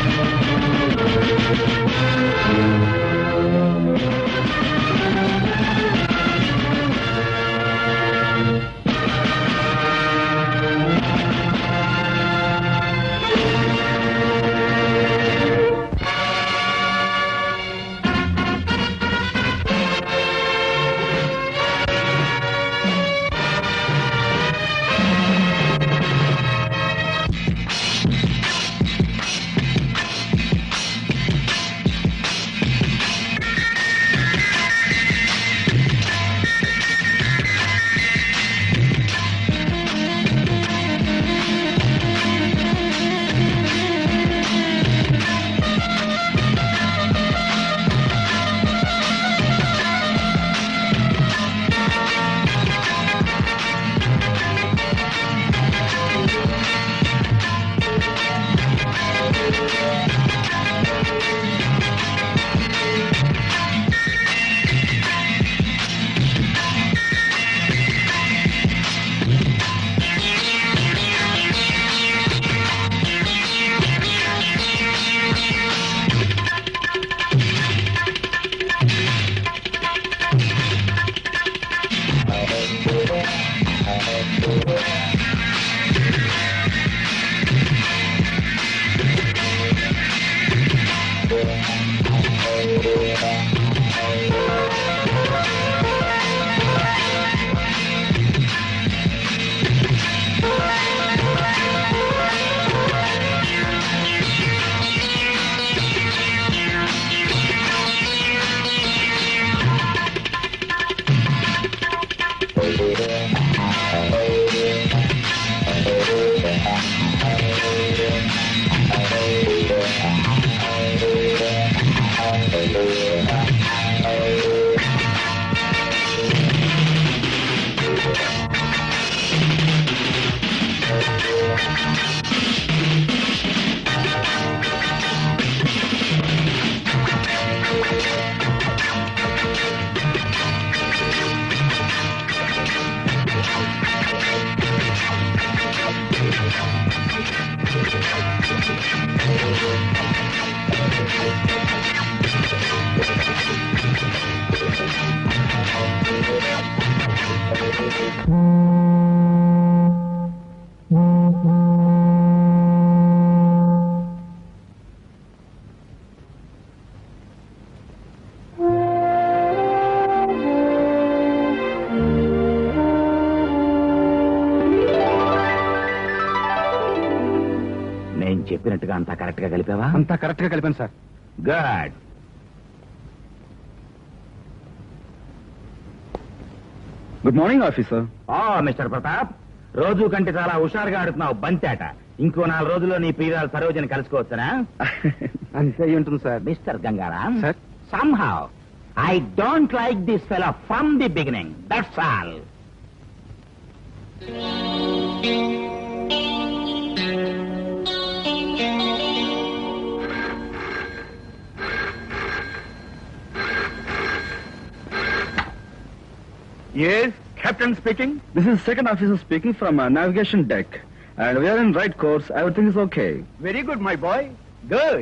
నేను చెప్పినట్టుగా అంతా కరెక్ట్ గా కలిపావా అంతా కరెక్ట్ గా కలిపాను sir good good morning officer oh mister Pratap రోజు కంటే చాలా హుషారుగా ఆడుతున్నావు బంతేట ఇంకో నాలుగు రోజుల్లో నీ ప్రియురాలు సరోజని కలుసుకోవచ్చునా అంతే అయి ఉంటుంది sir mister Gangaram sir somehow I don't like this fellow from the beginning. That's all. Yes, Captain speaking. This is second officer speaking from uh, navigation deck. And we are in right course. Everything is okay. Very good, my boy. Good.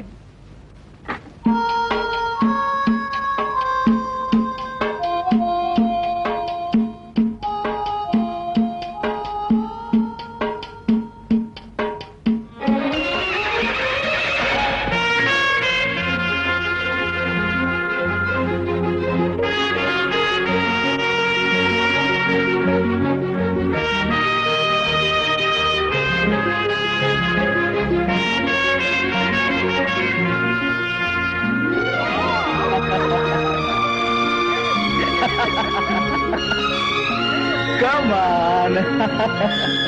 Come on.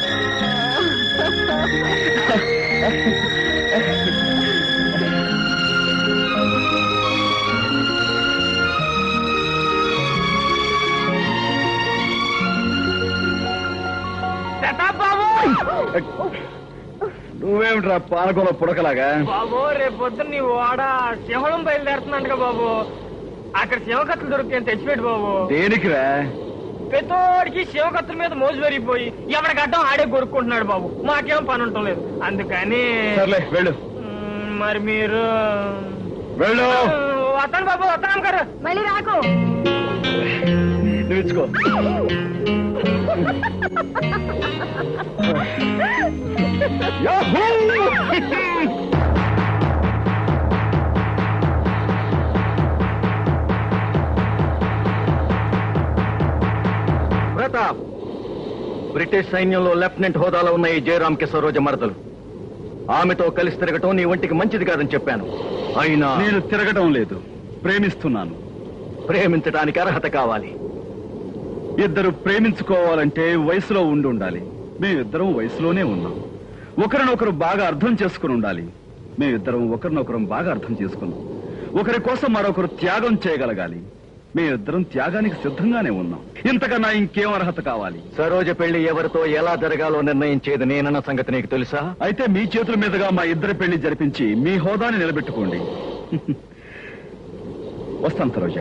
నువ్వేమిట్రా పాలకొల పుడకలాగా బాబు రేపు పొద్దున్న నీ వాడ సింహళం బయలుదేరుతున్నాంటగా బాబు అక్కడ శివకత్తులు దొరికితే తెచ్చిపెట్టు బాబు దేనికిరా పెద్దోడికి శివకత్తుల మీద మోజు పెరిగిపోయి ఎవరికి అడ్డం ఆడే కొరుక్కుంటున్నాడు బాబు మాకేం పని ఉండటం లేదు అందుకని సర్లే వెళ్ళు మ్మ్, మరి మీరు వెళ్ళు వస్తాను బాబు వస్తాను గారు మళ్ళీ రాకు నువ్వు ఇచ్చుకో ప్రతాప్ బ్రిటిష్ సైన్యంలో లెఫ్టినెంట్ హోదాలో ఉన్న ఈ జయరామ్ కి సరోజ మరదలు ఆమెతో కలిసి తిరగటం నీ ఒంటికి మంచిది కాదని చెప్పాను అయినా నేను తిరగటం లేదు ప్రేమిస్తున్నాను ప్రేమించడానికి అర్హత కావాలి ఇద్దరు ప్రేమించుకోవాలంటే వయసులో ఉండి ఉండాలి మేమిద్దరం వయసులోనే ఉన్నాం ఒకరినొకరు బాగా అర్థం చేసుకుని ఉండాలి మేమిద్దరం ఒకరినొకరం బాగా అర్థం చేసుకున్నాం ఒకరి కోసం మరొకరు త్యాగం చేయగలగాలి మేమిద్దరం త్యాగానికి సిద్ధంగానే ఉన్నాం ఇంతకన్నా ఇంకేం అర్హత కావాలి సరోజ పెళ్లి ఎవరితో ఎలా జరగాలో నిర్ణయించేది నేనన్న సంగతి నీకు తెలుసా అయితే మీ చేతుల మీదుగా మా ఇద్దరి పెళ్లి జరిపించి మీ హోదాని నిలబెట్టుకోండి వస్తాను సరోజ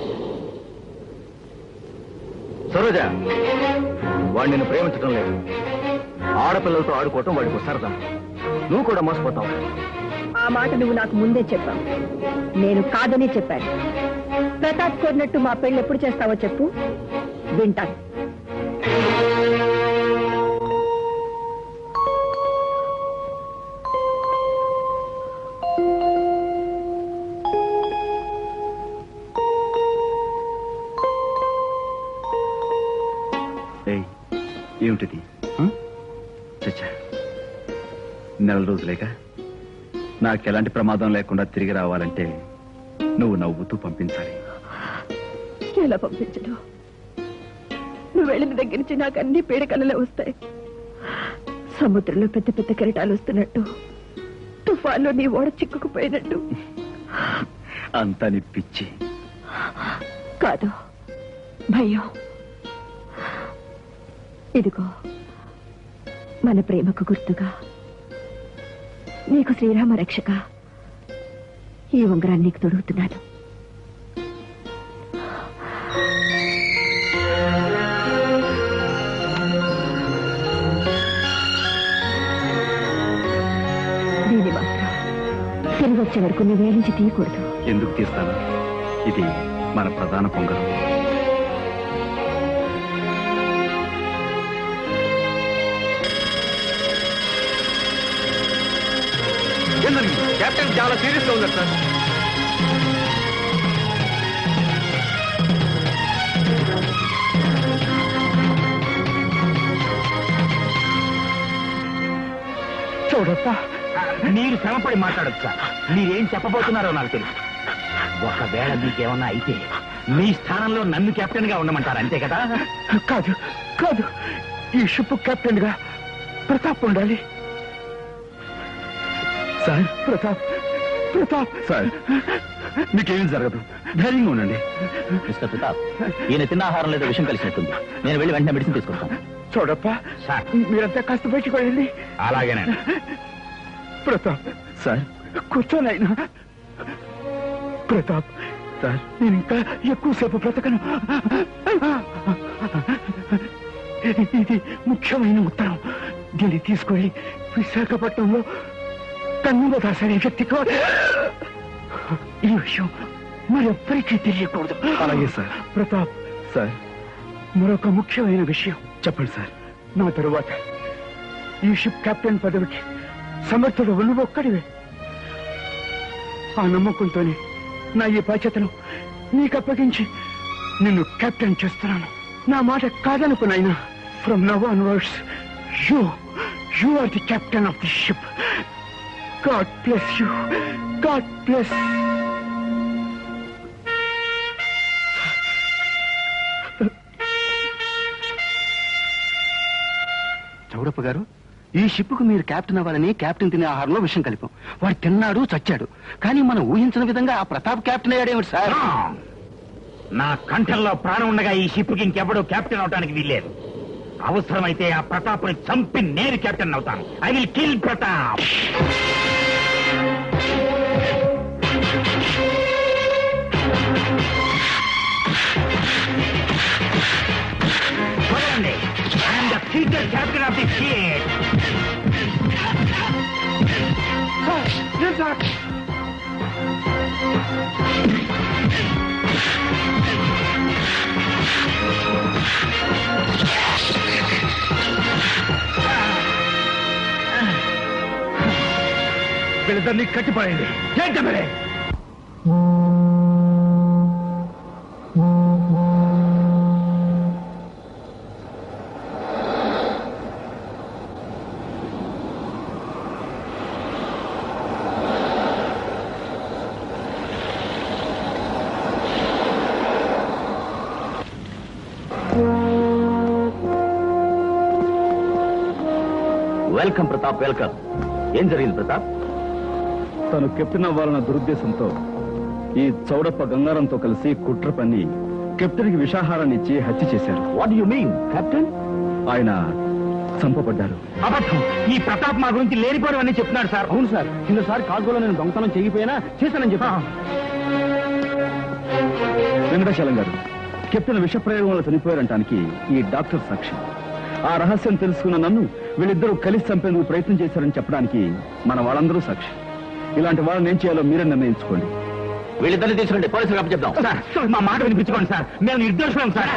సరోజ వాడిని నేను ప్రేమించడం లేదు ఆడపిల్లలతో ఆడుకోవటం వాడికి సరదా నువ్వు కూడా మోసపోతావు ఆ మాట నువ్వు నాకు ముందే చెప్పావు నేను కాదని చెప్పాను ప్రతాప్ కోరినట్టు మా పెళ్లి ఎప్పుడు చేస్తావో చెప్పు వింటాను ఏయ్, ఏమిటిది ఆ? చచ్చా నెల రోజులేక నాకు ఎలాంటి ప్రమాదం లేకుండా తిరిగి రావాలంటే నువ్వు నవ్వుతూ పంపించాలి ఎలా పంపించడం నువ్వు వెళ్ళిన దగ్గర నుంచి నాకు అన్ని పీడకలలే వస్తాయి సముద్రంలో పెద్ద పెద్ద కెరటాలు వస్తున్నట్టు తుఫాన్లో నీ ఓడ చిక్కుకుపోయినట్టు అంతా నీ పిచ్చి కాదు భయం ఇదిగో మన ప్రేమకు గుర్తుగా నీకు శ్రీరామ రక్షక ఈ ఉంగరాన్ని నీకు తొడుగుతున్నాను దీన్ని మాత్రం తిరిగి వచ్చే వరకు నీ వేలించి తీయకూడదు ఎందుకు తీస్తాను ఇది మన ప్రధాన పొంగరం కెప్టెన్ చాలా సీరియస్ గా ఉన్నారు సార్ చూడప్పా మీరు శ్రమపడి మాట్లాడచ్చు సార్ మీరేం చెప్పబోతున్నారో నాకు తెలుసు ఒకవేళ మీకేమన్నా అయితే మీ స్థానంలో నన్ను కెప్టెన్ గా ఉండమంటారు అంతే కదా కాదు కాదు ఈ షిప్ కెప్టెన్ గా ప్రతాప్ ఉండాలి సార్ ప్రతాప్ ప్రతాప్ సార్ మీకేమీ జరగదు ధైర్యంగా ఉండండి మిస్టర్ ప్రతాప్ ఈయన తిన్న ఆహారం లేదా విషయం కలిసినట్టుంది నేను వెళ్ళి వెంటనే మెడిసిన్ తీసుకుంటాను చూడప్పా సార్ మీరంతా కాస్త బయటికి వెళ్ళండి అలాగేనే ప్రతాప్ సార్ కూర్చోనైనా ప్రతాప్ సార్ నేను ఇంకా ఎక్కువసేపు బ్రతకను ఇది ముఖ్యమైన ఉత్తరం దీన్ని తీసుకెళ్ళి విశాఖపట్నంలో కన్నుమదాస్ అనే వ్యక్తికి ఈ విషయం మరెవ్వరికీ తెలియకూడదు అలాగే సార్ ప్రతాప్ సార్ మరొక ముఖ్యమైన విషయం చెప్పండి సార్ నా తరువాత ఈ షిప్ కెప్టెన్ పదవికి సమర్థుడు నువ్వు ఒక్కడివే ఆ నమ్మకంతోనే నా ఈ బాధ్యతను నీకు అప్పగించి నిన్ను కెప్టెన్ చేస్తున్నాను నా మాట కాదనుకునైనా from now onwards you you are the captain of the ship god bless you god bless Chowdappa garu ఈ షిప్ కు మీరు కెప్టెన్ అవ్వాలని కెప్టెన్ తినే ఆహారంలో విషయం కలిపాం వాడు తిన్నాడు చచ్చాడు కానీ మనం ఊహించిన విధంగా ఆ ప్రతాప్ కెప్టెన్ అయ్యాడేమిటి సార్ నా కంఠంలో ప్రాణం ఉండగా ఈ షిప్ కి ఇంకెవడూ కెప్టెన్ అవడానికి వీల్లేదు అవసరమైతే ఆ ప్రతాప్ని చంపి నేను కెప్టెన్ అవుతాను ఐ విల్ కిల్ ప్రతాప్ చూడండి I'm the future captain of the ship వదిలేండి సార్ వీళ్ళిద్దరిని కట్టిపడండి ఏంటి మరి వెల్కమ్ ప్రతాప్ వెల్కమ్ ఏం జరిగింది ప్రతాప్ తను కెప్టెన్ అవ్వాలన్న దురుద్దేశంతో ఈ చౌడప్ప గంగారంతో కలిసి కుట్ర పన్ని కెప్టెన్కి విషాహారాన్ని ఇచ్చి హత్య చేశారు వాట్ యు మీన్ కెప్టెన్ ఆయన చంపబడ్డారు అబద్ధం ఈ ప్రతాప్ మా గురించి లేనిపోవడం అని చెప్తున్నాడు సార్ అవును సార్ కిందసారి కాల్గోలో నేను దొంగతనం చేయకపోయినా చేశానని చెప్పా వెంకటాచలం గారు కెప్టెన్ విషప్రయోగంలో చనిపోయారంటానికి ఈ డాక్టర్ సాక్షి ఆ రహస్యం తెలుసుకున్న నన్ను వీళ్ళిద్దరూ కలిసి చంపేందుకు ప్రయత్నం చేశారని చెప్పడానికి మన వాళ్ళందరూ సాక్షి ఇలాంటి వాళ్ళని ఏం చేయాలో మీరే నిర్ణయించుకోండి వీళ్ళిద్దరిని తీసుకుంటే పోలీసులకు అప్పచెప్దాం సార్ మా మాట వినిపించుకోండి సార్ మేము నిర్దోషులం సార్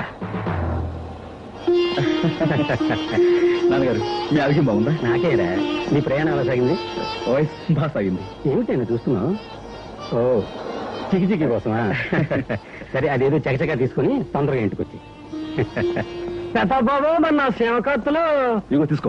నాన్నగారు మీ ఆరోగ్యం బాగుందా నాకేరా నీ ప్రయాణం ఎలా సాగింది వాయిస్ బాగా సాగింది ఏమిటైనా చూస్తున్నావు ఓ చికి చికి కోసమా సరే అదేదో చకచకా తీసుకుని తొందరగా ఇంటికి వచ్చి ప్రతాప్ బాబు మన నా సేవకర్తలు ఇగో తీసుకో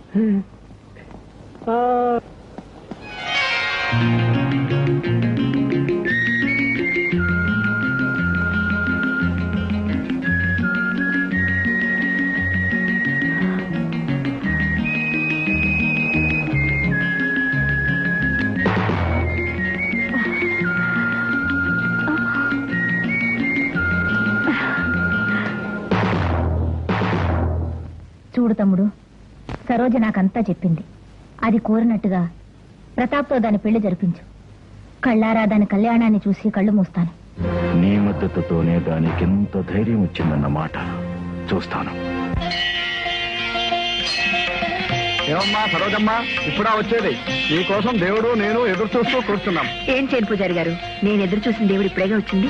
చూడు తమ్ముడు సరోజ నాకంతా చెప్పింది అది కోరినట్టుగా ప్రతాప్తో దాని పెళ్లి జరిపించు కళ్ళారా దాని కళ్యాణాన్ని చూసి కళ్ళు మూస్తాను నీ మద్దతుతోనే దానికి ఎంత ధైర్యం వచ్చిందన్నమాట చూస్తాను ఏమమ్మా సరోజమ్మా ఇప్పుడా వచ్చేది నీకోసం దేవుడు నేను ఎదురు చూస్తూ కూర్చున్నాం ఏం చేయను పూజారి గారు నేను ఎదురు చూసిన దేవుడు ఇప్పుడేగా వచ్చింది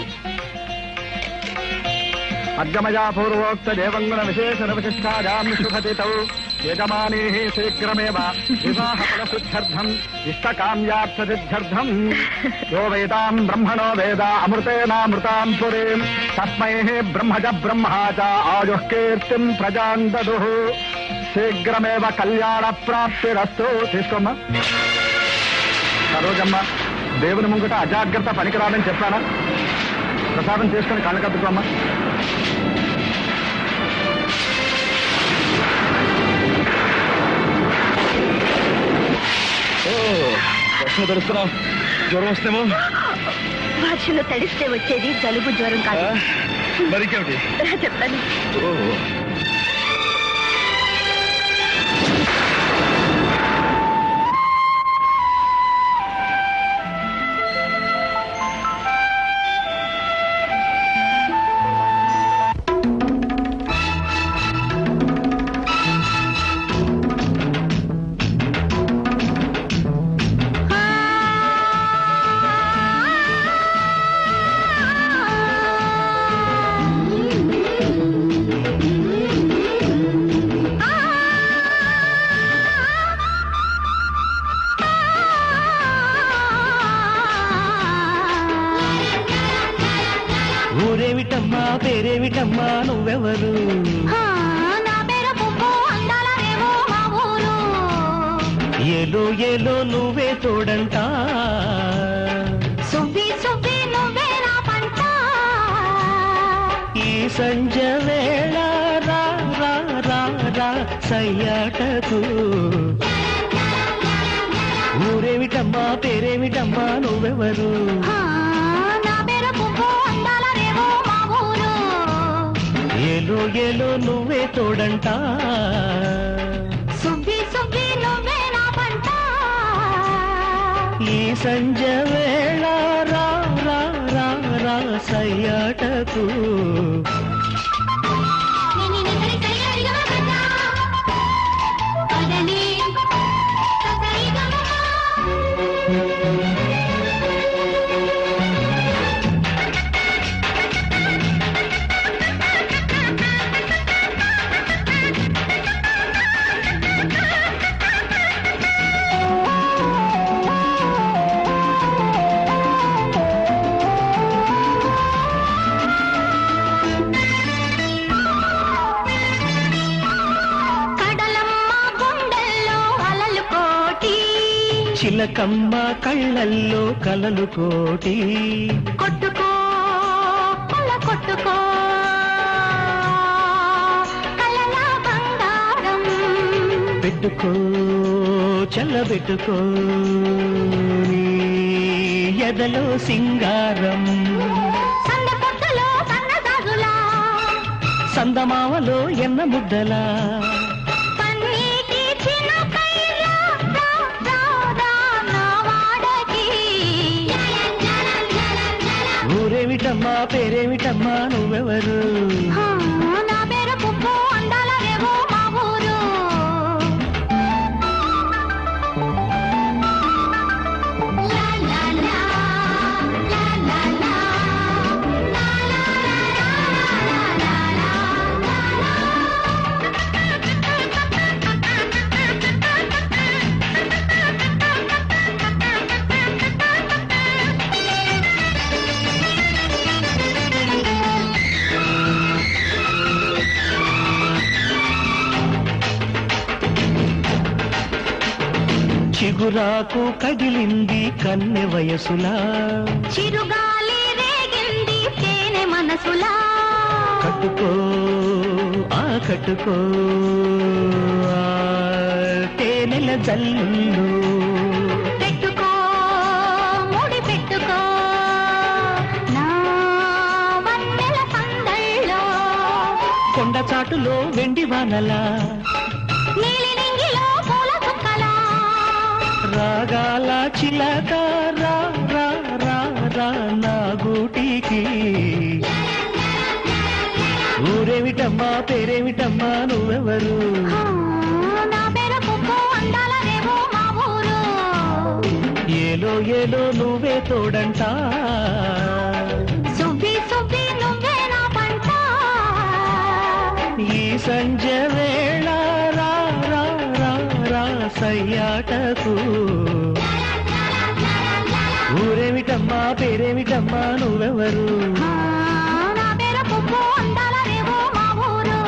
అద్గమయా పూర్వోక్త దేవంగుణ విశేషణ విశిష్టాయాం శుభతితౌ యజమానీ శీఘ్రమేవ వివాహ ఫలసిద్ధ్యర్థం ఇష్టకామ్యార్థసిద్ధ్యర్థం యో వేదాం బ్రహ్మణో వేద అమృతేనామృతాం పురీం తస్మై బ్రహ్మజ బ్రహ్మా చ ఆయుః కీర్తిం ప్రజాం దదుః శీఘ్రమేవ కళ్యాణ ప్రాప్తిరస్తు తీసుకోమ్మా సరోజమ్మ దేవుని ముంగట అజాగ్రత్త పనికిరాదని చెప్పానా ప్రసాదం చేసుకుని కళ్ళు కద్దుకోమ్మా వర్షం తడుస్తున్నావు జ్వరం వస్తేమో వర్షంలో తడిస్తే వచ్చేది జలుబు జ్వరం కాదు మరికేమిటి చెప్తాను ఊరేమిటమ్మా పేరేమిటమ్మా నువ్వెవరు ఏలో ఏలో నువ్వే తోడంట ఈ సంజ వేళ రా రా రా రా సయ్యాటకు ఊరేమిటమ్మా పేరేమిటమ్మా నువ్వెవరు ఏలో ఏలో నువ్వే తోడంట ఈ సంజ వేళ రా రా రా రా సయ్యాటకు కదలి కడలమ్మ గుండెల్లో అలలు కోటి చిలకమ్మ కళ్ళల్లో కలలు కోటి కొట్టుకో కొల కొట్టుకో కలల బంగారం పెట్టుకో చల్లబెట్టుకో నీ ఎదలో సింగారం సంద పొట్టులో సన్న సాగులా సందమావలో ఎన్న ముద్దలా పన్నీటి చినుకైలా రా, రా, రా, నా వాడకి. ఊరేమిటమ్మా పేరేమిటమ్మా నువ్వెవరు ఆ, నా పేరు పువ్వు అందాల రేవో మా ఊరు లా, లా, లా, లా, లా, లా, లా, లా, లా, లా, లా, లా, లా. చిగురాకు కదిలింది కన్నె వయసులా చిరుగాలి రేగింది తేనె మనసులా కట్టుకో ఆ కట్టుకో ఆ తేనెల జల్లు పెట్టుకో ముడి పెట్టుకో నా వన్నెల పందళ్ళో కొండ చాటులో వెండి వానలా నీలి నింగిలో పూల చుక్కలా రాగాల చిలక రా రా రా రా నా గూటికి ఊరేమిటమ్మా పేరేమిటమ్మా నువ్వెవరు ఆ, నా పేరు పువ్వు అందాల రేవో మా ఊరు ఏలో ఏలో నువ్వే తోడంట సువ్వి సువ్వి నువ్వే నా పంట ఈ సంజ వేళ రా రా రా రా సయ్యాటకు ఊరేమిటమ్మా పేరేమిటమ్మా నువ్వెవరు ఆ, నా పేరు పువ్వు అందాల రేవో మా ఊరు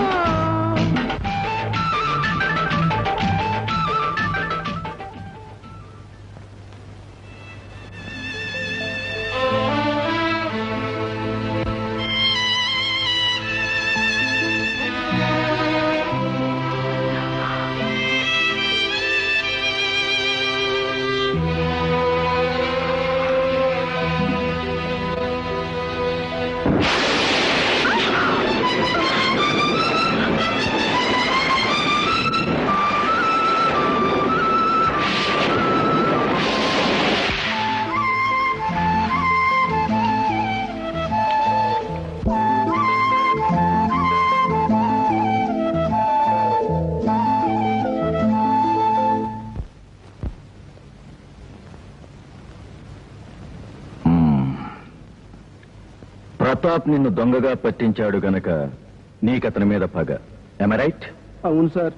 ప్రతాప్ నిన్ను దొంగగా పట్టించాడు గనక నీకతని మీద పగ రైట్ అవును సార్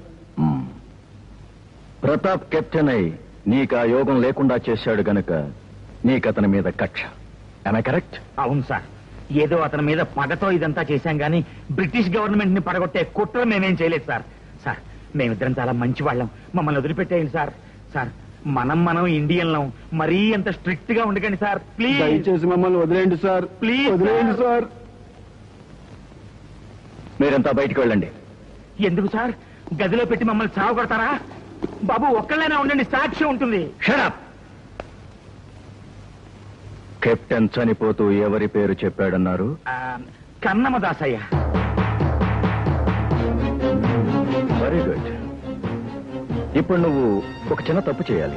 ప్రతాప్ కెప్టెన్ అయి నీకు ఆ యోగం లేకుండా చేశాడు గనక నీకతని మీద కక్ష ఐ కరెక్ట్ అవును సార్ ఏదో అతని మీద పగతో ఇదంతా చేశాం గానీ బ్రిటిష్ గవర్నమెంట్ ని పడగొట్టే కుట్ర మేమేం చేయలేదు సార్ సార్ మేమిద్దరం చాలా మంచి వాళ్ళం మమ్మల్ని వదిలిపెట్టేయండి సార్ సార్ మనం మనం ఇండియన్లం మరీ అంత స్ట్రిక్ట్ గా ఉండకండి సార్ ప్లీజ్ దయచేసి మమ్మల్ని వదిలేయండి సార్ Please, వదిలేయండి sir. సార్ మీరంతా బయటికి వెళ్ళండి ఎందుకు సార్ గదిలో పెట్టి మమ్మల్ని చావు కొడతారా బాబు ఒక్కళ్ళైనా ఉండండి సాక్షి ఉంటుంది షడప్ కెప్టెన్ చనిపోతూ ఎవరి పేరు చెప్పాడన్నారు ఆ, కన్నమ దాసయ్య వెరీ గుడ్ ఇప్పుడు నువ్వు ఒక చిన్న తప్పు చేయాలి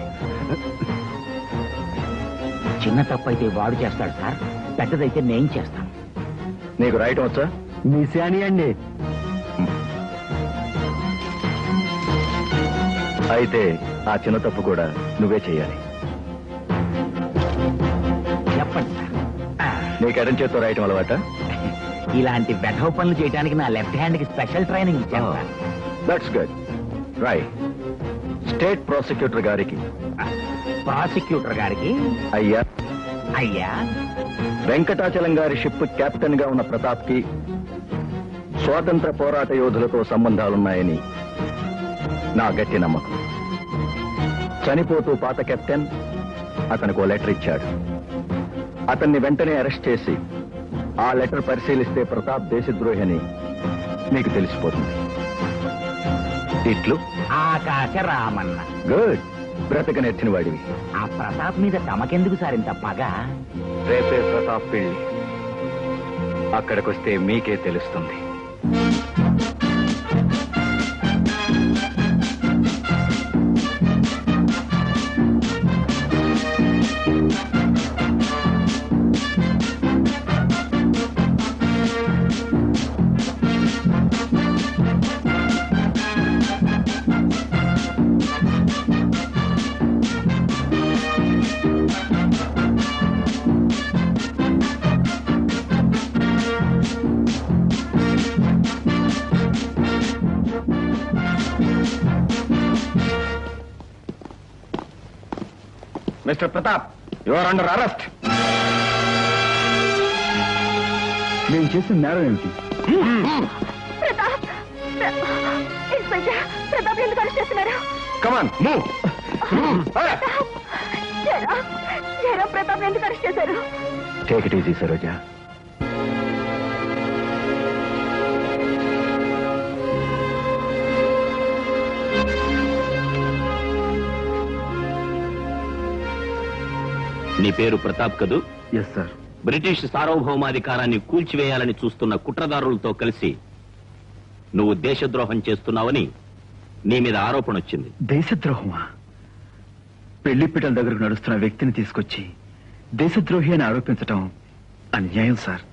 చిన్న తప్పు అయితే వాడు చేస్తాడు సార్ పెద్దదైతే నేను చేస్తాను నీకు రాయటం వచ్చా మీ శాని అండి అయితే ఆ చిన్న తప్పు కూడా నువ్వే చేయాలి నీకు ఎడం చేత్తో రాయటం అలవాట ఇలాంటి వెధవ పనులు చేయడానికి నా లెఫ్ట్ హ్యాండ్ కి స్పెషల్ ట్రైనింగ్ ఇచ్చాను sir that's good right state prosecutor గారికి ప్రాసిక్యూటర్ గారికి అయ్యా అయ్యా వెంకటాచలం గారి షిప్ కెప్టెన్ గా ఉన్న ప్రతాప్ కి స్వాతంత్ర పోరాట యోధులతో సంబంధాలున్నాయని నా గట్టి నమ్మకం చనిపోతూ పాత కెప్టెన్ అతనికి ఓ లెటర్ ఇచ్చాడు అతన్ని వెంటనే అరెస్ట్ చేసి ఆ లెటర్ పరిశీలిస్తే ప్రతాప్ దేశద్రోహి అని మీకు తెలిసిపోతుంది ఇట్లు ఆకాశ రామన్న గుడ్ బ్రతక నెచ్చిన వాడివి ఆ ప్రతాప్ మీద తమకెందుకు సార్ ఇంత పగ రేపే ప్రతాప్ పెళ్లి అక్కడికొస్తే మీకే తెలుస్తుంది mister Pratap your under arrest నేను చేసిన నేరం ఏమిటి ప్రతాప్ ఇన్స్పెక్టర్ ప్రతాప్ ఎందుకు అరెస్ట్ చేస్తున్నారు కమాన్ మూవ్ జరా జరా ప్రతాప్ ఎందుకు అరెస్ట్ చేశారు టేక్ ఇట్ ఈజీ సరోజ నీ పేరు ప్రతాప్ కదూ ఎస్ సార్ బ్రిటిష్ సార్వభౌమాధికారాన్ని కూల్చివేయాలని చూస్తున్న కుట్రదారులతో కలిసి నువ్వు దేశద్రోహం చేస్తున్నావని నీ మీద ఆరోపణ వచ్చింది దేశద్రోహమా పెళ్లిపీటల దగ్గరకు నడుస్తున్న వ్యక్తిని తీసుకొచ్చి దేశద్రోహి అని ఆరోపించటం అన్యాయం సార్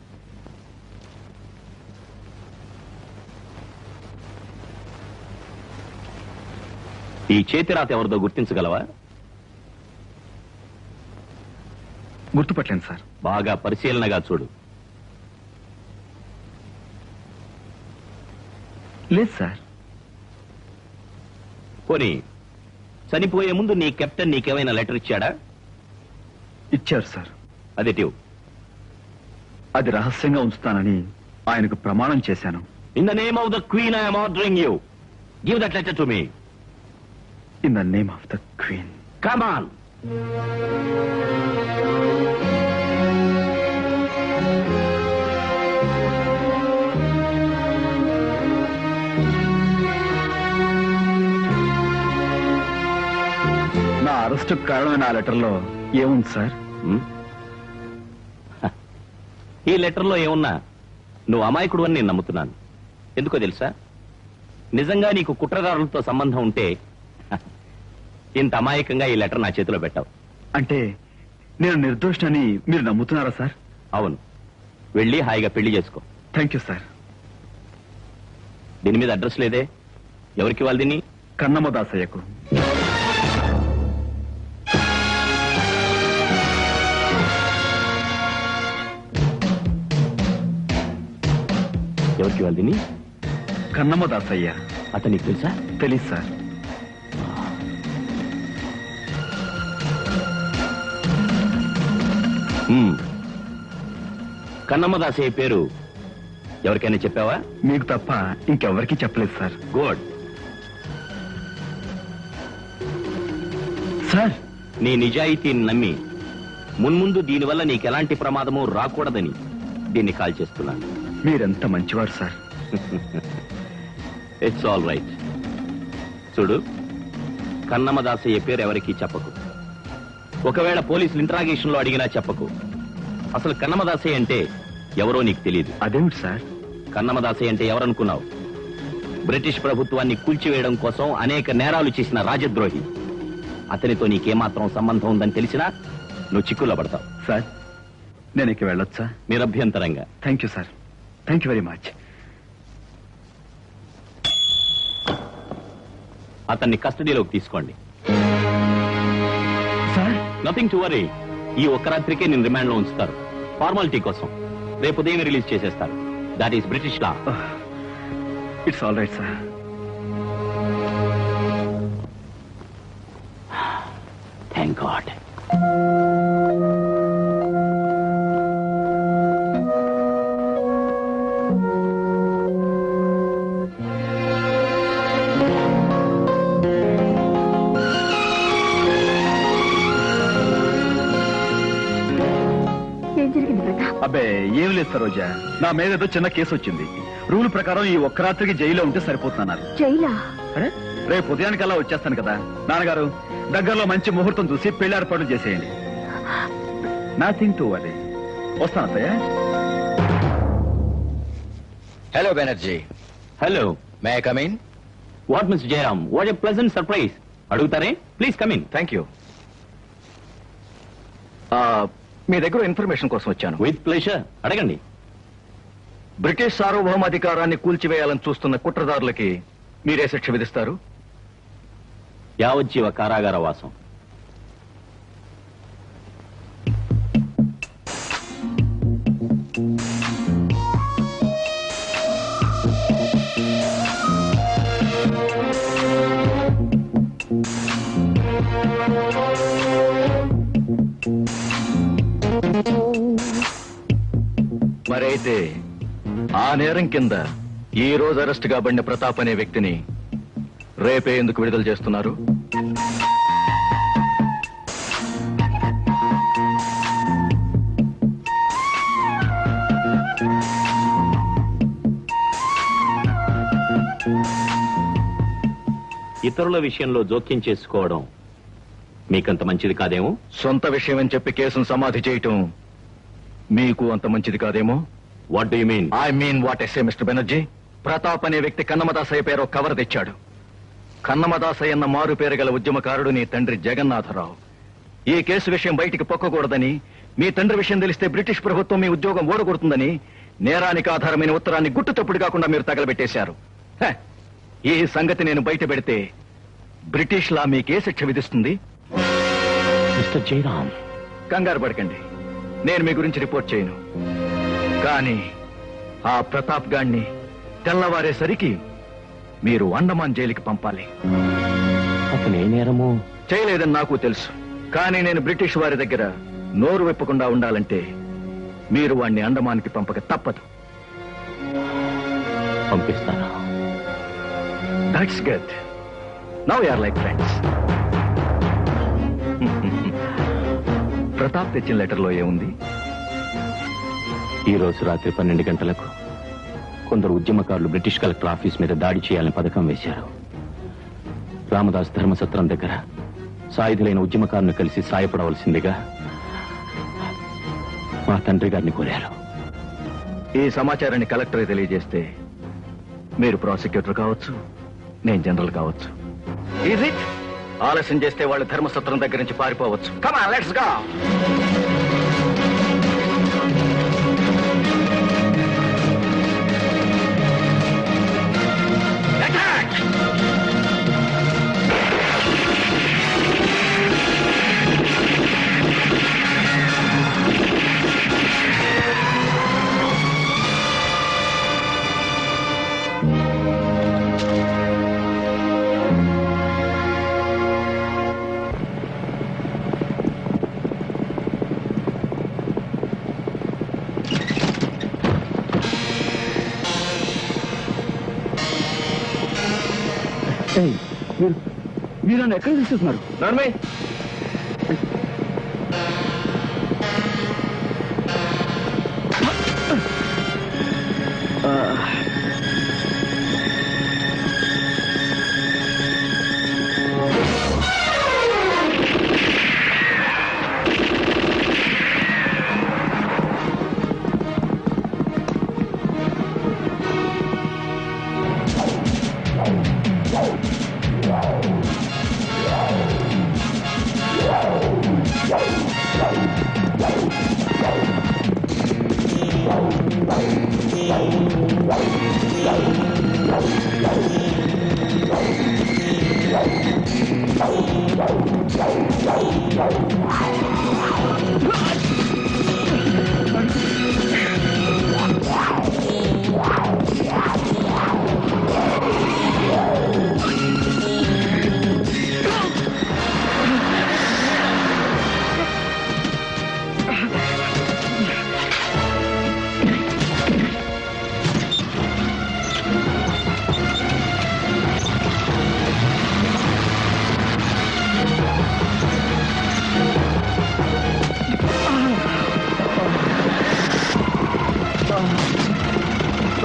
ఈ చేతిరాత ఎవరిదో గుర్తించగలవా గుర్తుపట్టలేను సార్ బాగా పరిశీలనగా చూడు లేదు సార్ పోనీ చనిపోయే ముందు నీ కెప్టెన్ నీకేమైనా లెటర్ ఇచ్చాడా ఇచ్చారు సార్ అదేటివ్ అది రహస్యంగా ఉంచుతానని ఆయనకు ప్రమాణం చేశాను in the name of the queen I'm ordering you give that letter to me in the name of the queen come on నా అరెస్టు కారణమైన ఆ లెటర్లో ఏముంది సార్ ఈ లెటర్లో ఏమున్నా నువ్వు అమాయకుడు అని నేను నమ్ముతున్నాను ఎందుకో తెలుసా నిజంగా నీకు కుట్రదారులతో సంబంధం ఉంటే హ, ఇంత అమాయకంగా ఈ లెటర్ నా చేతిలో పెట్టావు అంటే నేను నిర్దోషినని మీరు నమ్ముతున్నారా సార్ అవును వెళ్ళి హాయిగా పెళ్లి చేసుకో థ్యాంక్ యూ సార్ దీని మీద అడ్రస్ లేదే ఎవరికి వాళ్ళు దీన్ని కన్నమ్మ దాసయ్యకు ఎవరికి వాళ్ళు దీన్ని కన్నమ్మ దాసయ్య అతనికి తెలుసా తెలీదు సార్ హ్మ్. కన్నమ్మ దాసయ్య పేరు ఎవరికైనా చెప్పావా మీకు తప్ప ఇంకెవరికీ చెప్పలేదు సార్ గుడ్ సార్ నీ నిజాయితీని నమ్మి మున్ముందు దీనివల్ల నీకెలాంటి ప్రమాదము రాకూడదని దీన్ని కాల్ చేస్తున్నాను మీరెంత మంచివారు సార్ ఇట్స్ ఆల్ రైట్ చూడు కన్నమ్మ దాసయ్య పేరు ఎవరికీ చెప్పకు ఒకవేళ పోలీసులు ఇంట్రాగేషన్ లో అడిగినా చెప్పకు అసలు కన్నమ్మ దాసయ్య అంటే ఎవరో నీకు తెలియదు అదేమిటి సార్ కన్నమ్మ దాసయ్య అంటే ఎవరనుకున్నావు బ్రిటిష్ ప్రభుత్వాన్ని కూల్చివేయడం కోసం అనేక నేరాలు చేసిన రాజద్రోహి అతనితో నీకేమాత్రం సంబంధం ఉందని తెలిసినా నువ్వు చిక్కుల్లో పడతావు సార్ నేను ఇక వెళ్ళొచ్చా నిరభ్యంతరంగా thank you sir thank you very much అతన్ని కస్టడీలోకి తీసుకోండి సార్ నథింగ్ టు వరీ ఈ ఒక్క రాత్రికే నేను రిమాండ్ లో ఉంచుతారు ఫార్మాలిటీ కోసం రేపు ఉదయం రిలీజ్ చేసేస్తారు that is British law it's all right sir thank god ఏం జరిగింది ప్రతాప్ అబ్బే ఏం లేదు సరోజా నా మీద ఏదో చిన్న కేసు వచ్చింది రూల్ ప్రకారం ఈ ఒక్క రాత్రికి జైల్లో ఉంటే సరిపోతున్నారు జైలా అరే రేపు ఉదయానికల్లా వచ్చేస్తాను కదా నాన్నగారు దగ్గరలో మంచి ముహూర్తం చూసి పెళ్లి ఏర్పాట్లు చేసేయండి నథింగ్ టు అది వస్తాను అత్తయ్య hello Banerjee hello may come in what miss Jayaram what a pleasant surprise అడుగుతారే ప్లీజ్ కమిన్ థ్యాంక్ యూ మీ దగ్గర ఇన్ఫర్మేషన్ కోసం వచ్చాను విత్ ప్లేషర్ అడగండి బ్రిటిష్ సార్వభౌమాధికారాన్ని కూల్చివేయాలని చూస్తున్న కుట్రదారులకి మీరే శిక్ష విధిస్తారు యావజ్జీవ కారాగార వాసం మరైతే ఆ నేరం కింద ఈ రోజు అరెస్ట్ కాబడిన ప్రతాప్ అనే వ్యక్తిని రేపే ఎందుకు విడుదల చేస్తున్నారు ఇతరుల విషయంలో జోక్యం చేసుకోవడం మీకంత మంచిది కాదేమో సొంత విషయం అని చెప్పి కేసును సమాధి చేయటం మీకు అంత మంచిది కాదేమో what do mean I mean what ఎస్ఏ మిస్టర్ బెనర్జీ ప్రతాప్ అనే వ్యక్తి కన్నమదాసయ్య పేరు ఒక కవర్ తెచ్చాడు కన్నమదాసయ్య అన్న మారు పేరు గల ఉద్యమకారుడు నీ తండ్రి జగన్నాథరావు ఈ కేసు విషయం బయటికి పొక్కకూడదని మీ తండ్రి విషయం తెలిస్తే బ్రిటిష్ ప్రభుత్వం మీ ఉద్యోగం ఓడగొడుతుందని నేరానికి ఆధారమైన ఉత్తరాన్ని గుట్టు తప్పుడు కాకుండా మీరు తగలబెట్టేశారు హ, ఈ సంగతి నేను బయట పెడితే బ్రిటిష్ లా మీకే శిక్ష విధిస్తుంది మిస్టర్ జయరామ్ కంగారు పడకండి నేను మీ గురించి రిపోర్ట్ చేయను కానీ ఆ ప్రతాప్ గాణ్ణి తెల్లవారేసరికి మీరు అండమాన్ జైలుకి పంపాలి అతను ఏ నేరము చేయలేదని నాకు తెలుసు కానీ నేను బ్రిటిష్ వారి దగ్గర నోరు విప్పకుండా ఉండాలంటే మీరు వాణ్ణి అండమాన్కి పంపక తప్పదు పంపిస్తాను that's good now are like friends Pratap తెచ్చిన లెటర్లో ఏముంది ఈ రోజు రాత్రి పన్నెండు గంటలకు కొందరు ఉద్యమకారులు బ్రిటిష్ కలెక్టర్ ఆఫీస్ మీద దాడి చేయాలని పథకం వేశారు రామదాస్ ధర్మసత్రం దగ్గర సాయుధులైన ఉద్యమకారులను కలిసి సాయపడవలసిందిగా మా తండ్రి గారిని కోరారు ఈ సమాచారాన్ని కలెక్టర్ తెలియజేస్తే మీరు ప్రాసిక్యూటర్ కావచ్చు నేను జనరల్ కావచ్చు ఈజ్ ఇట్ ఆలస్యం చేస్తే వాళ్ళు ధర్మసత్రం దగ్గర నుంచి పారిపోవచ్చు కమా లెట్స్ గా మీరు మీరు నన్ను ఎక్కడ తీసుకుంటున్నారు నర్మే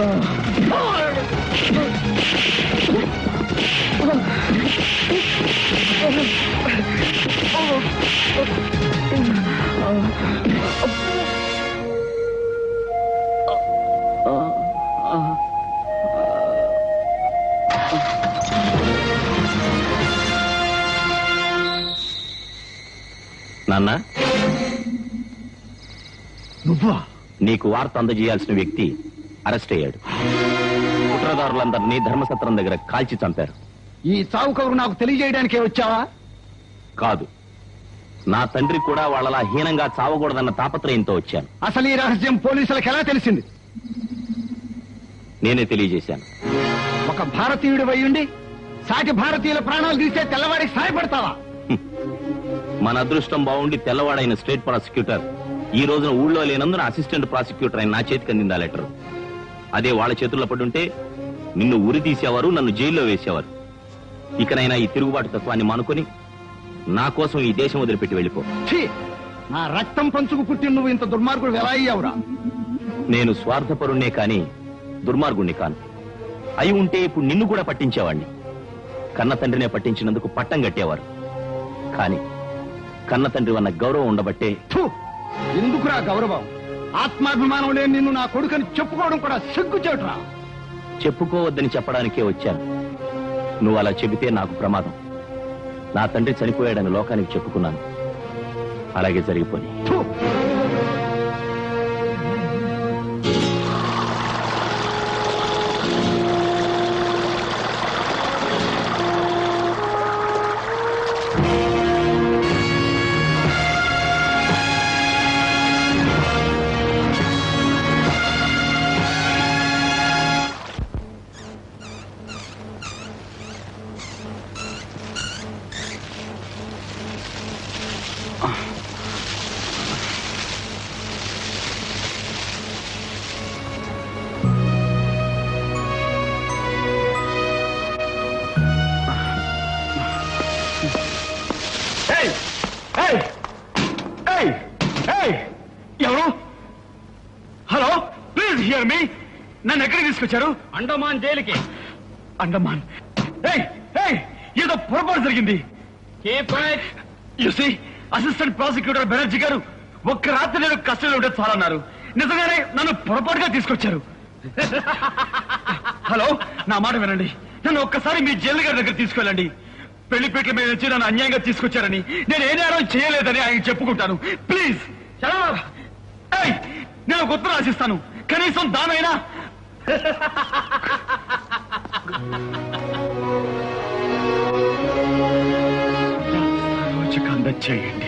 నాన్న నువ్వా నీకు వార్త అందజేయాల్సిన వ్యక్తి అరెస్ట్ అయ్యాడు కుట్రదారులందరినీ ధర్మసత్రం దగ్గర కాల్చి చంపారు ఈ చావు కబురు నాకు తెలియజేయడానికే వచ్చావా కాదు నా తండ్రి కూడా వాళ్ళలా హీనంగా చావకూడదన్న తాపత్రయంతో వచ్చాను అసలు ఈ రహస్యం పోలీసులకు ఎలా తెలిసింది నేనే తెలియజేశాను ఒక భారతీయుడు ఉండి సాటి భారతీయుల ప్రాణాలు తీస్తే తెల్లవాడికి సాయపడతావా మన అదృష్టం బాగుండి తెల్లవాడైన స్టేట్ ప్రాసిక్యూటర్ ఈ రోజున ఊళ్ళో లేనందున అసిస్టెంట్ ప్రాసిక్యూటర్ అయిన నా చేతికి అందింది ఆ లెటర్ అదే వాళ్ళ చేతుల్లో పడి ఉంటే నిన్ను ఉరి తీసేవారు నన్ను జైల్లో వేసేవారు ఇకనైనా ఈ తిరుగుబాటు తత్వాన్ని మానుకొని నా కోసం ఈ దేశం వదిలిపెట్టి వెళ్ళిపో ఛీ! నా రక్తం పంచుకు పుట్టిన నువ్వు ఇంత దుర్మార్గుడు ఎలా అయ్యావురా నేను స్వార్థపరుణ్ణే కాని దుర్మార్గుణ్ణి కాను అయి ఉంటే ఇప్పుడు నిన్ను కూడా పట్టించేవాణ్ణి కన్న తండ్రినే పట్టించినందుకు పట్టం కట్టేవారు కాని కన్న తండ్రి వన్న గౌరవం ఉండబట్టే థు! ఎందుకురా గౌరవం ఆత్మాభిమానం లేని నిన్ను నా కొడుకని చెప్పుకోవడం కూడా సిగ్గుచేటురా చెప్పుకోవద్దని చెప్పడానికే వచ్చాను నువ్వు అలా చెబితే నాకు ప్రమాదం నా తండ్రి చనిపోయాడని లోకానికి చెప్పుకున్నాను అలాగే జరిగిపోయి థు! ఏయ్! ఏయ్! ఏయ్! ఏయ్! ఎవరు హలో ప్లీజ్ హియర్ మీ నన్ను ఎక్కడికి తీసుకొచ్చారు అండమాన్ జైలుకి అండమాన్ ఏయ్! ఏయ్! ఏదో పొరపాటు జరిగింది యూసి అసిస్టెంట్ ప్రాసిక్యూటర్ బెనర్జీ గారు ఒక్క రాత్రి నేను కస్టడీలో ఉంటే చాలన్నారు నిజంగానే నన్ను పొరపాటుగా తీసుకొచ్చారు హలో నా మాట వినండి నన్ను ఒక్కసారి మీ జైలు గారి దగ్గర తీసుకెళ్ళండి పెళ్లిపేట్ల మీద నుంచి నన్ను అన్యాయంగా తీసుకొచ్చారని నేను ఏ నేరం చేయలేదని ఆయన చెప్పుకుంటాను ప్లీజ్ ఏయ్, నేను ఒక ఉత్తరం రాసిస్తాను కనీసం దానైనా రోజుకు అందచేయండి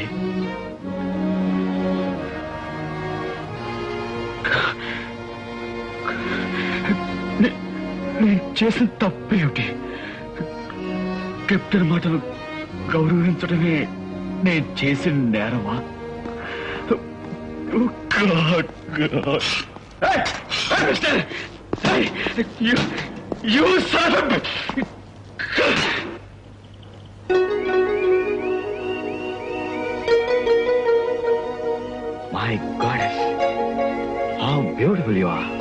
నే- నేను చేసిన తప్పేమిటి కెప్టెన్ మాటలు గౌరవించడమే నేను చేసిన నేరమా Oh, God, God. Hey, hey, mister! Hey, you, you son of a... My goddess, how beautiful you are.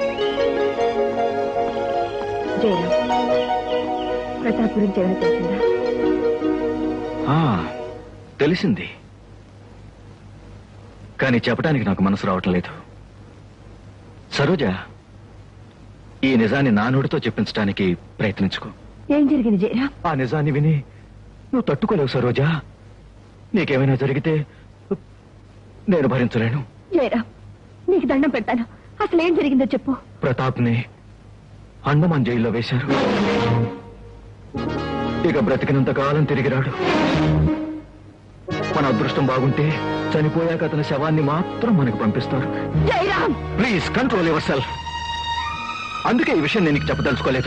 Jayaram Pratap గురించి ఏమైనా తెలిసిందా ఆ, తెలిసింది కానీ చెప్పడానికి నాకు మనసు రావటం లేదు సరోజ ఈ నిజాన్ని నా నోటితో చెప్పించడానికి ప్రయత్నించుకో ఏం జరిగింది జయరాం ఆ నిజాన్ని విని నువ్వు తట్టుకోలేవు సరోజా నీకేమైనా జరిగితే నేను భరించలేను జయరాం నీకు దండం పెడతాను అసలు ఏం జరిగిందో చెప్పు ప్రతాప్ని అండమాన్ జైల్లో వేశారు ఇక బ్రతికినంత కాలం తిరిగి రాడు మన అదృష్టం బాగుంటే చనిపోయాక అతని శవాన్ని మాత్రం మనకు పంపిస్తారు Jayaram please control yourself అందుకే ఈ విషయం నేను నీకు చెప్పదలుచుకోలేదు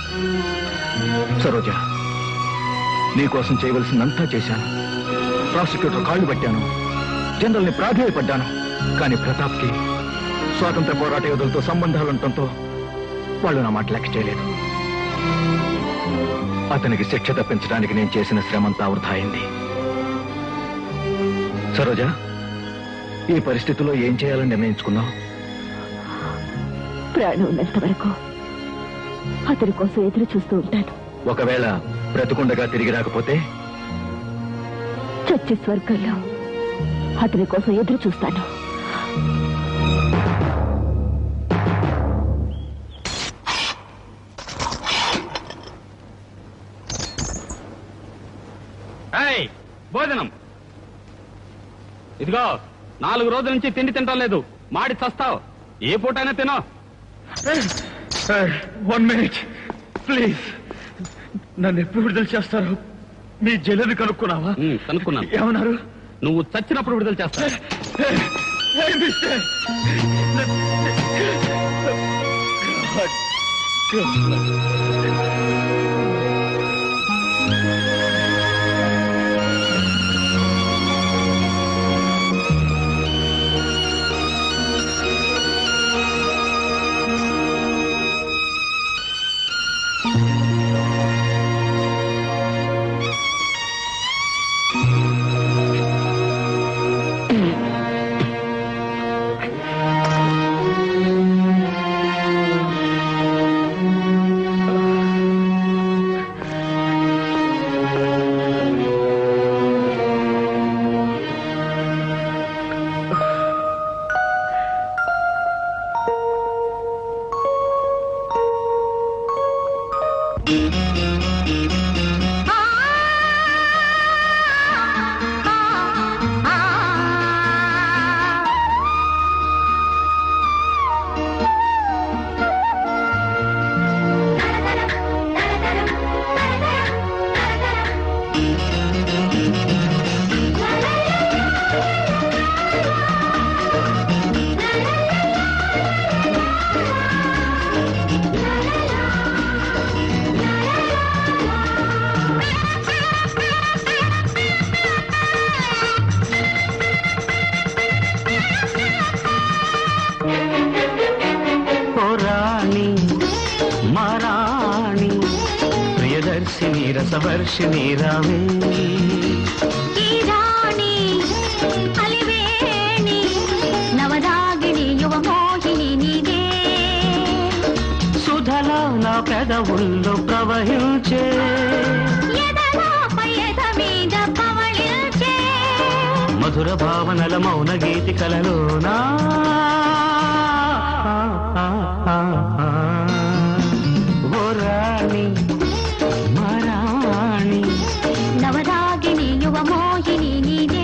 సరోజ నీకోసం చేయవలసిందంతా చేశాను ప్రాసిక్యూటర్ కాళ్ళు పట్టాను జనరల్ని ప్రాధేయపడ్డాను కానీ ప్రతాప్కి స్వాతంత్ర పోరాట యోధులతో సంబంధాలుండటంతో వాళ్ళు నా మాట లెక్క చేయలేదు అతనికి శిక్ష తప్పించడానికి నేను చేసిన శ్రమంతా వృధా అయింది సరోజ ఈ పరిస్థితిలో ఏం చేయాలని నిర్ణయించుకున్నావు ప్రాణం ఉన్నంత వరకు అతని కోసం ఎదురు చూస్తూ ఉంటాను ఒకవేళ బ్రతుకుండగా తిరిగి రాకపోతే చచ్చి స్వర్గంలో అతని కోసం ఎదురు చూస్తాను ఏయ్, భోజనం ఇదిగో నాలుగు రోజుల నుంచి తిండి తింటలేదు మాడి చస్తావు ఏ పూటైనా తినో వన్ మినిట్ ప్లీజ్ నన్ను ఎప్పుడు విడుదల చేస్తారు మీ జైలుని కనుక్కున్నావా ఉమ్, కనుక్కున్నాను ఏమన్నారు నువ్వు చచ్చినప్పుడు విడుదల చేస్తా Hey, mister! God. God. రాణి మారాణి ప్రియదర్శిని రసవర్షిణి రావే ఈ రాణి అలివేణి నవరాగిణి యువమోహిని నీదే సుధలా నా పెదవుల్లో ప్రవహించే ఎదలాపై ఎద మీద పవళించే మధుర భావనల మౌన గీతికలలోనా ఓ రాణి మారాణి నవరాగిణి యువమోహిని నీదే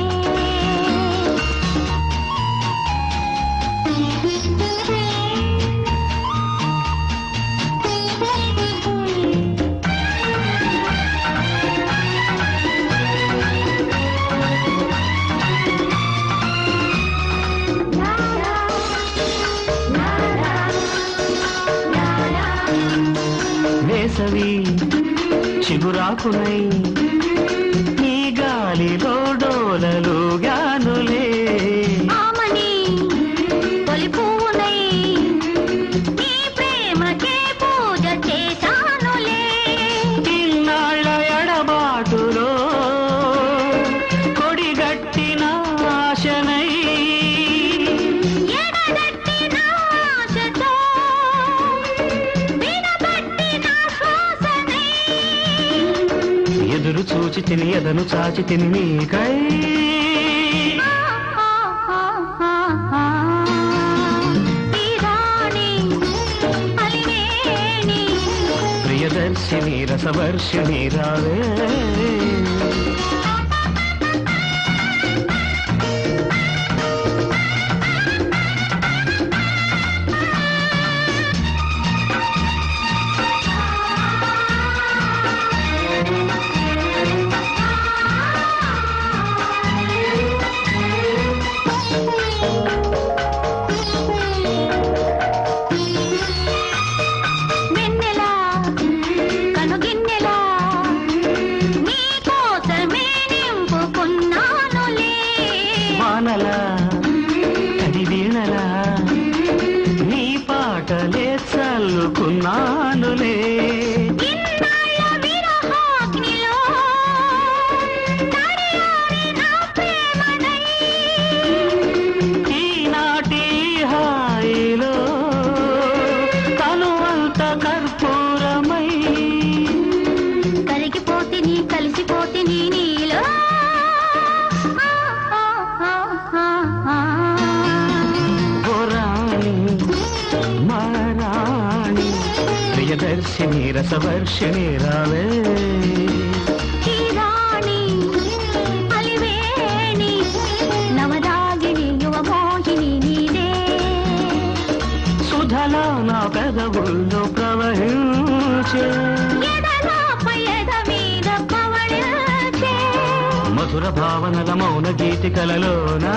వేసవి చిగురాకునై నీ గాలిలో డోలలు గానులే ఆమని తొలి పువ్వునై నీ ప్రేమకే పూజ చేశానులే ఇన్నాళ్ళ ఎడబాటులో కొడిగట్టిన ఆశనై ఎడగట్టిన ఆశతో వినబట్టిన శ్వాసనై ఎదురు చూచి తిని ఎదను చాచి తిని నీకై ఈ రాణి అలివేణి ప్రియదర్శిని రసవర్షిణి రావే వెన్నెలా కనుగిన్నెలా నీ కోసమే నింపుకున్నానులే వానలా కడి వీణలా నీ పాటలే చల్లుకున్నానులే ఇన్నాళ్ళ విరహాగ్నిలో తడియాడిన ప్రేమనై ఈనాటి హాయిలో తనువంత కర్పూర మహారాణి ప్రియదర్శిని రసవర్షిణి రావే ఈ రాణి అలివేణి నవరాగిణి యువమోహిని నీదే సుధలా నా పెదవుల్లో ప్రవహించే ఎదలాపై ఎద మీద పవళించే మధుర భావనల మౌన గీతికలలోనా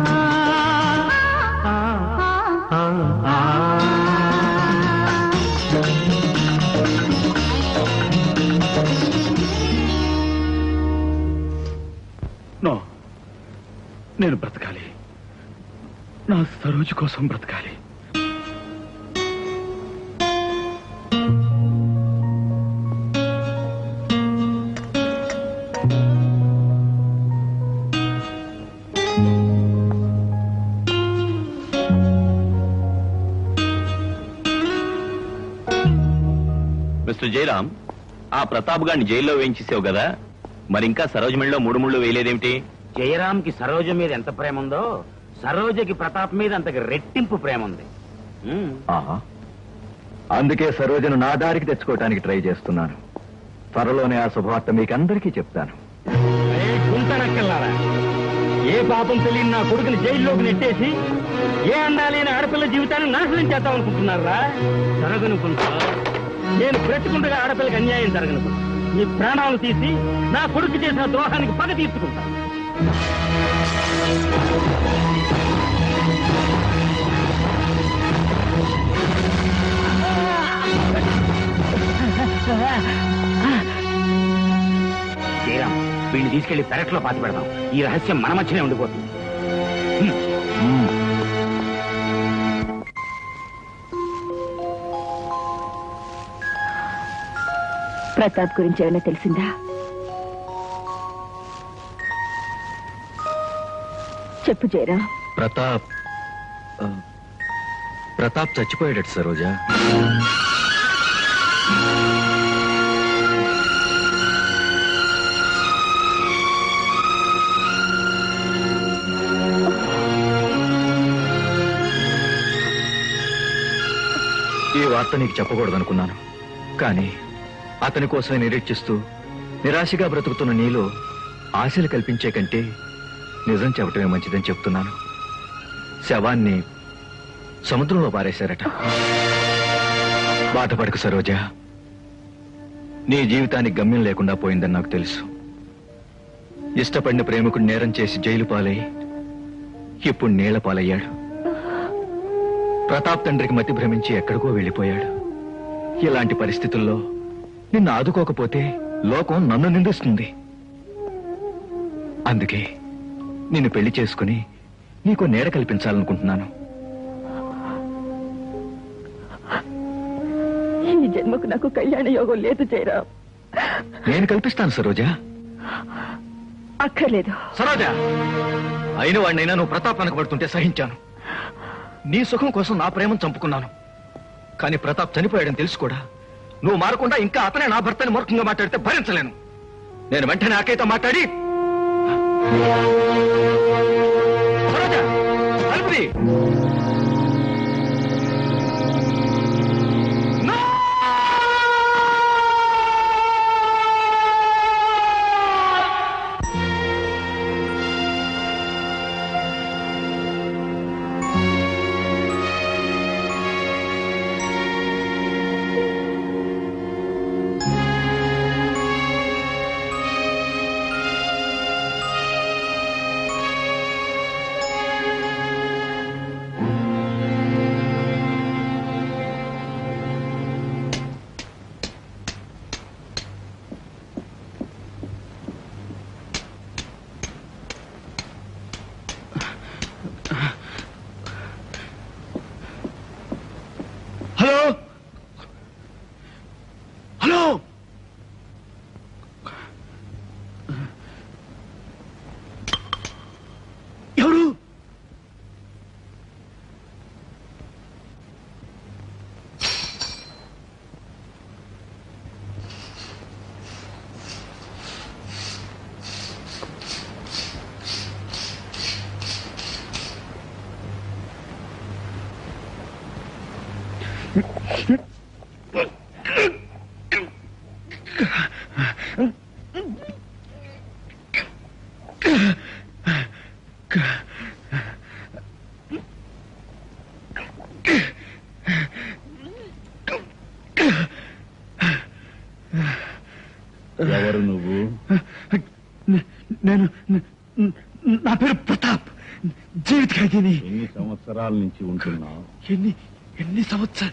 ఆ, ఆ, ఆ. నో నేను బ్రతకాలి నా సరోజు కోసం బ్రతకాలి మిస్టర్ జయరామ్ ఆ ప్రతాప్ గారిని జైల్లో వేయించేసావు కదా మరి ఇంకా సరోజమిళ్ళలో మూడు ముళ్ళు వేయలేదేమిటి జయరాంకి సరోజ మీద ఎంత ప్రేమ ఉందో సరోజకి ప్రతాప్ మీద అంతకు రెట్టింపు ప్రేమ ఉంది ఉమ్. ఆహా. అందుకే సరోజను నా దారికి తెచ్చుకోవటానికి ట్రై చేస్తున్నాను త్వరలోనే ఆ శుభవార్త మీకందరికీ చెప్తాను ఏ గుంతనక్కల్లారా ఏ పాపం తెలియని నా కొడుకుని జైల్లోకి నెట్టేసి ఏ అందాలైన ఆడపిల్ల జీవితాన్ని నాశనం చేద్దాం అనుకుంటున్నారా జరగనుకుంటా నేను బ్రతికుండగా ఆడపిల్లకి అన్యాయం జరగనుకుంటా నీ ప్రాణాలు తీసి నా కొడుకు చేసిన ద్రోహానికి పగ తీర్చుకుంటా జయరాం వీడిని తీసుకెళ్లి పెరట్లో పాతి పెడదాం ఈ రహస్యం మన మధ్యనే ఉండిపోతుంది మ్మ్. ప్రతాప్ గురించి ఏమైనా తెలిసిందా చెప్పు జయరా ప్రతాప్ ఆ, ప్రతాప్ చచ్చిపోయాడట సరోజా ఈ వార్త నీకు చెప్పకూడదనుకున్నాను కానీ అతని కోసమే నిరీక్షిస్తూ నిరాశగా బ్రతుకుతున్న నీలో ఆశలు కల్పించే కంటే నిజం చెప్పటమే మంచిదని చెప్తున్నాను శవాన్ని సముద్రంలో పారేశారట బాధపడకు సరోజ నీ జీవితానికి గమ్యం లేకుండా పోయిందని నాకు తెలుసు ఇష్టపడిన ప్రేమికుడు నేరం చేసి జైలు పాలై ఇప్పుడు నీళ్ల పాలయ్యాడు ప్రతాప్ తండ్రికి మతి భ్రమించి ఎక్కడికో వెళ్ళిపోయాడు ఇలాంటి పరిస్థితుల్లో నిన్ను ఆదుకోకపోతే లోకం నన్ను నిందిస్తుంది అందుకే నిన్ను పెళ్లి చేసుకుని నీకు నీడ కల్పించాలనుకుంటున్నాను ఈ జన్మకు నాకు కళ్యాణ యోగం లేదు జయరా నేను కల్పిస్తాను సరోజా అక్కర్లేదు సరోజా అయిన వాడినైనా నువ్వు ప్రతాపానికి పడుతుంటే సహించాను నీ సుఖం కోసం నా ప్రేమను చంపుకున్నాను కానీ ప్రతాప్ చనిపోయాడని తెలుసు కూడా నువ్వు మారకుండా ఇంకా అతనే నా భర్తని మూర్ఖంగా మాట్లాడితే భరించలేను నేను వెంటనే ఆకేతో మాట్లాడి సరోజా తలుపు తీ. ఎవరు నువ్వు నేను నా పేరు ప్రతాప్ జీవిత ఖైదీని ఎన్ని సంవత్సరాల నుంచి ఉంటున్నావు ఎన్ని ఎన్ని సంవత్సరాలు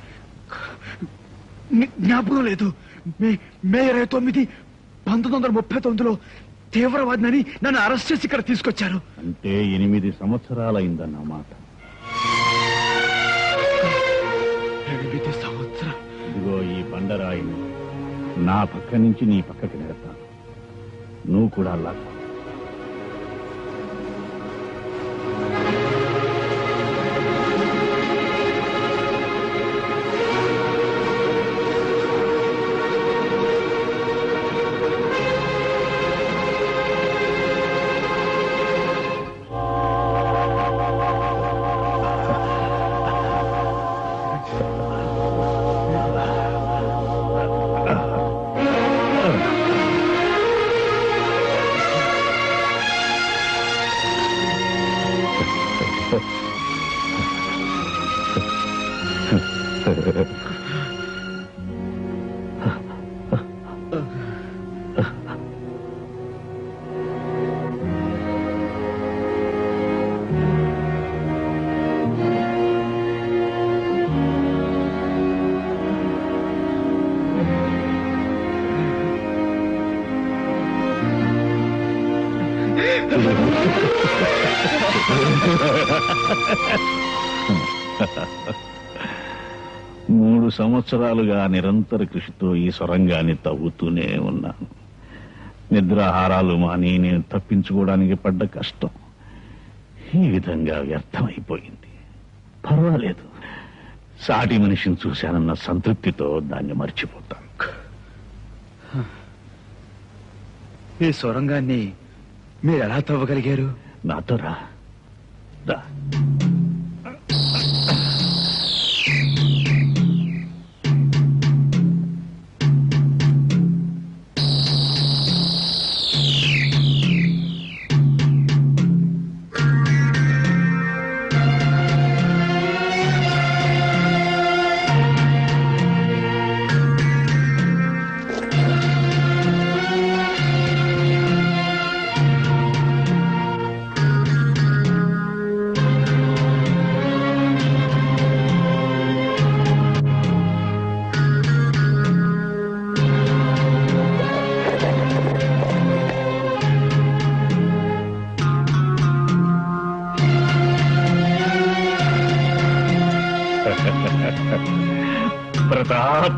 జ్ఞాపకం లేదు మే మే ఇరవై తొమ్మిది పంతొమ్మిది వందల ముప్పై తొమ్మిదిలో తీవ్రవాదిని నన్ను అరెస్ట్ చేసి ఇక్కడ తీసుకొచ్చారు అంటే ఎనిమిది సంవత్సరాలైందన్నమాట ఎనిమిది సంవత్సరాలు ఇదిగో ఈ బండరాయిని నా పక్క నుంచి నీ పక్కకి నెడతాను నువ్వు కూడా లాక్కో మూడు సంవత్సరాలుగా నిరంతర కృషితో ఈ సొరంగాన్ని తవ్వుతూనే ఉన్నాను నిద్రాహారాలు మాని నేను తప్పించుకోవడానికి పడ్డ కష్టం ఈ విధంగా వ్యర్థమైపోయింది పర్వాలేదు సాటి మనిషిని చూశానన్న సంతృప్తితో దాన్ని మర్చిపోతాను ఈ సొరంగాన్ని మీరు ఎలా తవ్వగలిగారు నాతో రా రా. ప్రతాప్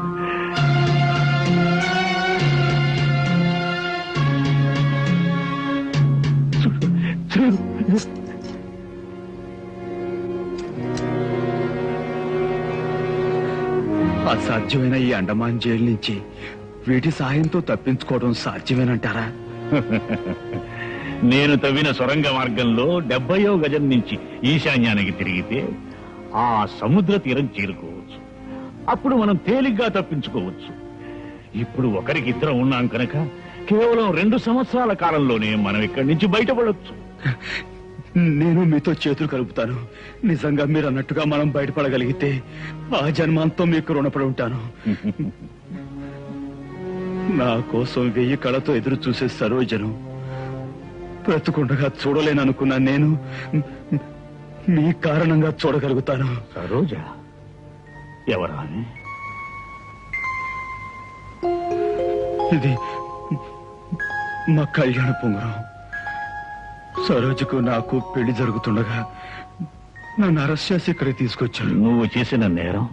చూడు, చూడు. అసాధ్యమైన ఈ అండమాన్ జైలు నుంచి వీటి సాయంతో తప్పించుకోవడం సాధ్యమేనంటారా నేను తవ్విన సొరంగ మార్గంలో డెబ్బయో గజం నుంచి ఈశాన్యానికి తిరిగితే ఆ సముద్ర తీరం చేరుకోవచ్చు అప్పుడు మనం తేలిగ్గా తప్పించుకోవచ్చు ఇప్పుడు ఒకరికి ఇద్దరం ఉన్నాం కనుక కేవలం రెండు సంవత్సరాల కాలంలోనే మనం ఇక్కడి నుంచి బయటపడొచ్చు నేను మీతో చేతులు కలుపుతాను నిజంగా మీరు అన్నట్టుగా మనం బయటపడగలిగితే ఆ జన్మాంతం మీకు రుణపడి ఉంటాను నా కోసం వెయ్యి కళతో ఎదురు చూసే సరోజను బ్రతుకుండగా చూడలేననుకున్న నేను మీ కారణంగా చూడగలుగుతాను సరోజ ఎవరా ఆమె? ఇది మా కళ్యాణ పొంగరం సరోజకు నాకు పెళ్లి జరుగుతుండగా నన్ను అరెస్ట్ చేసి ఇక్కడికి తీసుకొచ్చాను నువ్వు చేసిన నేరం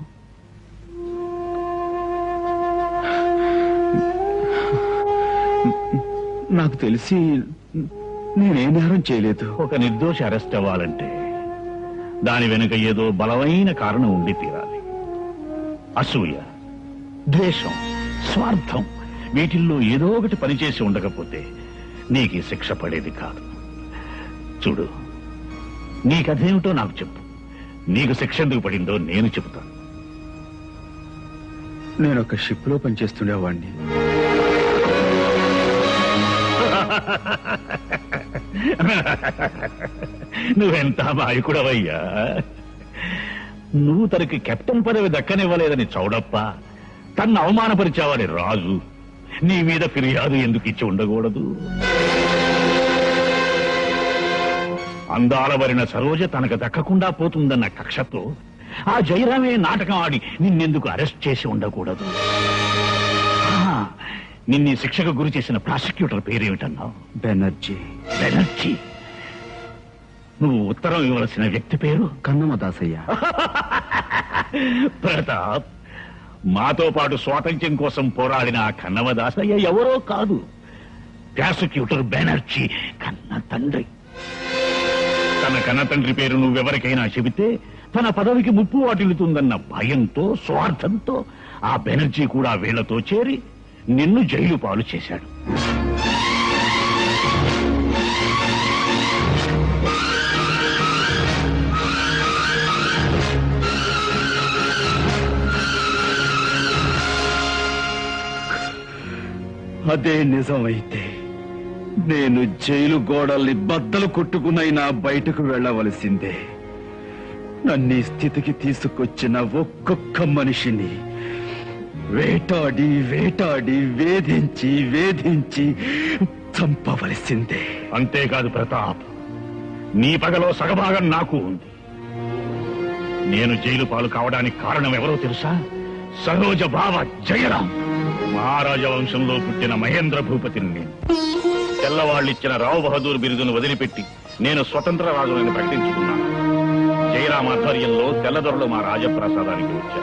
నాకు తెలిసి నేనే నేరం చేయలేదు ఒక నిర్దోషి అరెస్ట్ అవ్వాలంటే దాని వెనుక ఏదో బలమైన కారణం ఉండి తీరాలి అసూయ ద్వేషం స్వార్థం వీటిల్లో ఏదో ఒకటి పనిచేసి ఉండకపోతే నీకు ఈ శిక్ష పడేది కాదు చూడు నీ కథేమిటో నాకు చెప్పు నీకు శిక్ష ఎందుకు పడిందో నేను చెబుతాను నేను ఒక షిప్ లో పనిచేస్తుండేవాడిని నువ్వెంత మాయకుడవయ్యా నువ్వు తనకి కెప్టెన్ పదవి దక్కనివ్వలేదని చౌడప్ప తన్ను అవమానపరిచావని రాజు నీ మీద ఫిర్యాదు ఎందుకు ఇచ్చి ఉండకూడదు అందాల వరిన సరోజ తనకు దక్కకుండా పోతుందన్న కక్షతో ఆ జయరామే నాటకం ఆడి నిన్నెందుకు అరెస్ట్ చేసి ఉండకూడదు ఆ, నిన్నీ శిక్షకు గురి చేసిన ప్రాసిక్యూటర్ పేరేమిటన్నావు బెనర్జీ బెనర్జీ నువ్వు ఉత్తరం ఇవ్వవలసిన వ్యక్తి పేరు కన్నమ దాసయ్య ప్రతాప్ మాతో పాటు స్వాతంత్ర్యం కోసం పోరాడిన ఆ కన్నవదాసయ్య ఎవరో కాదు ప్రాసిక్యూటర్ బెనర్జీ కన్న తండ్రి తన కన్న తండ్రి పేరు నువ్వెవరికైనా చెబితే తన పదవికి ముప్పు వాటిల్లుతుందన్న భయంతో స్వార్థంతో ఆ బెనర్జీ కూడా వీళ్లతో చేరి నిన్ను జైలు పాలు చేశాడు అదే నిజమైతే నేను జైలు గోడల్ని బద్దలు కొట్టుకునైనా బయటకు వెళ్ళవలసిందే నన్ను ఈ స్థితికి తీసుకొచ్చిన ఒక్కొక్క మనిషిని వేటాడి వేటాడి వేధించి వేధించి చంపవలసిందే అంతేకాదు ప్రతాప్ నీ పగలో సగభాగం నాకు ఉంది నేను జైలు పాలు కావడానికి కారణం ఎవరో తెలుసా సరోజ బావ జయరాం మహారాజ వంశంలో పుట్టిన మహేంద్ర భూపతిని నేను తెల్లవాళ్ళిచ్చిన రావు బహదూర్ బిరుదును వదిలిపెట్టి నేను స్వతంత్ర రాజులని ప్రకటించుకున్నాను జయరాం ఆధ్వర్యంలో తెల్లదొరలు మా రాజప్రసాదానికి వచ్చారు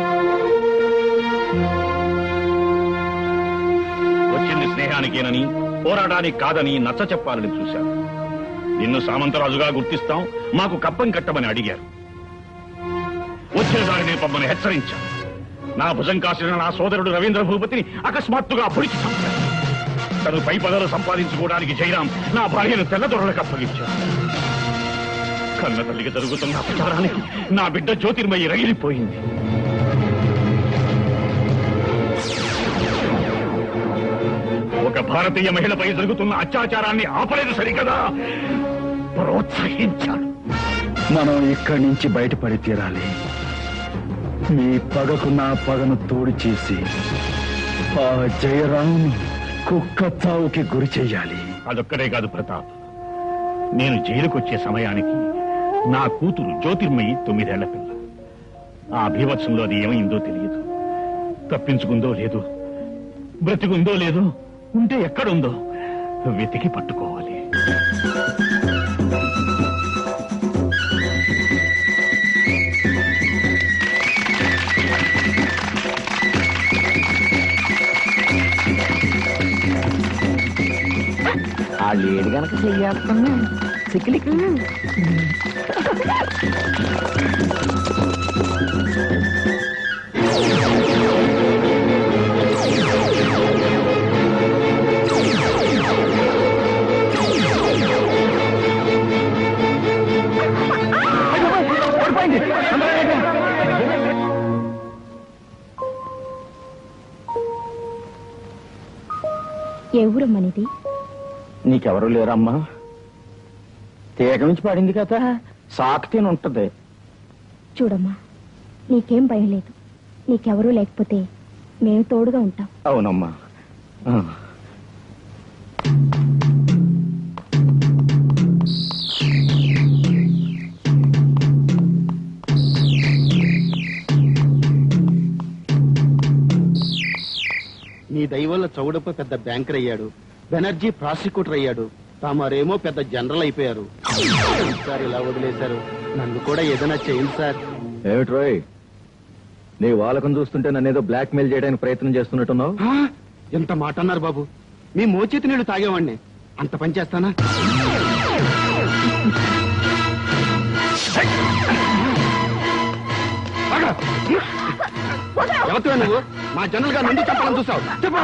వచ్చింది స్నేహానికేనని పోరాటానికి కాదని నచ్చ చెప్పాలని చూశారు నిన్ను సామంతరాజుగా గుర్తిస్తాం మాకు కప్పం కట్టమని అడిగారు వచ్చేదారిని పమ్మని హెచ్చరించాను నా భుజం కాసిన నా సోదరుడు రవీంద్ర భూపతిని అకస్మాత్తుగా పొడిచి చంపాడు తను పై పదలు సంపాదించుకోవడానికి జయరాం నా భార్యను తెల్లదొరలకు అప్పగించాడు కన్న తల్లికి జరుగుతున్న అపచారానికి నా బిడ్డ జ్యోతిర్మయి రగిలిపోయింది ఒక భారతీయ మహిళపై జరుగుతున్న అత్యాచారాన్ని ఆపలేదు సరికదా ప్రోత్సహించాడు మనం ఇక్కడి నుంచి బయటపడి తీరాలి మీ పగకు నా పగను తోడు చేసి ఆ జయరామును కుక్క చావుకి గురి చెయ్యాలి అదొక్కడే కాదు ప్రతాప్ నేను జైలుకు వచ్చే సమయానికి నా కూతురు జ్యోతిర్మయి తొమ్మిదేళ్ల పిల్ల ఆ భీవత్సంలో అది ఏమైందో తెలియదు తప్పించుకుందో లేదో బ్రతికుందో లేదో ఉంటే ఎక్కడుందో వెతికి పట్టుకోవాలి ఆ లేడు గనక చెయ్యేస్తున్నా సిక్కిలికి ఏ ఊరమ్మనిది నీకెవరు లేరమ్మా తీగ నుంచి పడింది కదా సాకుతీని ఉంటది చూడమ్మా నీకేం భయం లేదు నీకెవరూ లేకపోతే మేము తోడుగా ఉంటాం అవునమ్మా ఆ. నీ దయ వల్ల చౌడప్ప పెద్ద బ్యాంకర్ అయ్యాడు బెనర్జీ ప్రాసిక్యూటర్ అయ్యాడు తామరేమో పెద్ద జనరల్ అయిపోయారు సార్ ఇలా వదిలేశారు నన్ను కూడా ఏదైనా చేయండి సార్ ఏమిటి రోయ్ నీ వాళ్ళకం చూస్తుంటే నన్నేదో బ్లాక్ మెయిల్ చేయడానికి ప్రయత్నం చేస్తున్నట్టున్నావు ఆ, ఎంత మాట అన్నారు బాబు మీ మోచేతి నీళ్లు తాగేవాడిని అంత పని చేస్తానా ఎవరితో నువ్వు మా జనరల్ గా నుండి చెప్పాలని చూసావు చెప్పు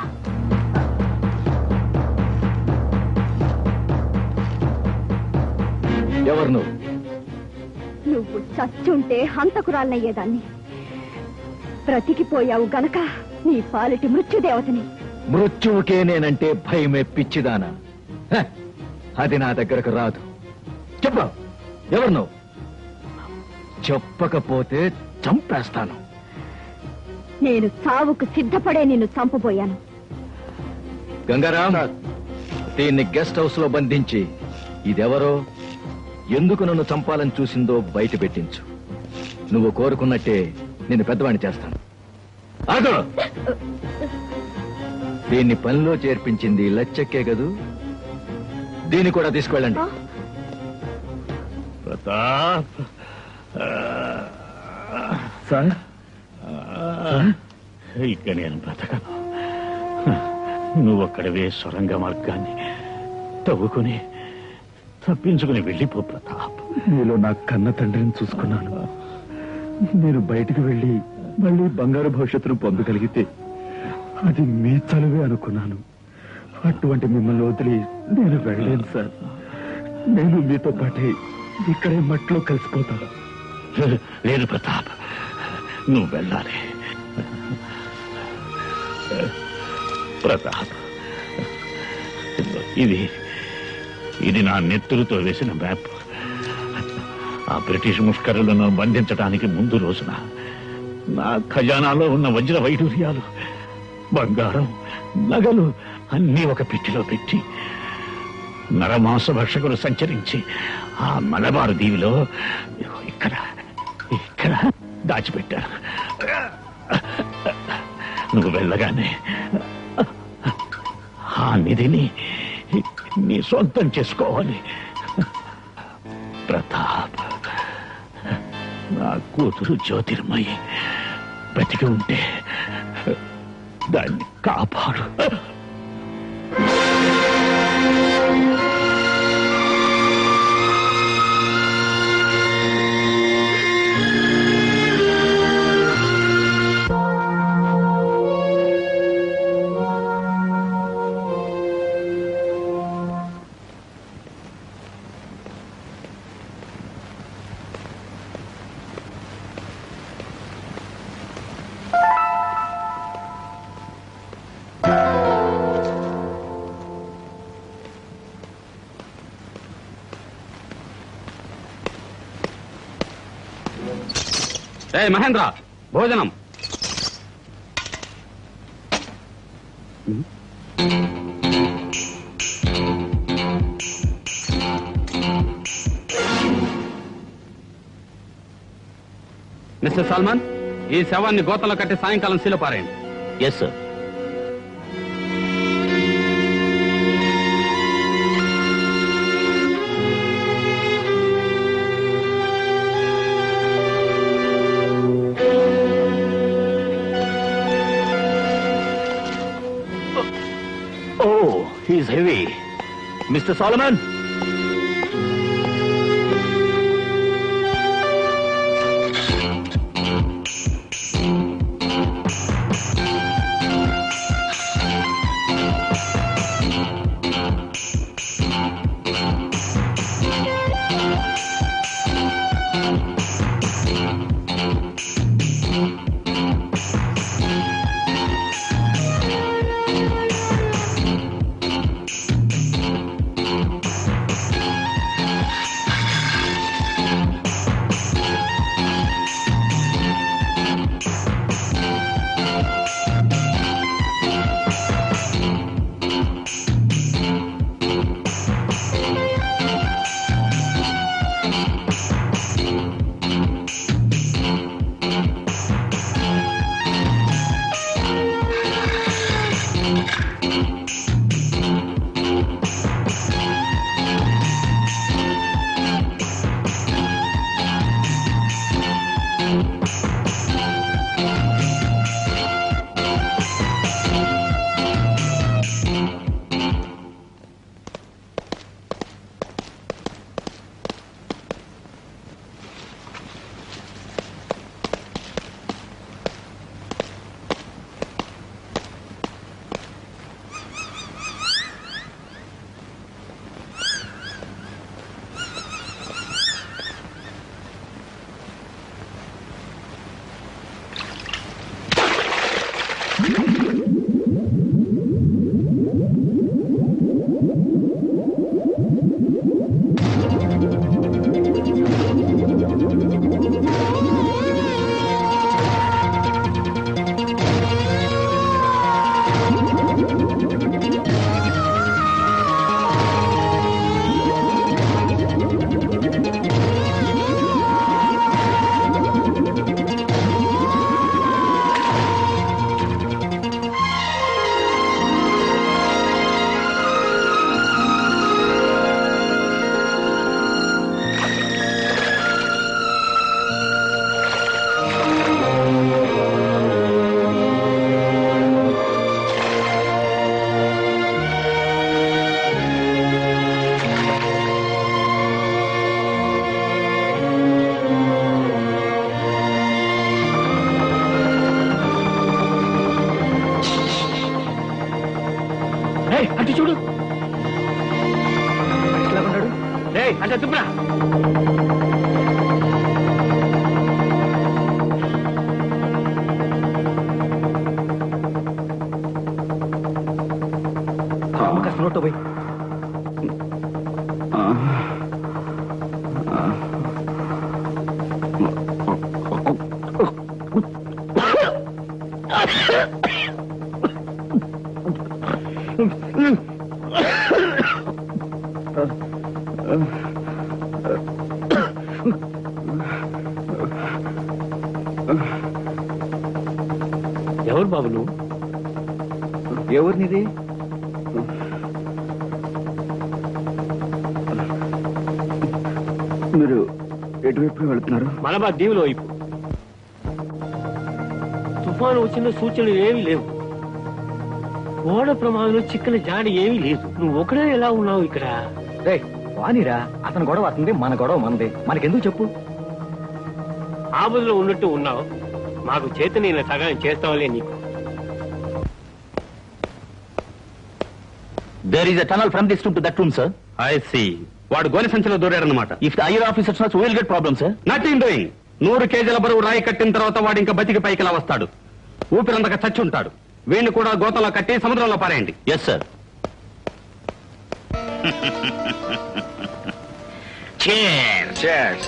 ఎవరు నువ్వు నువ్వు చచ్చుంటే హంతకురాలనయ్యేదాన్ని బ్రతికిపోయావు గనక నీ పాలిటి మృత్యుదేవతని మృత్యువుకే నేనంటే భయమే పిచ్చిదానా హ, అది నా దగ్గరకు రాదు చెప్పు ఎవరు నువ్వు చెప్పకపోతే చంపేస్తాను నేను చావుకు సిద్ధపడే నిన్ను చంపబోయాను గంగారాం దీన్ని గెస్ట్ హౌస్ లో బంధించి ఇదెవరో ఎందుకు నన్ను చంపాలని చూసిందో బయట పెట్టించు నువ్వు కోరుకున్నట్టే నేను పెద్దవాణ్ణి చేస్తాను ఆగు! దీన్ని పనిలో చేర్పించింది లచ్చక్కే కదూ దీన్ని కూడా తీసుకెళ్ళండి ప్రతాప్ సార్ ఇక నేను బ్రతకను నువ్వు అక్కడవే సొరంగ మార్గాన్ని తవ్వుకుని తప్పించుకుని వెళ్ళిపో ప్రతాప్ నీలో నా కన్న తండ్రిని చూసుకున్నాను నేను బయటికి వెళ్ళి మళ్ళీ బంగారు భవిష్యత్తును పొందగలిగితే అది మీ చలువే అనుకున్నాను అటువంటి మిమ్మల్ని వదిలి నేను వెళ్ళలేను సార్ నేను మీతో పాటే ఇక్కడే మట్లో కలిసిపోతాను లేదు ప్రతాప్ నువ్వు వెళ్ళాలి ప్రతాప్ ఇది ఇది నా నెత్తులతో వేసిన మ్యాప్ ఆ బ్రిటిష్ ముష్కరులను బంధించడానికి ముందు రోజున నా ఖజానాలో ఉన్న వజ్ర వైడూర్యాలు బంగారం నగలు అన్నీ ఒక పెట్టిలో పెట్టి నరమాంస భక్షకులు సంచరించి ఆ మలబారు దీవిలో ఇదిగో ఇక్కడ ఇక్కడ దాచిపెట్టారు నువ్వు వెళ్ళగానే ఆ నిధిని నీ సొంతం చేసుకోవాలి ప్రతాప్ నా కూతురు జ్యోతిర్మయి బతికి ఉంటే దాన్ని కాపాడు ఏ మహేంద్ర భోజనం మిస్టర్ సల్మాన్ ఈ శవాన్ని గోతంలో కట్టి సాయంకాలం శీల పారేయండి yes sir oh he's heavy mister Solomon నోట్లో పోయి ఎవరు బాబు నువ్వు ఎవరినిది మీరు ఎటువైపు వెళుతున్నారు మలబార్ దీవులో వైపు తుఫాను వచ్చిన సూచనలు ఏమీ లేవు ఓడ ప్రమాదంలో చిక్కన జాడి ఏమీ లేదు నువ్వు ఒకడే ఎలా ఉన్నావు ఇక్కడ రే వానిరా అతని గొడవ అతనిది మన గొడవ మనది మనకెందుకు చెప్పు ఆపదలో ఉన్నట్టు ఉన్నావు మాకు చేతనీళ్ళ సహాయం చేస్తావులే నీకు There is a tunnel from this room to that room, sir. I see వాడు గోనె సంచిలో దూరాడనమాట If the higher officers know, we'll get problem, sir. Nothing doing నూరు కేజీల బరువు రాయి కట్టిన తర్వాత వాడు ఇంకా బతికి పైకిలా వస్తాడు ఊపిరందక చచ్చి ఉంటాడు వీణ్ణి కూడా గోతంలో కట్టి సముద్రంలో పారేయండి Yes, sir. Cheers. Cheers.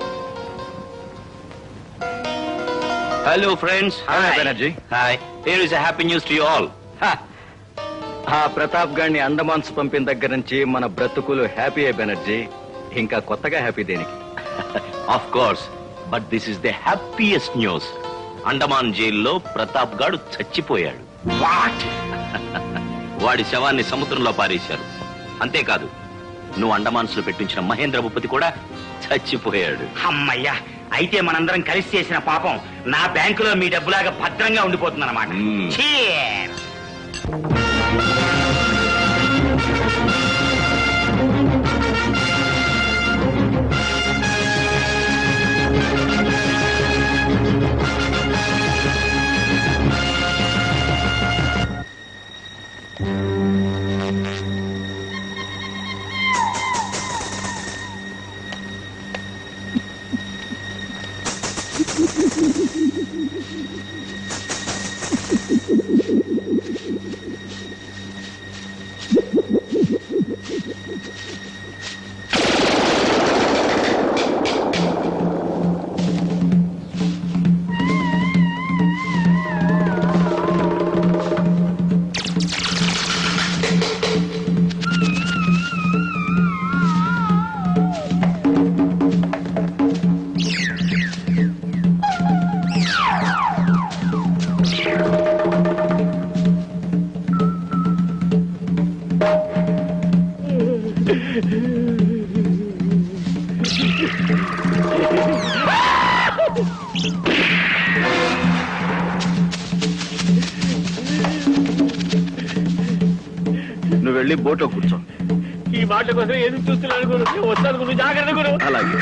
Hello, friends. Hi, Banerjee. Hi. Here is a happy news to you all. ఆ ప్రతాప్ గారిని అండమాన్స్ పంపిన దగ్గర నుంచి మన బ్రతుకులు హ్యాపీ అయ్యి బెనర్జీ ఇంకా కొత్తగా హ్యాపీ దేనికి of course but this is the happiest news Andaman జైల్లో ప్రతాప్ గాడు చచ్చిపోయాడు వాట్ వాడి శవాన్ని సముద్రంలో పారేశారు అంతేకాదు నువ్వు అండమాన్స్ లో పెట్టించిన మహేంద్ర భూపతి కూడా చచ్చిపోయాడు అమ్మయ్యా అయితే మనందరం కలిసి చేసిన పాపం నా బ్యాంకులో మీ డబ్బులాగా భద్రంగా ఉండిపోతుంది అనమాట నువ్వు వెళ్ళి బోట్లో కూర్చో ఈ మాట కోసం ఎదురు చూస్తున్నాను గురు నేను వస్తాను గురు జాగ్రత్త గురు అలాగే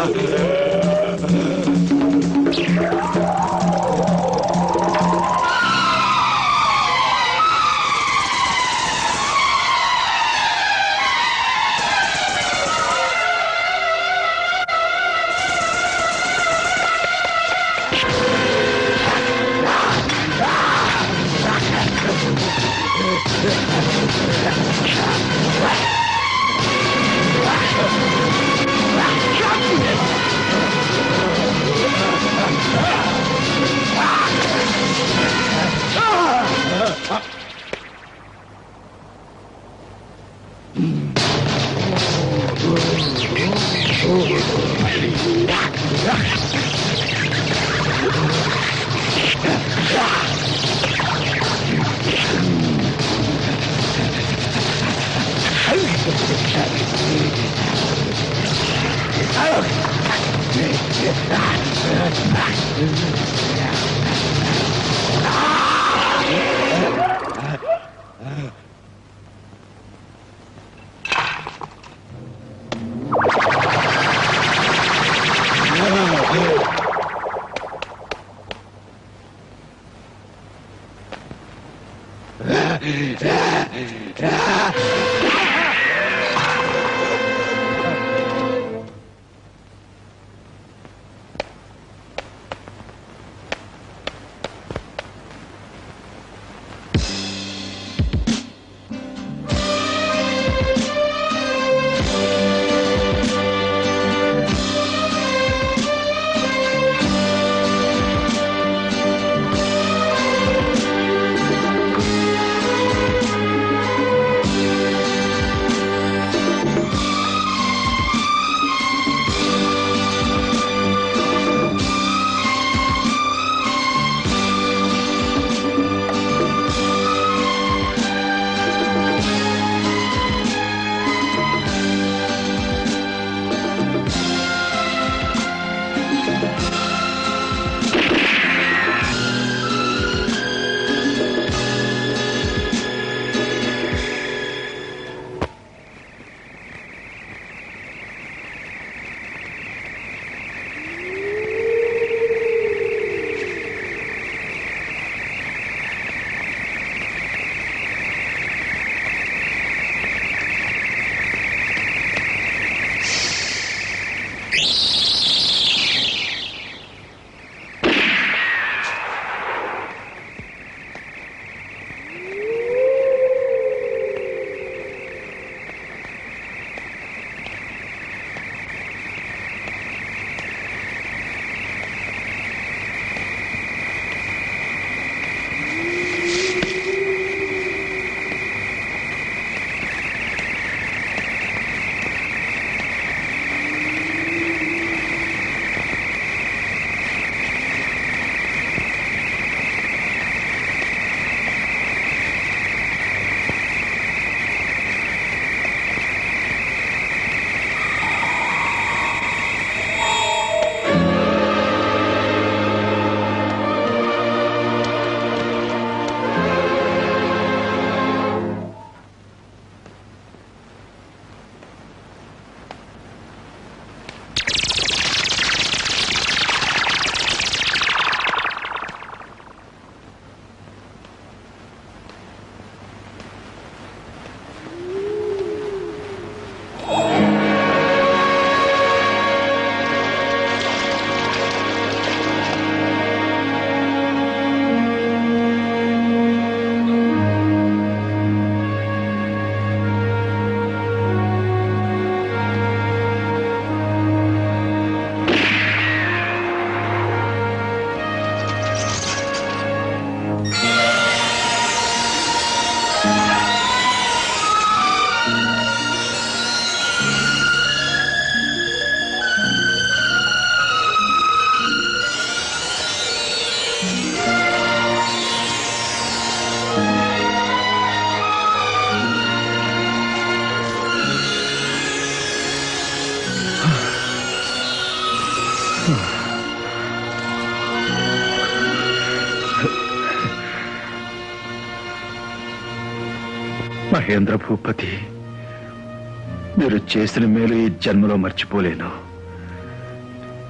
మహేంద్ర భూపతి మీరు చేసిన మేలు ఈ జన్మలో మర్చిపోలేను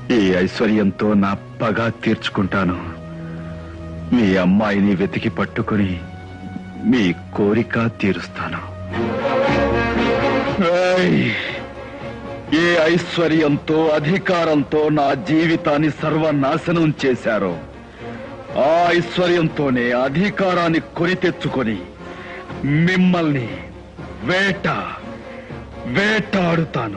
ఈ ఐశ్వర్యంతో నా పగ తీర్చుకుంటాను మీ అమ్మాయిని వెతికి పట్టుకుని మీ కోరిక తీరుస్తాను ఏయ్! ఏ ఐశ్వర్యంతో అధికారంతో నా జీవితాన్ని సర్వనాశనం చేశారో ఆ ఐశ్వర్యంతోనే అధికారాన్ని కొని తెచ్చుకొని మిమ్మల్ని వేట వేటాడుతాను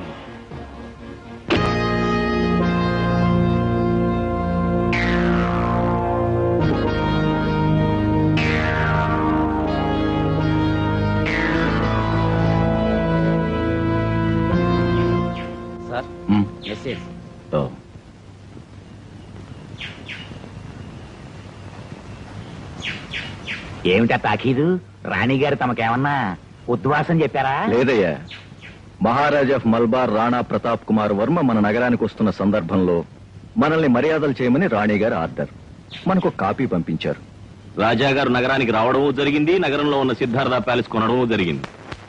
సార్ మెసేజ్ ఏమిటా తాకీదు రాణిగారు తమకేమన్నా ఉద్వాసం చెప్పారా లేదయ్యా మహారాజ్ ఆఫ్ మల్బార్ రాణా ప్రతాప్ కుమార్ వర్మ మన నగరానికి వస్తున్న సందర్భంలో మనల్ని మర్యాదలు చేయమని రాణి గారు ఆర్డర్ మనకు కాపీ పంపించారు రాజా గారు నగరానికి రావడము జరిగింది నగరంలో ఉన్న సిద్ధార్థ ప్యాలెస్ కొనడము జరిగింది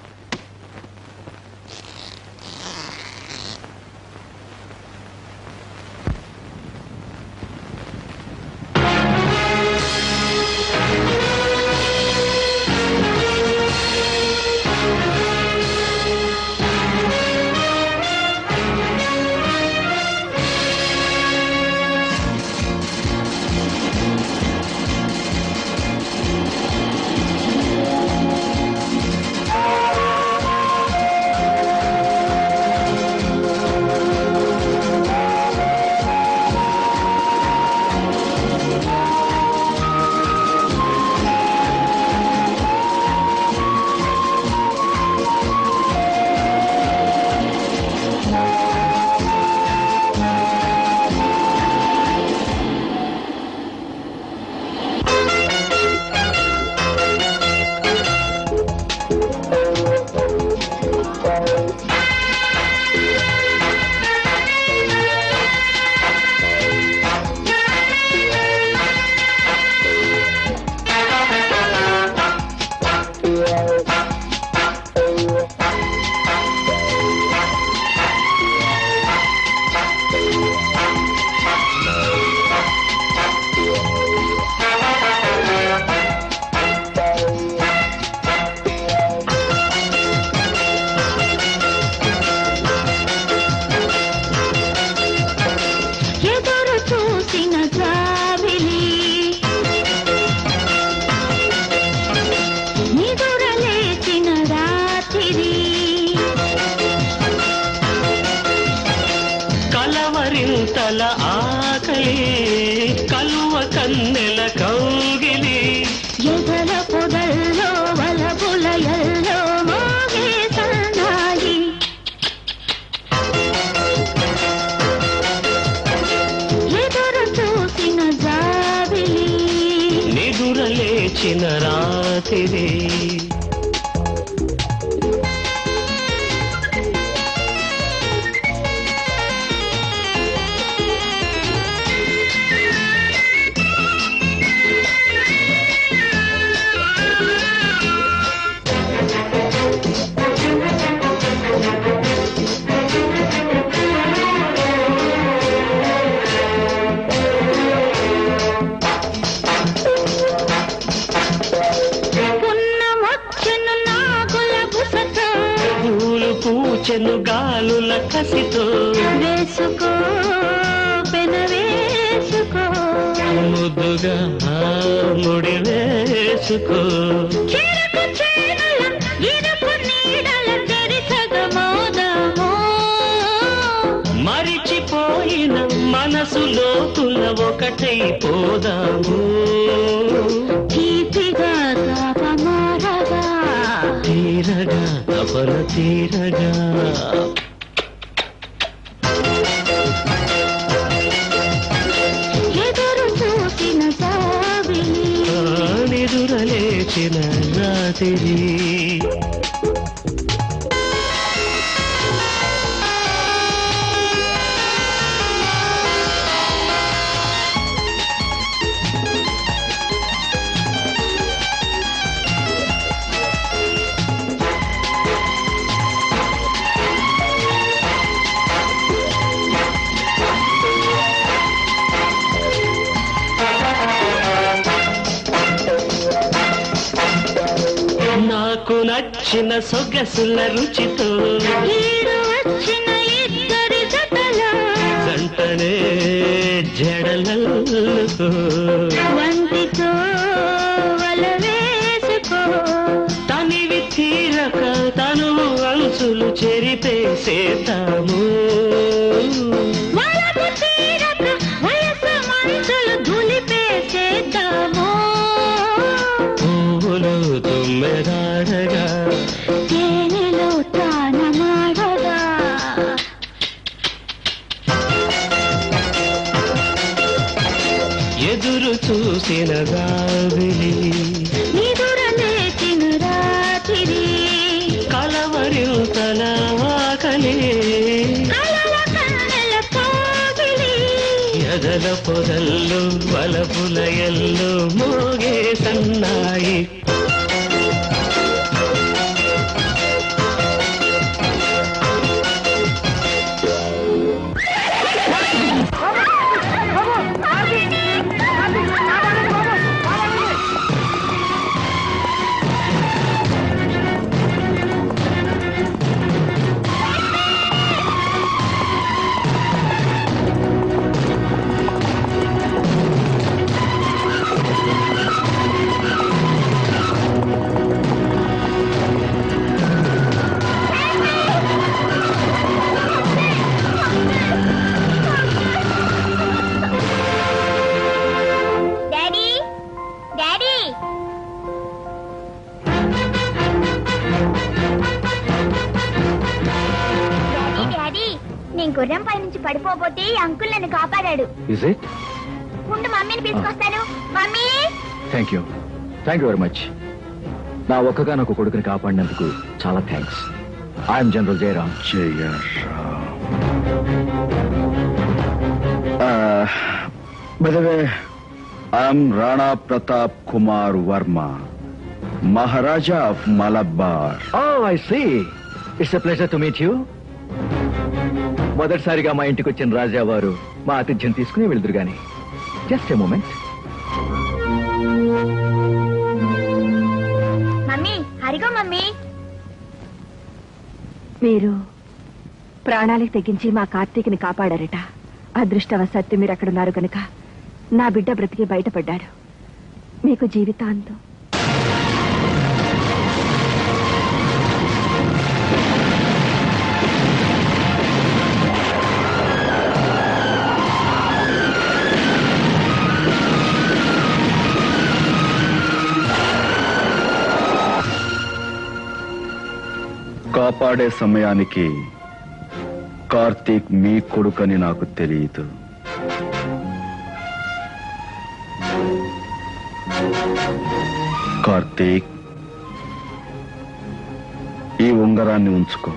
ఎదురు చూసిన జాబిలి నిదుర లేచిన రాత్రి కలవరింతల ఆకలి కలువ కన్నెల కౌగిలి ఎదల పొదల్లో వలపుల ఎల్లో మోగే సన్నాయి ఎదురు చూసిన జాబిలి నిదుర లేచిన రాత్రి పున్నమొచ్చెను నాగుల బుసతో పూలు పూచెను గాలుల కసితో వేసుకో పెన వేసుకో ముద్దుగా ముడి వేసుకో చెరకు చేనుల ఇరుపు నీడల తెరిసగమోదమో మరిచిపోయిన మనసు లోతుల ఒకటై పోదాము తీపిగా తాపమారగా తీరగా తపన తీరగా ఎదురు చూసిన సాబిలి నిదుర లేచిన రాత్రి ఆ వచ్చిన సొగసుల రుచితో ఈడు వచ్చిన ఇద్దరి జతలో జంటనే జడలల్లుకో వంటితో వల వేసుకో తనివి తీరక తనువు అంచులు చెరిపేసేతాము వలపు తీరక వయసు మంచులు దులిపేసేద్దాము పువ్వులు తుమ్మెదాడగా తేనెలో తానమాడగా ఎదురు చూసిన గావిలి నిదుర లేచిన రాత్రి కలవరింతల ఆకలి కలల కన్నెల కోగిలి ఎదల పొదల్లో వలపుల ఎల్లో మోగే సన్నాయి డాడీ డాడీ డాడీ డాడీ నేను గుర్రం పై నుంచి పడిపోతే ఈ అంకుల్ నన్ను కాపాడాడు ఇస్ ఇట్ ముందు మమ్మీని పిలుచుకొస్తాను mummy thank you thank you very much నా ఒక్కగానొక్క కొడుకుని కాపాడినందుకు చాలా thanks I'm general Jayaram by the way I'm Rana Pratap Kumar Varma Maharaja of Malabar oh I see it's a pleasure to meet you మొదటిసారిగా మా ఇంటికి వచ్చిన రాజా వారు మా ఆతిథ్యం తీసుకుని వెళ్దురు గాని జస్ట్ ఎ మూమెంట్ మమ్మీ హరిగో మమ్మీ మీరు ప్రాణాలకు తెగించి మా కార్తీక్ని కాపాడారట అదృష్టవశాత్తు మీరు అక్కడున్నారు కనుక నా బిడ్డ బ్రతికి బయటపడ్డాడు మీకు జీవితాంతం కాపాడే సమయానికి కార్తీక్ మీ కొడుకని నాకు తెలియదు కార్తీక్ ఈ ఉంగరాన్ని ఉంచుకో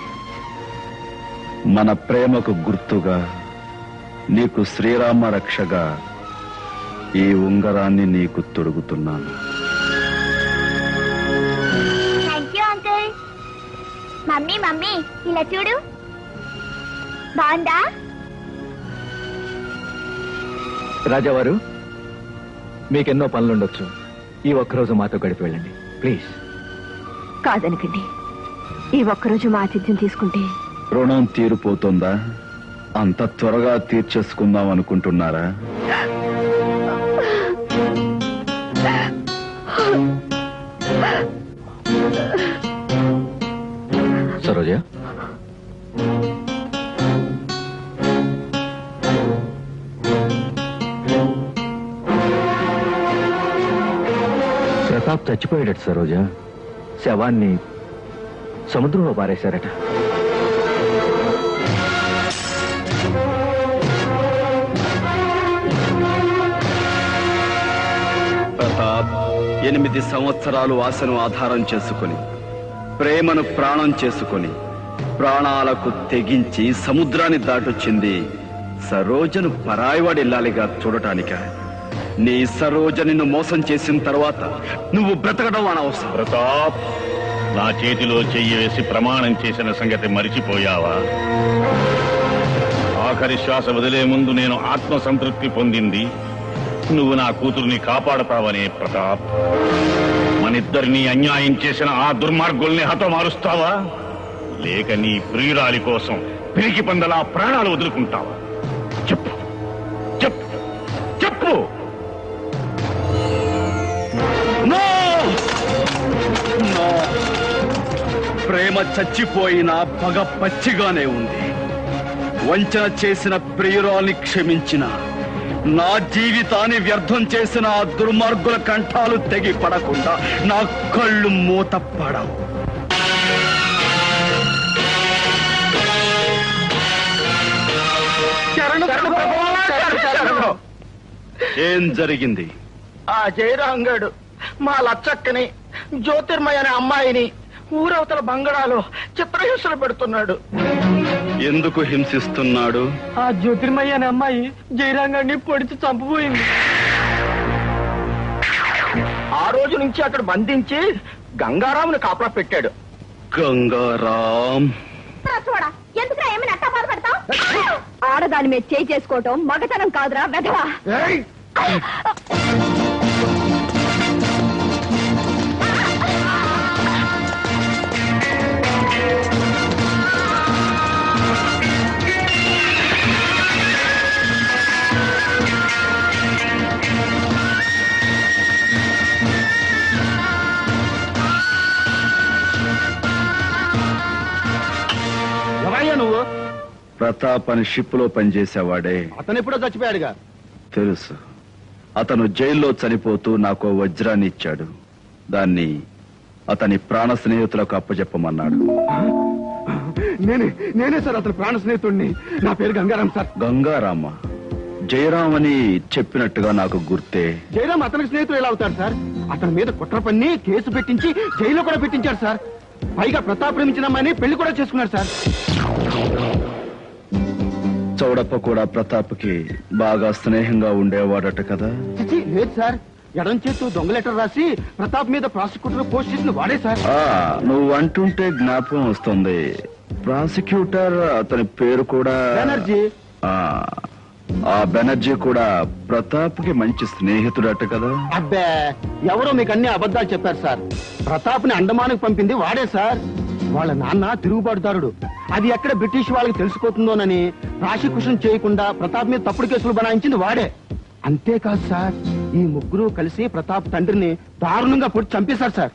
మన ప్రేమకు గుర్తుగా నీకు శ్రీరామ రక్షగా ఈ ఉంగరాన్ని నీకు తొడుగుతున్నాను thank you uncle mummy mummy ఇలా చూడు బాగుందా రాజావారు మీకెన్నో పనులుండొచ్చు ఈ ఒక్కరోజు మాతో గడిపి వెళ్ళండి ప్లీజ్ కాదనకండి ఈ ఒక్కరోజు మా ఆతిథ్యం తీసుకుంటే రుణం తీరిపోతుందా అంత త్వరగా తీర్చేసుకుందాం అనుకుంటున్నారా సరోజ ప్రతాప్ చచ్చిపోయాడట సరోజ శవాన్ని సముద్రంలో పారేశారట ప్రతాప్ ఎనిమిది సంవత్సరాలు ఆశను ఆధారం చేసుకుని ప్రేమను ప్రాణం చేసుకుని ప్రాణాలకు తెగించి సముద్రాన్ని దాటొచ్చింది సరోజను పరాయివాడిల్లాలిగా చూడటానిక నీ సరోజ నిన్ను మోసం చేసిన తర్వాత నువ్వు బ్రతకడం అనవసరం ప్రతాప్ నా చేతిలో చెయ్యి వేసి ప్రమాణం చేసిన సంగతి మరిచిపోయావా ఆఖరి శ్వాస వదిలే ముందు నేను ఆత్మ సంతృప్తి పొందింది నువ్వు నా కూతుర్ని కాపాడతావనే ప్రతాప్ మన మనిద్దరినీ అన్యాయం చేసిన ఆ దుర్మార్గుల్ని హతమారుస్తావా లేక నీ ప్రియురాలి కోసం పిరికి పందలా ప్రాణాలు వదులుకుంటావా చెప్పు చెప్పు చెప్పు నో! నో! ప్రేమ చచ్చిపోయినా పగ పచ్చిగానే ఉంది వంచన చేసిన ప్రియురాల్ని క్షమించిన నా జీవితాన్ని వ్యర్థం చేసిన ఆ దుర్మార్గుల కంఠాలు తెగి పడకుండా నా కళ్ళు మూత పడవు ఏం జరిగింది ఆ జయరాం గాడు మా లచ్చక్కని జ్యోతిర్మయ అనే అమ్మాయిని ఊరవతల బంగళాలో చిత్రహింసలు పెడుతున్నాడు ఎందుకు హింసిస్తున్నాడు ఆ జ్యోతిర్మయ్య అనే అమ్మాయి జయరాంగాన్ని పొడిచి చంపబోయింది ఆ రోజు నుంచి అక్కడ బంధించి గంగారాముని కాపలా పెట్టాడు గంగారాం చూడా ఎందుకు ఏమైనా అట్టా బాధపడతావు ఆడదాని మీద చేయి చేసుకోవటం మగతనం కాదురా వెధవా ఎవరయ్యా నువ్వు ప్రతాప్ అని షిప్ లో పనిచేసేవాడే అతను ఎప్పుడో చచ్చిపోయాడుగా తెలుసు అతను జైల్లో చనిపోతూ నాకు ఓ వజ్రాన్ని ఇచ్చాడు దాన్ని అతని ప్రాణ స్నేహితులకు అప్పచెప్పమన్నాడు నేనే నేనే సార్ అతని ప్రాణ స్నేహితుడిని నా పేరు గంగారాం సార్ గంగారామ జయరాం అని చెప్పినట్టుగా నాకు గుర్తే జయరాం అతనికి స్నేహితుడు ఎలా అవుతాడు సార్ అతని మీద కుట్ర పన్ని కేసు పెట్టించి జైల్లో కూడా పెట్టించాడు సార్ పైగా ప్రతాప్ ప్రేమించిన అమ్మాయిని పెళ్లి కూడా చేసుకున్నాడు సార్ చౌడప్ప కూడా ప్రతాప్కి బాగా స్నేహంగా ఉండేవాడట కదా చిచి, లేదు సార్ ఎడం చేతు దొంగ లెటర్ రాసి ప్రతాప్ మీద ప్రాసిక్యూటర్ పోస్ట్ చేసిన వాడే సార్ ఆ నువ్వు అంటుంటే జ్ఞాపకం వస్తుంది ప్రాసిక్యూటర్ అతని పేరు కూడా బెనర్జీ ఆ, ఆ బెనర్జీ కూడా ప్రతాప్ కి మంచి స్నేహితుడట కదా అబ్బే ఎవరో మీకు అన్ని అబద్ధాలు చెప్పారు సార్ ప్రతాప్ ని అండమానికి పంపింది వాడే సార్ వాళ్ళ నాన్న తిరుగుబాటుదారుడు అది ఎక్కడ బ్రిటిష్ వాళ్ళకి తెలిసిపోతుందోనని ప్రాసిక్యూషన్ చేయకుండా ప్రతాప్ మీద తప్పుడు కేసులు బనాయించింది వాడే అంతేకాదు సార్ ఈ ముగ్గురు కలిసి ప్రతాప్ తండ్రిని దారుణంగా పొడి చంపేశారు సార్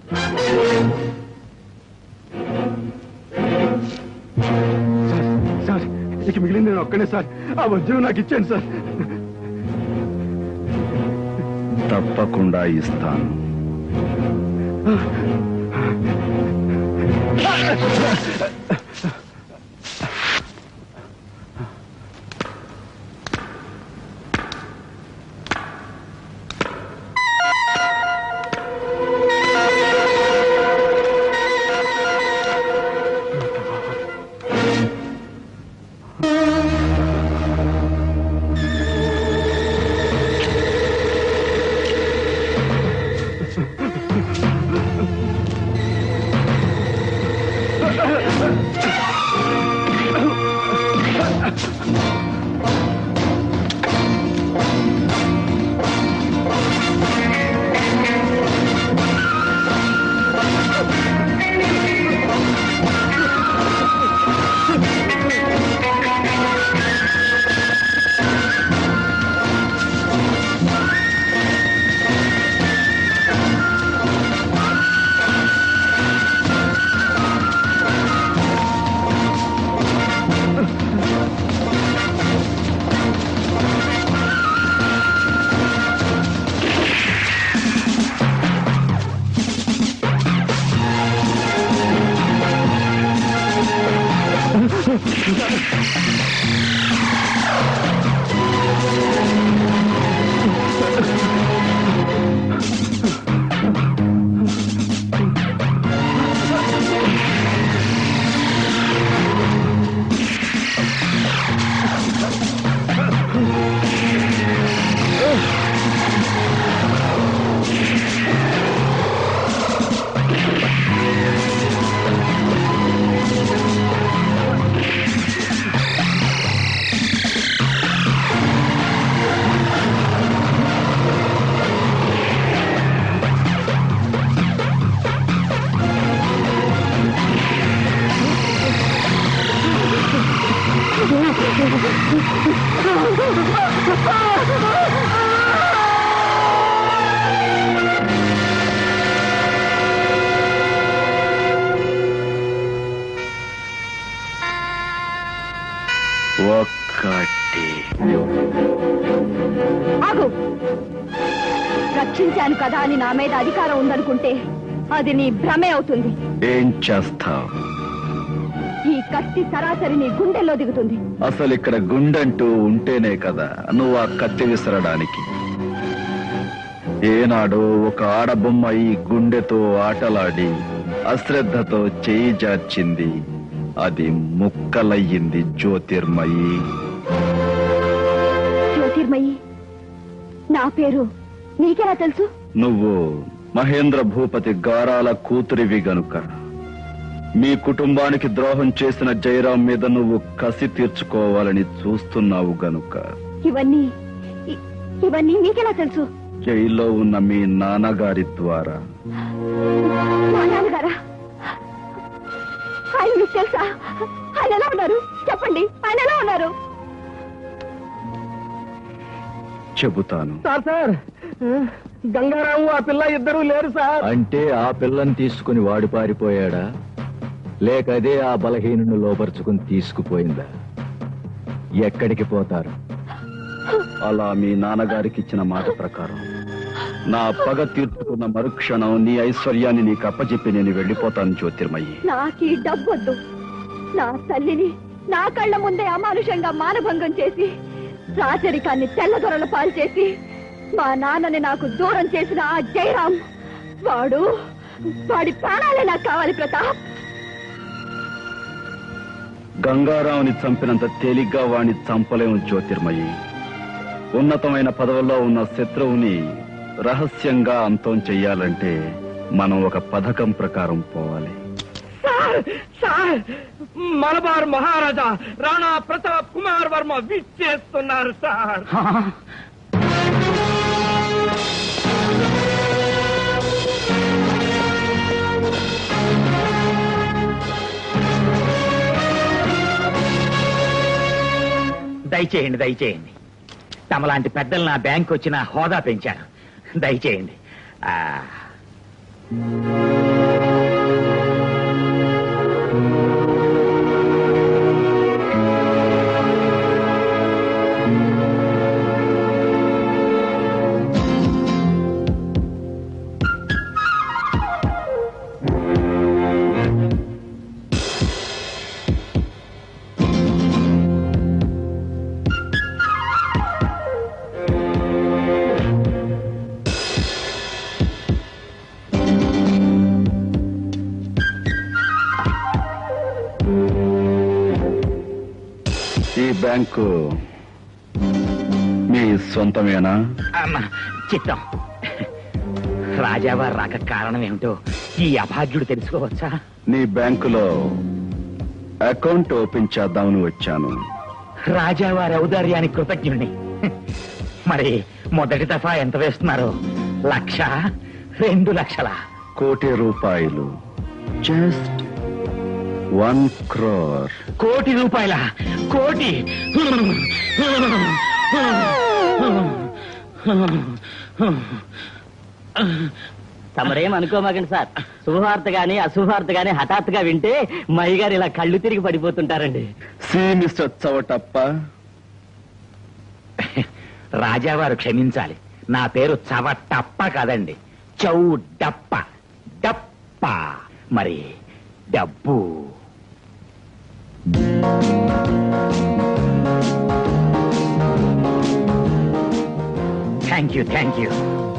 సార్ ఇక మిగిలింది నేను ఒక్కనే సార్ ఆ వజ్రం నాకు ఇచ్చాను సార్ తప్పకుండా ఇస్తాను ఒక్కటి ఆగు రక్షించాను కదా అని నా మీద అధికారం ఉందనుకుంటే అది నీ భ్రమే అవుతుంది ఏం చేస్తావు ఈ కత్తి సరాసరి నీ గుండెల్లో దిగుతుంది అసలు ఇక్కడ గుండంటూ ఉంటేనే కదా నువ్వు ఆ కత్తి విసరడానికి ఏనాడు ఒక ఆడబొమ్మ ఈ గుండెతో ఆటలాడి అశ్రద్ధతో చేయి జార్చింది అది ముక్కలయ్యింది జ్యోతిర్మయి జ్యోతిర్మయి నా పేరు నీకెలా తెలుసు నువ్వు మహేంద్ర భూపతి గారాల కూతురివి గనుక మీ కుటుంబానికి ద్రోహం చేసిన జయరాం మీద నువ్వు కసి తీర్చుకోవాలని చూస్తున్నావు గనుక ఇవన్నీ ఇ- ఇవన్నీ నీకెలా తెలుసు జైల్లో ఉన్న మీ నాన్నగారి ద్వారా మా నాన్నగారా ఆయన మీకు తెలుసా ఆయన ఎలా ఉన్నారు చెప్పండి ఆయన ఎలా ఉన్నారు చెబుతాను సార్ సార్ గంగారావు ఆ పిల్ల ఇద్దరు లేరు సార్ అంటే ఆ పిల్లని తీసుకుని వాడు పారిపోయాడా లేక అదే ఆ బలహీనుని లోపరుచుకుని తీసుకుపోయిందా ఎక్కడికి పోతారు అలా మీ నాన్నగారికి ఇచ్చిన మాట ప్రకారం నా పగ తీర్చుకున్న మరుక్షణం నీ ఐశ్వర్యాన్ని నీకు అప్పచెప్పి నేను వెళ్ళిపోతాను జ్యోతిర్మయ్యి నాకు ఈ డబ్బొద్దు నా తల్లిని నా కళ్ళ ముందే అమానుషంగా మానభంగం చేసి రాచరికాన్ని తెల్లదొరల పాలు చేసి మా నాన్నని నాకు దూరం చేసిన ఆ జయరాం వాడు వాడి ప్రాణాలే నాకు కావాలి ప్రతాప్ గంగారావుని చంపినంత తేలిగ్గా వాణ్ణి చంపలేము జ్యోతిర్మయి ఉన్నతమైన పదవుల్లో ఉన్న శత్రువుని రహస్యంగా అంతం చెయ్యాలంటే మనం ఒక పథకం ప్రకారం పోవాలి సార్ సార్ మలబార్ మహారాజా రాణా ప్రతాప్ కుమార్ వర్మ విచ్చేస్తున్నారు సార్ దయచేయండి దయచేయండి తమలాంటి పెద్దలు నా బ్యాంక్ వచ్చిన హోదా పెంచారు దయచేయండి ఆ, ఈ బ్యాంకు మీ సొంతమేనా అమ్మ, చిత్తం రాజావారు రాక కారణం ఏమిటో ఈ అభాగ్యుడు తెలుసుకోవచ్చా నీ బ్యాంకులో అకౌంట్ ఓపెన్ చేద్దామని వచ్చాను రాజావారి ఔదార్యానికి కృతజ్ఞుణ్ణి మరి మొదటి దఫా ఎంత వేస్తున్నారు లక్ష రెండు లక్షల కోటి రూపాయలు జస్ట్ వన్ క్రోర్ కోటి రూపాయల కోటి తమరేం అనుకోమాకండి సార్ శుభవార్త గాని అశుభవార్త గాని హఠాత్తుగా వింటే మయ్య గారు ఇలా కళ్ళు తిరిగి పడిపోతుంటారండి సి మిస్టర్ చవటప్ప రాజావారు క్షమించాలి నా పేరు చవటప్ప కాదండి చౌ డప్ప డప్ప మరి డబ్బు thank you thank you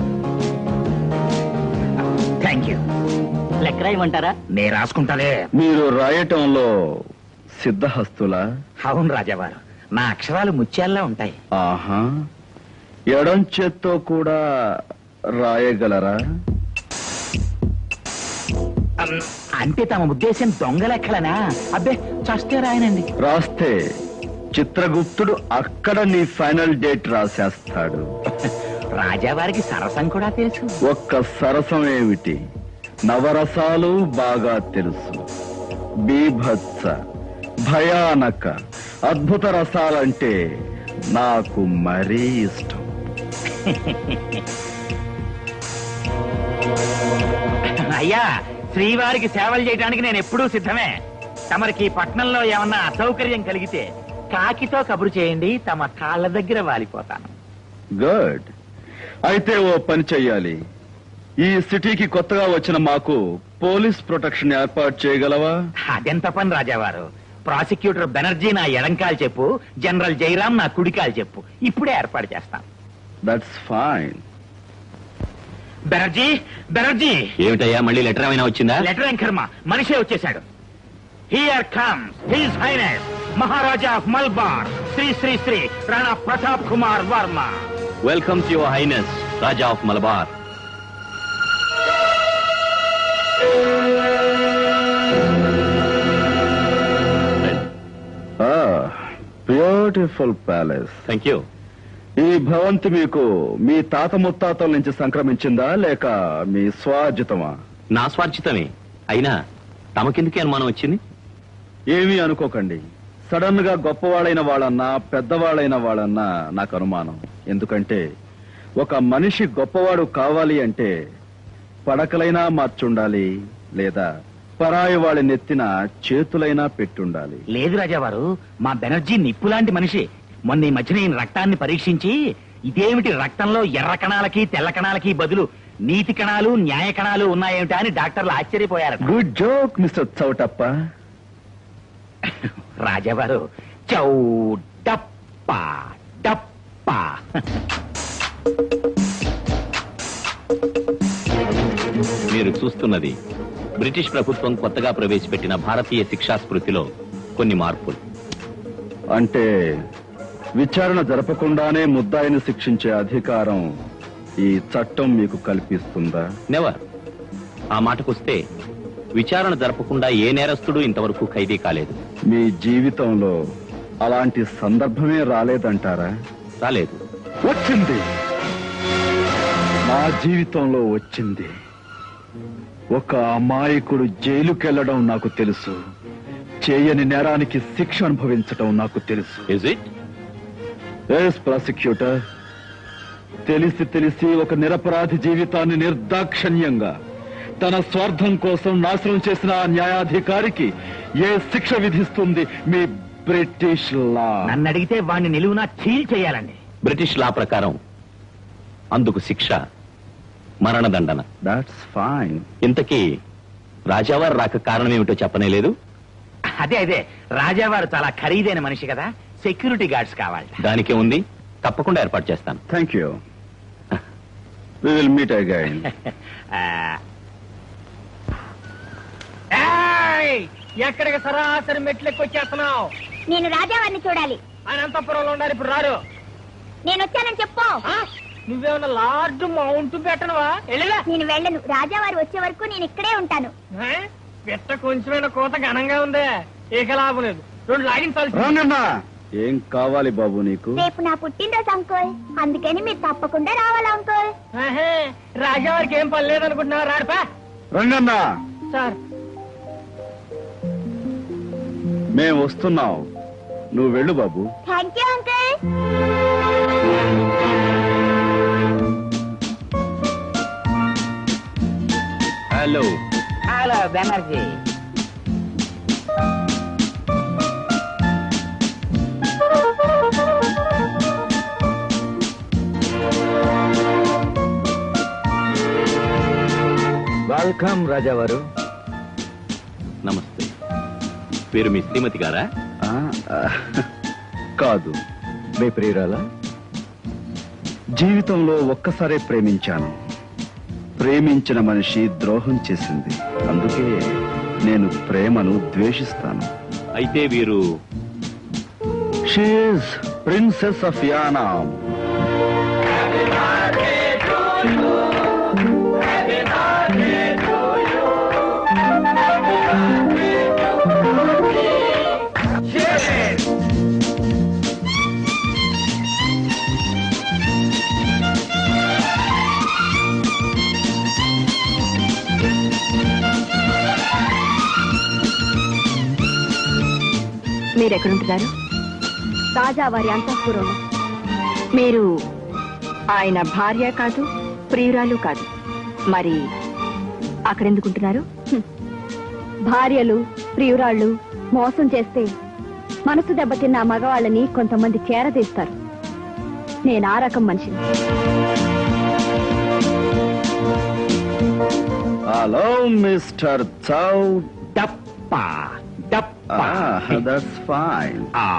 thank you లెక్క రాయమంటారా నే రాసుకుంటాలే మీరు రాయటంలో సిద్ధహస్తులా అవును రాజావారు నా అక్షరాలు ముత్యాల్లా ఉంటాయి ఆహా ఎడం చేత్తో కూడా రాయగలరా అమ్, అంటే తమ ఉద్దేశం దొంగ లెక్కలనా అబ్బే చస్తే రాయనండి రాస్తే చిత్రగుప్తుడు అక్కడ నీ ఫైనల్ డేట్ రాసేస్తాడు రాజావారికి సరసం కూడా తెలుసు ఒక్క సరసం ఏమిటి నవరసాలు బాగా తెలుసు బీభత్స భయానక అద్భుత రసాలంటే నాకు మరీ ఇష్టం అయ్యా శ్రీవారికి సేవలు చేయడానికి నేను ఎప్పుడూ సిద్ధమే తమరికి పట్నంలో ఏమన్నా అసౌకర్యం కలిగితే కాకితో కబురు చేయండి తమ కాళ్ళ దగ్గర వాలిపోతాను గుడ్ అయితే ఓ పని చెయ్యాలి ఈ సిటీకి కొత్తగా వచ్చిన మాకు పోలీస్ ప్రొటెక్షన్ ఏర్పాటు చేయగలవా అదెంత పని రాజావారు ప్రాసిక్యూటర్ బెనర్జీ నా ఎడంకాలు చెప్పు జనరల్ జైరాం నా కుడికాలు చెప్పు ఇప్పుడే ఏర్పాటు చేస్తాను దట్స్ ఫైన్ బెనర్జీ బెనర్జీ ఏమిటయ్యా మళ్ళీ లెటర్ ఏమైనా వచ్చిందా లెటర్ ఏం కర్మ మనిషే వచ్చేశాడు here comes his highness Maharaja of Malabar Shri Shri Shri Rana Pratap Kumar Varma welcome to your highness Raja of Malabar beautiful palace thank you ఈ భవంతి మీకు మీ తాత ముత్తాతల నుంచి సంక్రమించిందా లేక మీ స్వార్జితమా నా స్వార్జితమే అయినా తమకెందుకే అనుమానం వచ్చింది ఏమీ అనుకోకండి సడన్ గా గొప్పవాళ్ళైన వాళ్ళన్నా పెద్దవాళ్ళైన వాళ్ళన్నా నాకు అనుమానం ఎందుకంటే ఒక మనిషి గొప్పవాడు కావాలి అంటే పడకలైనా మార్చుండాలి లేదా పరాయి వాళ్ళ నెత్తిన చేతులైనా పెట్టుండాలి లేదు రాజావారు మా బెనర్జీ నిప్పు లాంటి మనిషి మొన్న ఈ మధ్యన ఈయన రక్తాన్ని పరీక్షించి ఇదేమిటి రక్తంలో ఎర్ర కణాలకి తెల్ల కణాలకి బదులు నీతి కణాలు న్యాయ కణాలు ఉన్నాయేమిటా అని డాక్టర్లు ఆశ్చర్యపోయారు గుడ్ జోక్ మిస్టర్ చౌటప్ప రాజావారు చౌ డప్ప డప్ప మీరు చూస్తున్నది బ్రిటిష్ ప్రభుత్వం కొత్తగా ప్రవేశపెట్టిన భారతీయ శిక్షా స్మృతిలో కొన్ని మార్పులు అంటే విచారణ జరపకుండానే ముద్దాయిని శిక్షించే అధికారం ఈ చట్టం మీకు కల్పిస్తుందా నెవర్ ఆ మాటకొస్తే విచారణ జరపకుండా ఏ నేరస్తుడు ఇంతవరకు ఖైదీ కాలేదు మీ జీవితంలో అలాంటి సందర్భమే రాలేదంటారా రాలేదు వచ్చింది నా జీవితంలో వచ్చింది ఒక అమాయకుడు జైలుకెళ్లడం నాకు తెలుసు చేయని నేరానికి శిక్ష అనుభవించడం నాకు తెలుసు ఇజ్ ఇట్ ఎస్ ప్రాసిక్యూటర్ తెలిసి తెలిసి ఒక నిరపరాధి జీవితాన్ని నిర్దాక్షణ్యంగా తన స్వార్థం కోసం నాశనం చేసిన ఆ న్యాయాధికారికి ఏ శిక్ష విధిస్తుంది మీ బ్రిటిష్ లా నన్ను అడిగితే వాడిని నిలువున చీల్ చేయాలండి బ్రిటిష్ లా ప్రకారం అందుకు శిక్ష మరణదండన దాట్స్ ఫైన్ ఇంతకీ రాజావారు రాక కారణం ఏమిటో చెప్పనే లేదు అదే అదే రాజావారు చాలా ఖరీదైన మనిషి కదా సెక్యూరిటీ గార్డ్స్ కావాలి దానికే ఉంది తప్పకుండా ఏర్పాటు చేస్తాను thank you we will meet again ఎక్కడికి సరాసరి మెట్లెక్కి వచ్చేస్తున్నావు నేను రాజావారిని చూడాలి ఆయన అంతఃపురంలో ఉండాలి ఇప్పుడు రారు నేను వచ్చానని చెప్పు నువ్వేమన్నా లార్డ్ మౌంట్ పెట్టనవా వెళ్ళిలా నేను వెళ్ళను రాజావారు వచ్చే వరకు నేను ఇక్కడే ఉంటాను పెట్ట కొంచెమైన కోత ఘనంగా ఉందే ఏక లాభం లేదు రెండు లాగించాల్సి రంగన్నా ఏం కావాలి బాబు నీకు రేపు నా పుట్టినరోజు అంకుల్ అందుకని మీరు తప్పకుండా రావాలి అంకుల్ రాజావారికి ఏం పని లేదనుకుంటున్నావా రాడుపా రంగన్నా సార్ మేం వస్తున్నాం నువ్వు వెళ్ళు బాబు thank you uncle hello hello Banerjee welcome రాజావారు నమస్తే పేరు మీ శ్రీమతి గారా ఆ, ఆ, కాదు మీ ప్రియురాలా జీవితంలో ఒక్కసారే ప్రేమించాను ప్రేమించిన మనిషి ద్రోహం చేసింది అందుకే నేను ప్రేమను ద్వేషిస్తాను అయితే వీరు షీఈ్ ప్రిన్సెస్ ఆఫ్ యానా మీరు ఎక్కడుంటున్నారు రాజావారి అంతఃపురంలో మీరు ఆయన భార్య కాదు ప్రియురాలు కాదు మరి అక్కడెందుకుంటున్నారు భార్యలు ప్రియురాళ్ళు మోసం చేస్తే మనసు దెబ్బతిన్న ఆ మగవాళ్ళని కొంతమంది చేరదీస్తారు నేను ఆ రకం మనిషిని hello mister Chow Dappa Dappa that's fine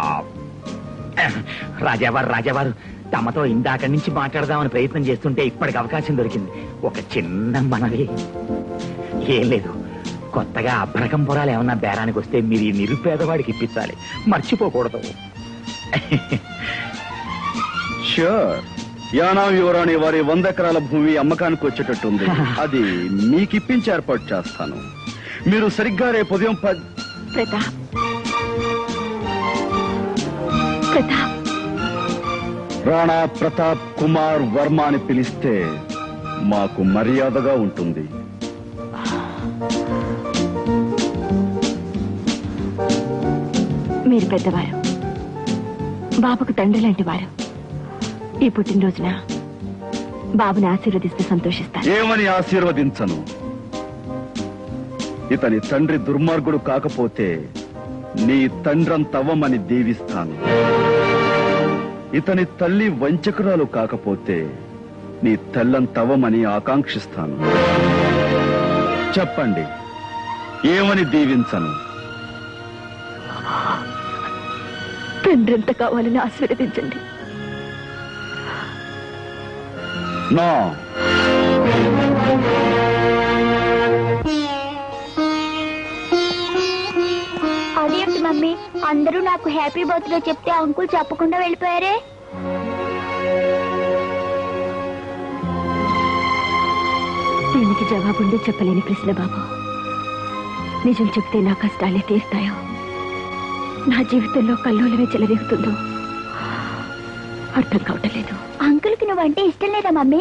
రాజావారు రాజావారు తమతో ఇందాక నుంచి మాట్లాడదామని ప్రయత్నం చేస్తుంటే ఇప్పటికి అవకాశం దొరికింది ఒక చిన్న మనవి ఏం లేదు కొత్తగా అభ్రకం పొరాలు ఏమన్నా బేరానికి వస్తే మీరు ఈ నిరుపేదవాడికి ఇప్పించాలి మర్చిపోకూడదు షూర్ యానా యువరాణి వారి వంద ఎకరాల భూమి అమ్మకానికి వచ్చేటట్టుంది అది మీకు ఇప్పించి ఏర్పాటు చేస్తాను మీరు సరిగ్గా రేపు ఉదయం పది ప్రతాప్ ప్రతాప్ రాణా ప్రతాప్ కుమార్ వర్మ అని పిలిస్తే మాకు మర్యాదగా ఉంటుంది మీరు పెద్దవారు బాబుకు తండ్రి లాంటి వారు ఈ పుట్టినరోజున బాబుని ఆశీర్వదిస్తే సంతోషిస్తాను ఏమని ఆశీర్వదించను ఇతని తండ్రి దుర్మార్గుడు కాకపోతే నీ తండ్రంతవ్వమని దీవిస్తాను ఇతని తల్లి వంచకురాలు కాకపోతే నీ తల్లంతవ్వమని ఆకాంక్షిస్తాను చెప్పండి ఏమని దీవించను తండ్రి ఎంత కావాలని ఆశీర్వదించండి నా అదేంటి మమ్మీ అందరూ నాకు హ్యాపీ బర్త్డే చెప్తే అంకుల్ చెప్పకుండా వెళ్ళిపోయారే దీనికి జవాబుండి చెప్పలేని ప్రశ్న బాబు నిజం చెప్తే నా కష్టాలే తీరుతాయో నా జీవితంలో కల్లోలమే చెలరేగుతుందో అర్థం కావటం లేదు అంకుల్ కి నువ్వంటే ఇష్టం లేదా మమ్మీ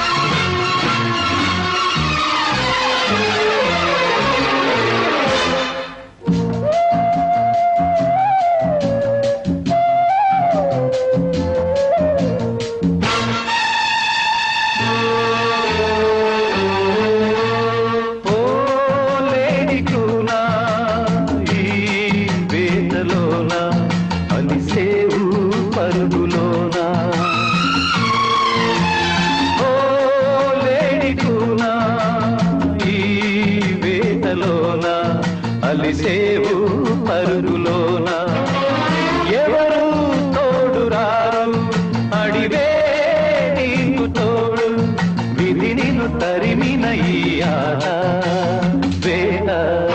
లేడికునా ఈ వేదలోన అలిసేవు పరుగులోన ఓ లేడికునా ఈ వేదలోన అలిసేవు పరుగులోన ఎవరు తోడు రారు అడివే నీకు తోడు విధి నిన్ను తరిమిన ఈ ఆట వేద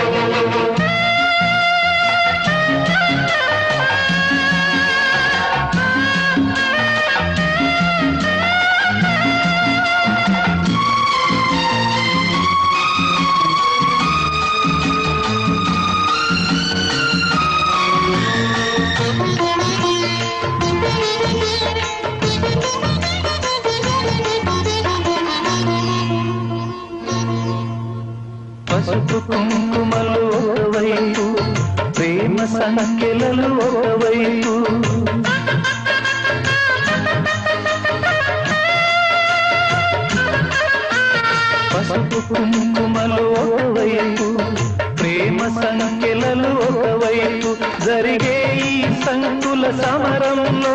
పసుపు కుంకుమలు ఒకవైపు ప్రేమ సంఖ్యలలు ఒకవైపు పసుపు కుంకుమలు ఒకవైపు ప్రేమ సంఖ్యలలు ఒకవైపు జరిగే ఈ సంకుల సమరంలో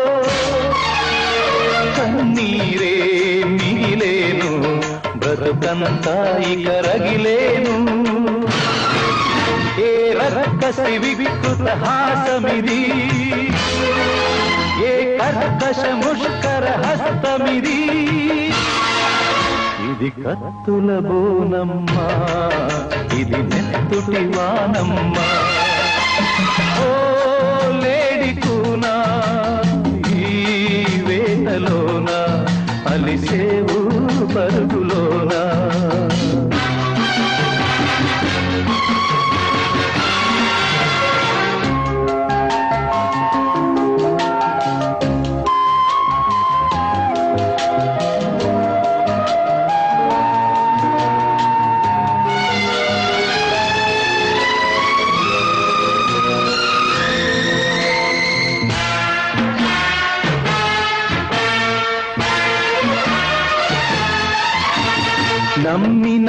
కన్నీరే మిగిలేను బ్రతుకంతా ఇక రగిలేను ఏ రక్కసి వికృత హాసమిది ఏ కర్కశ ముష్కర హస్తమిది ఇది కత్తుల బోనమ్మా ఇది నెత్తుటి వానమ్మా ఓ లేడి కూనా ఈ వేటలోన అలిసేవు పరుగులోనా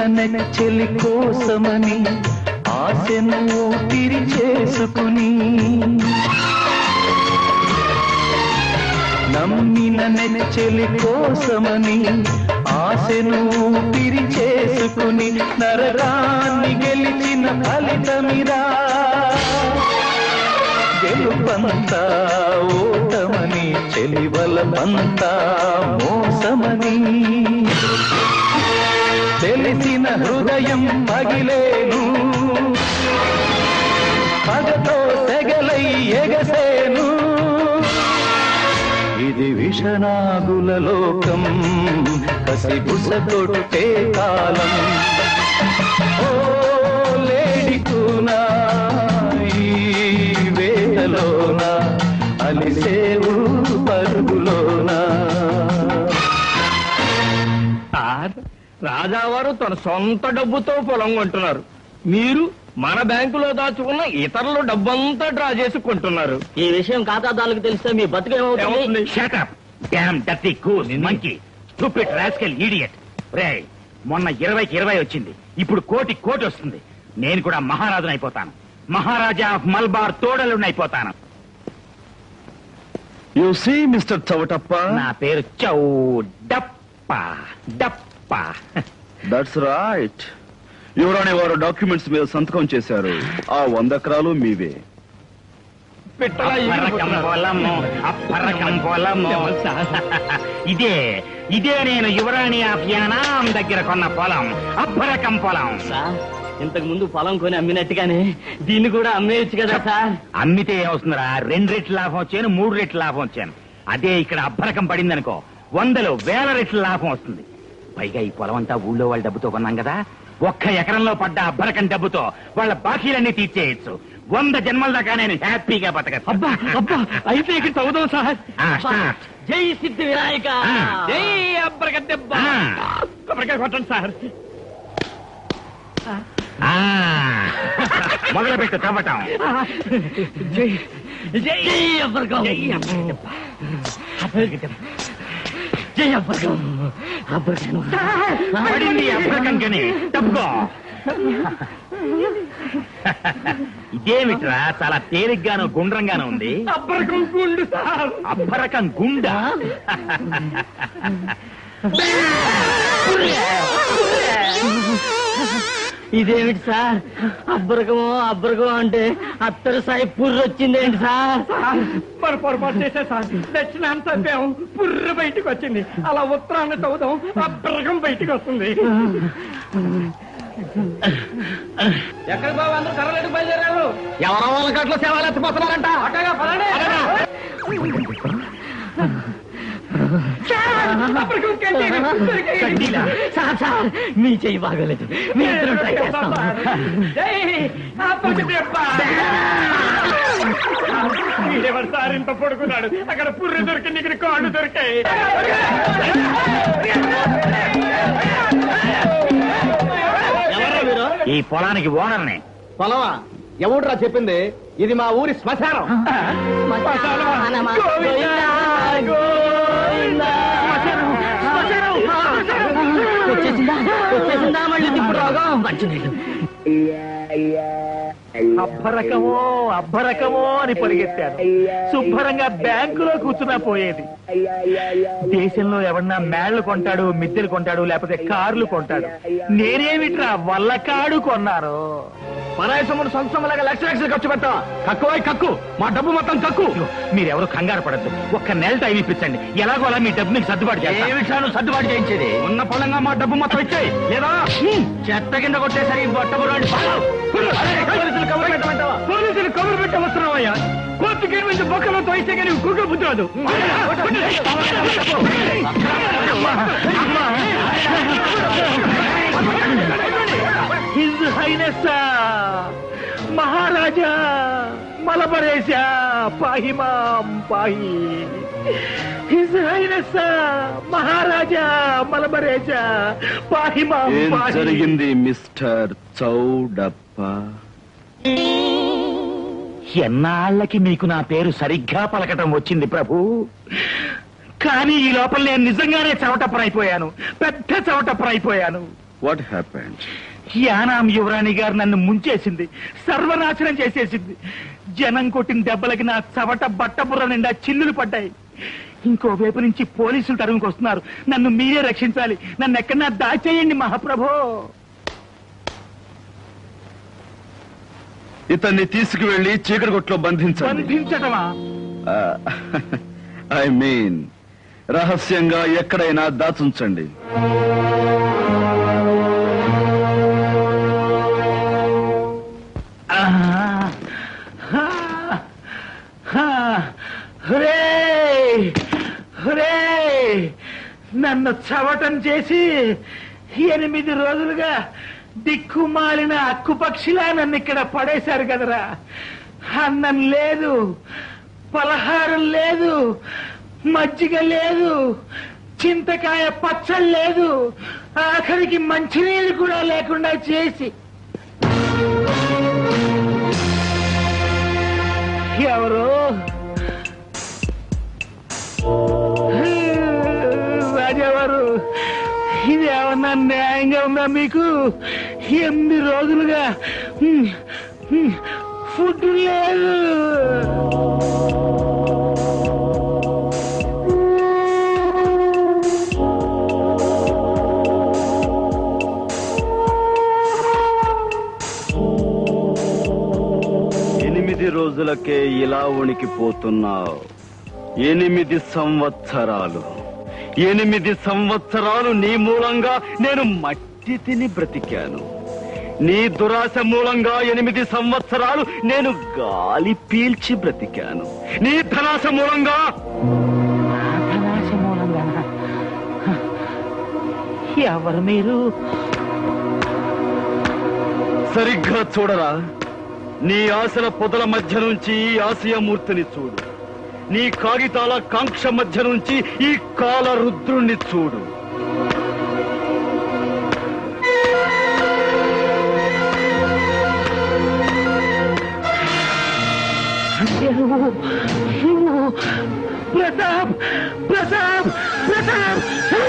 నెచ్చలి కోసమని ఆశను ఊపిరి చేసుకుని నమ్మిన నెచ్చలి కోసమని ఆశను ఊపిరి చేసుకుని నరకాన్ని గెలిచిన ఫలితమిరా గెలుపంతా ఓటమని చెలివలమంతా మోసమని తెలిసిన హృదయం పగిలేను పగతో తెగలై ఎగసేను ఇది విషనాగుల లోకం కసి బుస కొట్టే కాలం ఓ లేడి కూనా ఈ వేటలోన అలిసేవు పరుగులోనా సార్ రాజావారు తన సొంత డబ్బుతో పొలం కొంటున్నారు మీరు మన బ్యాంకులో దాచుకున్న ఇతరుల డబ్బంతా డ్రా చేసి కొంటున్నారు ఈ విషయం ఖాతాదారులకు తెలిస్తే మీ బతుకేమవుతుంది Shut up, damn dirty goose, monkey, stupid rascal idiot. రేయ్ మొన్న ఇరవైకి ఇరవై వచ్చింది ఇప్పుడు కోటి కోటి వస్తుంది నేను కూడా మహారాజుని అయిపోతాను మహారాజా ఆఫ్ మల్బార్ తోడలుని అయిపోతాను యు సీ మిస్టర్ చవటప్ప నా పేరు చౌ డప్ప డప్ప దట్స్ రైట్ యువరాణి వారు డాక్యుమెంట్స్ మీద సంతకం చేశారు ఆ వంద ఎకరాలు మీవే అప్పరకం పొలము అప్పరకం పొలము ఇదే ఇదే నేను యువరాణి ఆఫ్ యానాం దగ్గర కొన్న పొలం అప్పరకం పొలం ఇంతకు ముందు పొలం కొని అమ్మినట్టుగానే దీన్ని కూడా అమ్మేయచ్చు కదా సార్ అమ్మితే ఏమవుతుందిరా రెండు రెట్లు లాభం వచ్చాను మూడు రెట్లు లాభం వచ్చాను అదే ఇక్కడ అబ్బరకం పడిందనుకో వందలు వేల రెట్ల లాభం వస్తుంది పైగా ఈ పొలం అంతా ఊళ్ళో వాళ్ళ డబ్బుతో కొన్నాం కదా ఒక్క ఎకరంలో పడ్డ అబ్బరకం డబ్బుతో వాళ్ళ బాకీలన్నీ తీర్చేయచ్చు వంద జన్మల దాకా నేను హ్యాపీగా బతకచ్చు అబ్బా అబ్బా అయితే ఇక్కడ చదువుదాం సార్ ఆ, start. జై సిద్ధి వినాయక ఆ. జై అబ్బరక దెబ్బ కొబ్బరికాయ కొట్టండి సార్ ఆ, మొదలు పెట్టు తవ్వటం జై జై అబ్బరకం జై అబ్బరకం అబ్బరకం పడింది అబ్బరకం కని తప్పుకో ఇదేమిట్రా చాలా తేలిగ్గాను గుండ్రంగాను ఉంది అబ్బరకం గుండు సార్ అబ్బరకం గుండా ఇదేమిటి సార్ అబ్బరకమో అబ్బరకమో అంటే అత్తరు సాయి పుర్రు వచ్చిందేంటి సార్ మరి పొరపాటు చేసే సార్ దక్షిణాన్ని చంపాం పుర్ర బయటికి వచ్చింది అలా ఉత్తరాన్ని చదువుదాం అబ్బరకం బయటికి వస్తుంది ఎక్కడ బాబు అందరూ కర్రలేడు బయలుదేరారు ఎవరో వాళ్ళ గట్ల సేవలు ఎత్తిపోతున్నారంట అట్టగా పదండి అబ్బరకం కడ్డీలా? సార్ సార్ మీ చెయ్యి బాగోలేదు మీ ఇద్దరం ట్రై చేస్తాం మీరెవరు సార్ ఇంత పడుకున్నాడు అక్కడ పుర్రె దొరికింది ఇక్కడ కాళ్ళు దొరికాయి ఈ పొలానికి ఓనర్ని పొలమా ఎవడురా చెప్పింది ఇది మా ఊరి శ్మశానం వచ్చేసిందా వచ్చేసిందా మళ్ళీ ఇప్పుడు రోగం మంచినీళ్ళు అబ్బరకమో అబ్బరకమో అని పరిగెత్తాను శుభ్రంగా బ్యాంకులో కూర్చున్నా పోయేది దేశంలో ఎవరన్నా మేళ్లు కొంటాడు మిద్దెలు కొంటాడు లేకపోతే కార్లు కొంటాడు నేనేమిట్రా వల్లకాడు కొన్నాను పరాయి సొమ్ముడు సొంత సొమ్ములాగా లక్ష లక్షలు ఖర్చు పెట్టా కక్కువై కక్కు మా డబ్బు మొత్తం కక్కు మీరెవరు కంగారు పడద్దు ఒక్క నెల టైం ఇప్పించండి ఎలాగో అలా మీ డబ్బు మీకు సర్దుబాటు చేస్తాను ఏ విషయాలు సర్దుబాటు చేయించేది ఉన్న పొలంగా మా డబ్బు మొత్తం ఇచ్చేయి లేదా చెత్త కింద కొట్టేసరి బొట్టబురాడి పోలీసులు కబురు పెట్టమంటావా పోలీసులు కబురు పెట్టవస్తున్నావయ్యా కోర్టు గేట్ నుంచి బొక్కలో తోయిస్తే కానీ కుక్క బుద్ధి హిజ్ హైనెస్ మహారాజా మలబరేశా పాహిమాం పాహి హిజ్ హైనెస్ మహారాజా మలబరేశా పాహిమాం ఏం పాహి జరిగింది మిస్టర్ చౌడప్ప ఎన్నాళ్ళకి మీకు నా పేరు సరిగ్గా పలకటం వచ్చింది ప్రభు కానీ ఈ లోపల నేను నిజంగానే చవటప్పరైపోయాను పెద్ద చవటప్పరైపోయాను వాట్ హ్యాపెండ్ యానాం యువరాణి గారు నన్ను ముంచేసింది సర్వనాశనం చేసేసింది జనం కొట్టిన దెబ్బలకి నా చవట బట్టబుర్ర నిండా చిల్లులు పడ్డాయి ఇంకో వైపు నుంచి పోలీసులు తరుముకు వస్తున్నారు నన్ను మీరే రక్షించాలి నన్ను ఎక్కడన్నా దాచేయండి మహాప్రభో ఇతన్ని తీసుకువెళ్లి చీకటి కొట్లో బంధించండి బంధించటమా ఐ మీన్ రహస్యంగా ఎక్కడైనా దాచుంచండి ఆ, హా, హా, హురేయ్, హురేయ్, నన్ను చవటం చేసి ఎనిమిది రోజులుగా దిక్కుమాలిన అక్కుపక్షిలా నన్ను ఇక్కడ పడేశారు కదరా అన్నం లేదు పలహారం లేదు మజ్జిగ లేదు చింతకాయ పచ్చడి లేదు ఆఖరికి మంచినీళ్ళు కూడా లేకుండా చేసి ఎవరు రాజావారు ఇది ఏమన్నా న్యాయంగా ఉందా మీకు ఎనిమిది రోజులుగా హ్మ్, హ్మ్, ఫుడ్ లేదు ఎనిమిది రోజులకే ఇలా ఉనికిపోతున్నావు ఎనిమిది సంవత్సరాలు ఎనిమిది సంవత్సరాలు నీ మూలంగా నేను మట్టి తిని బ్రతికాను నీ దురాశ మూలంగా ఎనిమిది సంవత్సరాలు నేను గాలి పీల్చి బ్రతికాను నీ ధనాశ మూలంగా ధనాశ మూలంగానా? ఎవరు మీరు సరిగ్గా చూడరా నీ ఆశల పొదల మధ్య నుంచి ఈ ఆశయమూర్తిని చూడు నీ కాగితాల కాంక్ష మధ్య నుంచి ఈ కాల రుద్రుణ్ణి చూడు ప్రతాప్ ప్రతాప్ ప్రతాప్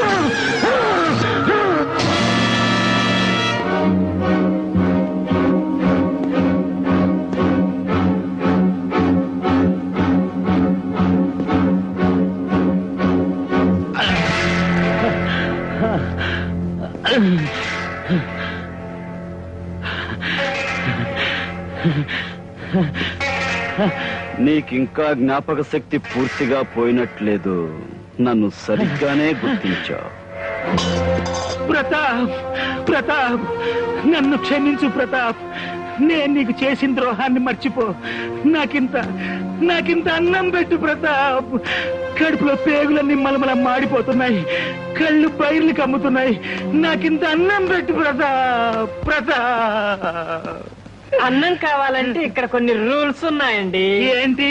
నీకింకా జ్ఞాపక శక్తి పూర్తిగా పోయినట్లేదు నన్ను సరిగ్గానే గుర్తించావు ప్రతాప్ ప్రతాప్ నన్ను క్షమించు ప్రతాప్ నేను నీకు చేసిన ద్రోహాన్ని మర్చిపో నాకింత నాకింత అన్నం పెట్టు ప్రతాప్ కడుపులో పేగులన్నీ మలమల మాడిపోతున్నాయి కళ్ళు పైర్లు కమ్ముతున్నాయి నాకింత అన్నం పెట్టు ప్రతాప్ ప్రతాప్ అన్నం కావాలంటే ఇక్కడ కొన్ని రూల్స్ ఉన్నాయండి ఏంటి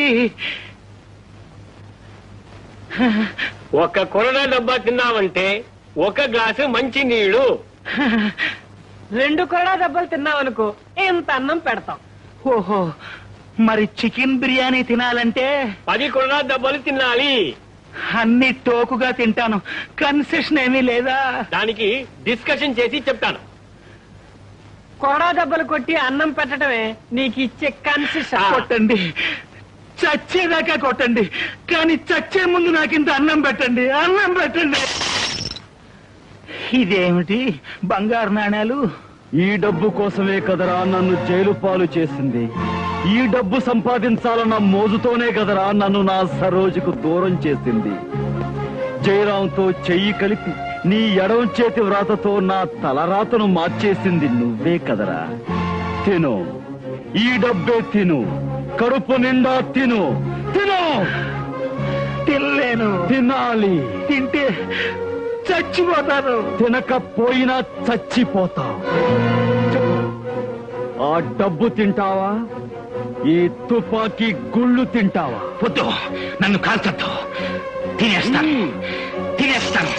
ఒక కొరడా డబ్బా తిన్నావంటే ఒక గ్లాసు మంచి నీళ్లు రెండు కొరడా దెబ్బలు తిన్నావనుకో ఇంత అన్నం పెడతాం ఓహో మరి చికెన్ బిర్యానీ తినాలంటే పది కొరడా దెబ్బలు తినాలి అన్ని టోకుగా తింటాను కన్సెషన్ ఏమీ లేదా దానికి డిస్కషన్ చేసి చెప్తాను కొరడా దెబ్బలు కొట్టి అన్నం పెట్టడమే నీకు ఇచ్చే కన్సెషన్ కొట్టండి చచ్చేదాకా కొట్టండి కానీ చచ్చే ముందు నాకింత అన్నం పెట్టండి అన్నం పెట్టండి ఇదేమిటి బంగారు నాణాలు ఈ డబ్బు కోసమే కదరా నన్ను జైలు పాలు చేసింది ఈ డబ్బు సంపాదించాలన్న మోజుతోనే కదరా నన్ను నా సరోజుకు దూరం చేసింది జయరాంతో చెయ్యి కలిపి నీ ఎడవం చేతి వ్రాతతో నా తలరాతను మార్చేసింది నువ్వే కదరా తిను ఈ డబ్బే తిను కడుపు నిండా తిను తిను తినలేను తినాలి తింటే చచ్చిపోతాను తినకపోయినా చచ్చిపోతావు ఆ డబ్బు తింటావా ఈ తుపాకీ గుళ్ళు తింటావా వద్దు నన్ను కాల్చొద్దు తినేస్తాను తినేస్తాను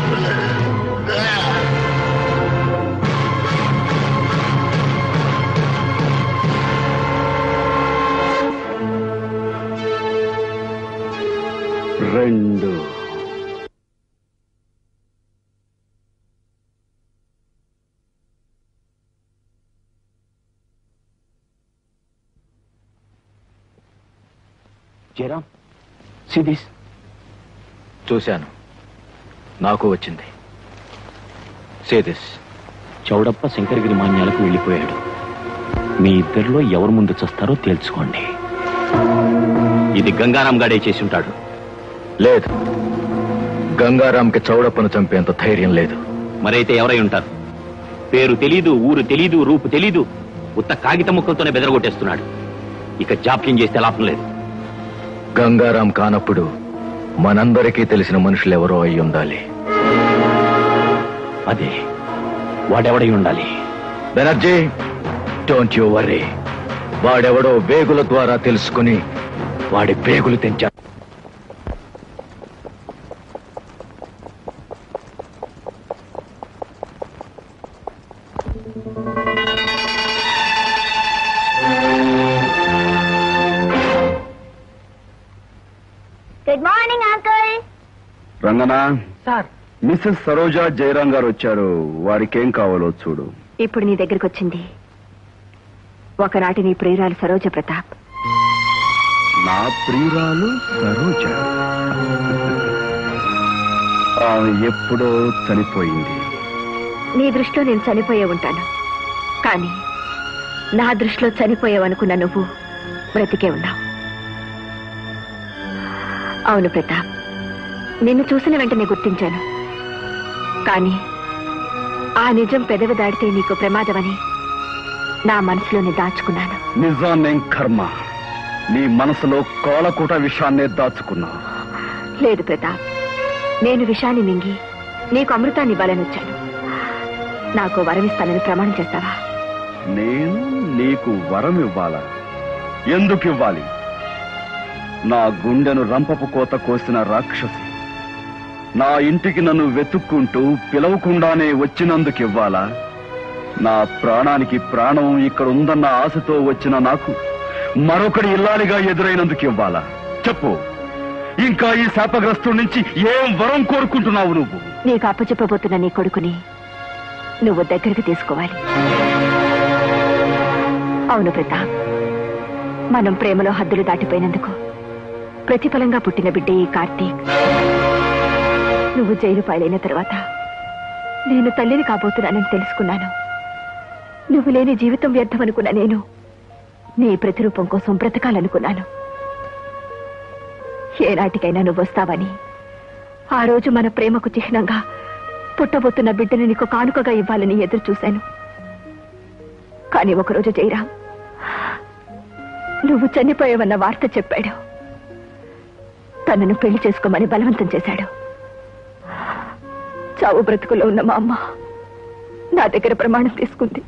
రెండు జయరామ్ సిదిస్ చూశాను నాకు వచ్చింది సేదిస్ చౌడప్ప శంకరగిరి మాన్యాలకు వెళ్ళిపోయాడు మీ ఇద్దరిలో ఎవరు ముందు చస్తారో తేల్చుకోండి ఇది గంగారాం గాడే చేసి ఉంటాడు లేదు గంగారాంకి చౌడప్పను చంపేంత ధైర్యం లేదు మరైతే ఎవరై ఉంటారు పేరు తెలీదు ఊరు తెలీదు రూపు తెలీదు ఉత్త కాగిత ముక్కలతోనే బెదరగొట్టేస్తున్నాడు ఇక జాప్యం చేస్తే లాభం లేదు గంగారాం కానప్పుడు మనందరికీ తెలిసిన మనుషులు ఎవరో అయి ఉండాలి అదే వాడెవడై ఉండాలి బెనర్జీ డోంట్ యూ వరీ వాడెవడో వేగుల ద్వారా తెలుసుకుని వాడి వేగులు తెంచా గుడ్ మార్నింగ్ అంకుల్ రంగనా సార్ మిస్సెస్ సరోజా జయరాం గారు వచ్చారు వారికి ఏం కావాలో చూడు ఇప్పుడు నీ దగ్గరికి వచ్చింది ఒకనాటి నీ ప్రియురాలు సరోజ ప్రతాప్ నా ప్రియురాలు సరోజ ఆమె ఎప్పుడో చనిపోయింది నీ దృష్టిలో నేను చనిపోయే ఉంటాను కానీ నా దృష్టిలో చనిపోయావనుకున్న నువ్వు బ్రతికే ఉన్నావు అవును ప్రతాప్ నిన్ను చూసిన వెంటనే గుర్తించాను కానీ ఆ నిజం పెదవి దాడితే నీకు ప్రమాదమని నా మనసులోనే దాచుకున్నాను నిజాన్నేం కర్మ నీ మనసులో కోలకూట విషయాన్నే దాచుకున్నావు లేదు ప్రతాప్ నేను విషాన్ని మింగి నీకు అమృతాన్ని ఇవ్వాలని వచ్చాను నాకు వరమిస్తానని ప్రమాణం చేస్తావా నేను నీకు వరం ఇవ్వాలా ఎందుకు ఇవ్వాలి నా గుండెను రంపపు కోత కోసిన రాక్షసి నా ఇంటికి నన్ను వెతుక్కుంటూ పిలవకుండానే వచ్చినందుకు ఇవ్వాలా నా ప్రాణానికి ప్రాణం ఇక్కడ ఉందన్న ఆశతో వచ్చిన నాకు మరొకటి ఇల్లాలిగా ఎదురైనందుకు ఇవ్వాలా చెప్పు ఇంకా ఈ శాపగ్రస్తుడి నుంచి ఏం వరం కోరుకుంటున్నావు నువ్వు నీకు అప్పచెప్పబోతున్న నీ కొడుకుని నువ్వు దగ్గరికి తీసుకోవాలి అవును ప్రతాప్ మనం ప్రేమలో హద్దులు దాటిపోయినందుకు ప్రతిఫలంగా పుట్టిన బిడ్డ ఈ కార్తీక్ నువ్వు జైలు పాలైన తర్వాత నేను తల్లిని కాబోతున్నానని తెలుసుకున్నాను నువ్వు లేని జీవితం వ్యర్థం అనుకున్న నేను నీ ప్రతిరూపం కోసం బ్రతకాలనుకున్నాను ఏనాటికైనా నువ్వు వస్తావని ఆ రోజు మన ప్రేమకు చిహ్నంగా పుట్టబోతున్న బిడ్డను నీకు కానుకగా ఇవ్వాలని ఎదురు చూశాను కానీ ఒకరోజు జయరాం నువ్వు చనిపోయావన్న వార్త చెప్పాడు తనను పెళ్లి చేసుకోమని బలవంతం చేశాడు చావు బ్రతుకులో ఉన్న మా అమ్మ నా దగ్గర ప్రమాణం తీసుకుంది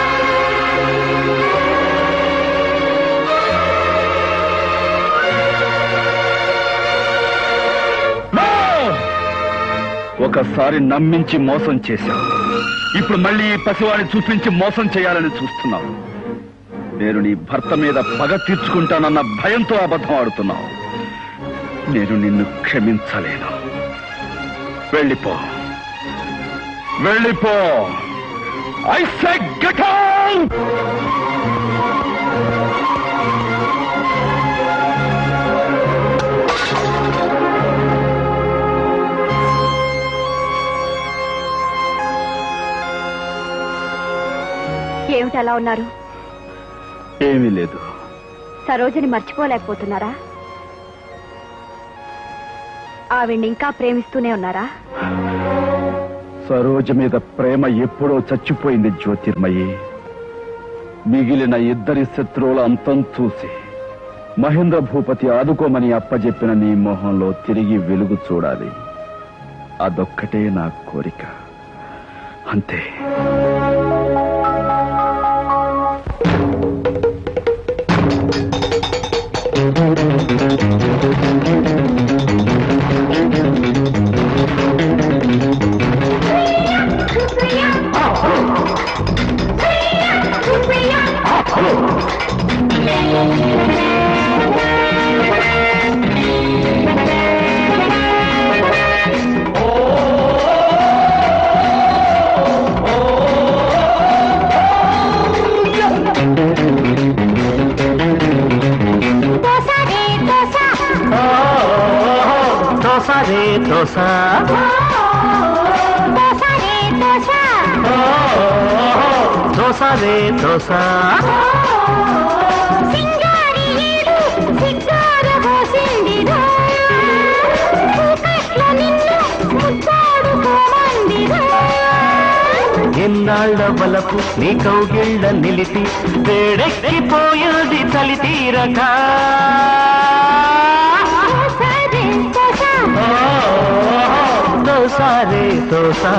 ఒకసారి నమ్మించి మోసం చేశావు ఇప్పుడు మళ్ళీ ఈ పసివాడిని చూపించి మోసం చేయాలని చూస్తున్నావు నేను నీ భర్త మీద పగ తీర్చుకుంటానన్న భయంతో అబద్ధం ఆడుతున్నావు నేను నిన్ను క్షమించలేను వెళ్ళిపో వెళ్ళిపో ఐ సెడ్ గెట్ ఏమిటి అలా ఉన్నారు ఏమీ లేదు సరోజని మర్చిపోలేకపోతున్నారా ఆవిడ్ని ఇంకా ప్రేమిస్తూనే ఉన్నారా సరోజ మీద ప్రేమ ఎప్పుడో చచ్చిపోయింది జ్యోతిర్మయి మిగిలిన ఇద్దరి శత్రువుల అంతం చూసి మహేంద్ర భూపతి ఆదుకోమని అప్పజెప్పిన నీ మొహంలో తిరిగి వెలుగు చూడాలి అదొక్కటే నా కోరిక అంతే Thank you. దోశ దోశ రే దోశ ఎన్నాళ్ళ బలపు నీ కౌగిళ్ళ నిలిపి వేడెక్కిపోయేది చలి తీరక దోసారే దోసా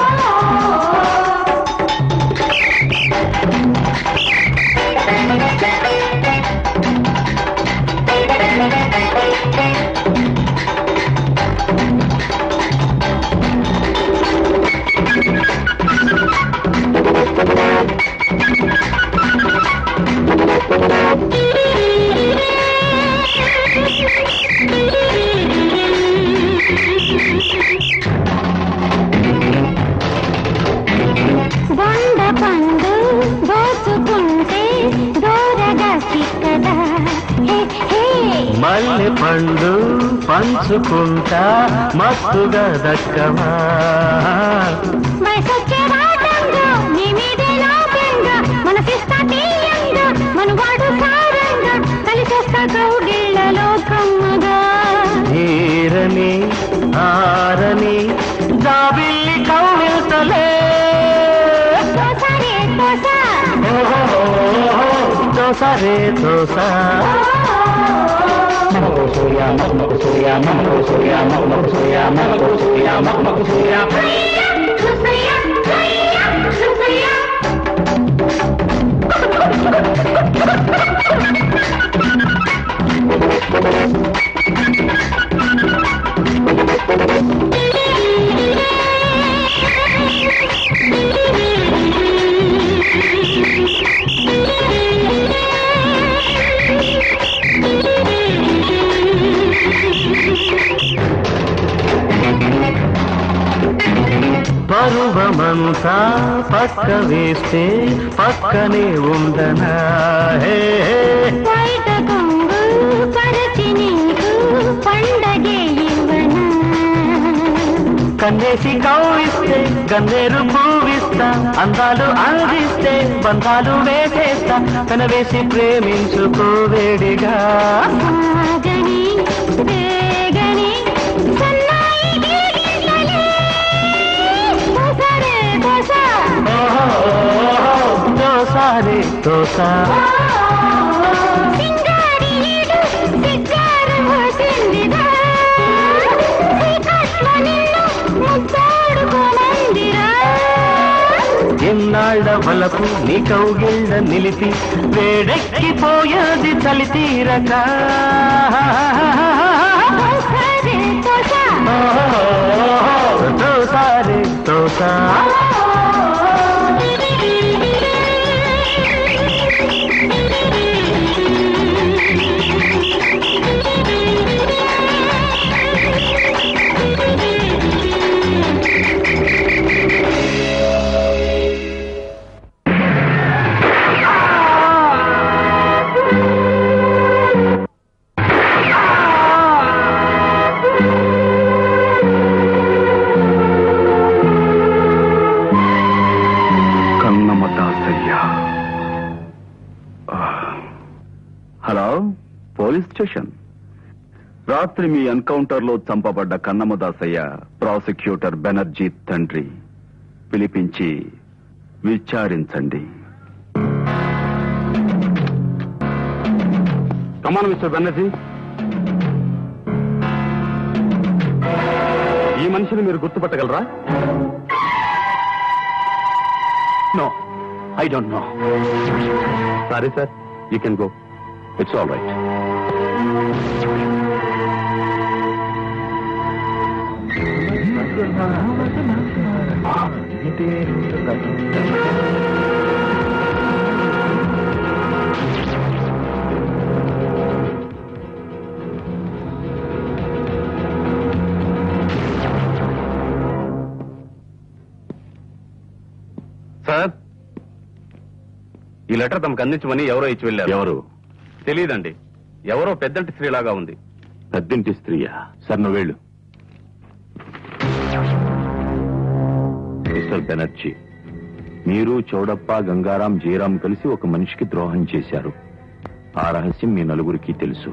బొండ పండు దోచుకుంటే దూరగా చిక్కదా హే హే మల్లె పండు పంచుకుంటా మత్తుగా దక్కమా వయసొచ్చే రాటంగా నీ మీదే లోకంగా మనసిస్తా తీయంగా మనవాడు సారంగా కలిసొస్తా కౌగిళ్ళలో కమ్మగా తీరని ఆరని జాబిల్లి కౌగిల్తలే దోసరే దోస దోస రే దోస పరువమంతా పక్క వేస్తే పక్కనే ఉండనా హే హే. బయట కొంగు పరచి నీకు పండగే ఇవ్వనా కన్నేసి కౌవిస్తే గన్నేరు పూవిస్తా అందాలు అందిస్తే బంధాలు వేసేస్తా కనవేసి ప్రేమించుకోవేడిగా సాగని వేగని సన్నాయి గిరిగింతలే దోసరే దోస దోసారే దోసా సింగారి ఈడు సిగ్గారు పోసిందిరా చీకట్లో నిన్ను ముద్దాడుకోమందిరా ఎన్నాళ్ళ వలకు నీ కౌగిళ్ళ నిలిపి వేడెక్కిపోయేది చలి తీరక దోసరే దోస దోసారే దోసా Kannamma Dasayya hello police station రాత్రి మీ ఎన్కౌంటర్ లో చంపబడ్డ కన్నమ్మ దాసయ్య ప్రాసిక్యూటర్ బెనర్జీ తండ్రి పిలిపించి విచారించండి కమాన్ మిస్టర్ బెనర్జీ ఈ మనిషిని మీరు గుర్తుపట్టగలరా no I don't know sorry sir you can go it's all right sir ఈ లెటర్ తమకు అందించమని ఎవరో ఇచ్చి వెళ్ళారు ఎవరు తెలియదండి ఎవరో పెద్దంటి స్త్రీలాగా ఉంది పెద్దింటి స్త్రీయా సార్ నువ్వు వెళ్ళు మిస్టర్ బెనర్జీ మీరు చౌడప్ప గంగారాం జయరాం కలిసి ఒక మనిషికి ద్రోహం చేశారు ఆ రహస్యం మీ నలుగురికి తెలుసు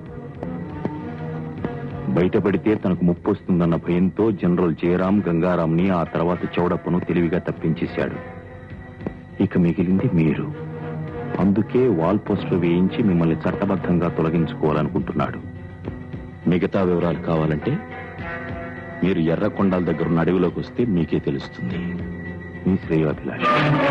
బయటపడితే తనకు ముప్పు వస్తుందన్న భయంతో జనరల్ జయరాం గంగారాంని ఆ తర్వాత చౌడప్పను తెలివిగా తప్పించేశాడు ఇక మిగిలింది మీరు అందుకే వాల్ పోస్టులు వేయించి మిమ్మల్ని చట్టబద్ధంగా తొలగించుకోవాలనుకుంటున్నాడు మిగతా వివరాలు కావాలంటే మీరు ఎర్రకొండల దగ్గర ఉన్న అడవిలోకి వస్తే మీకే తెలుస్తుంది మీ శ్రేయోభిలాష్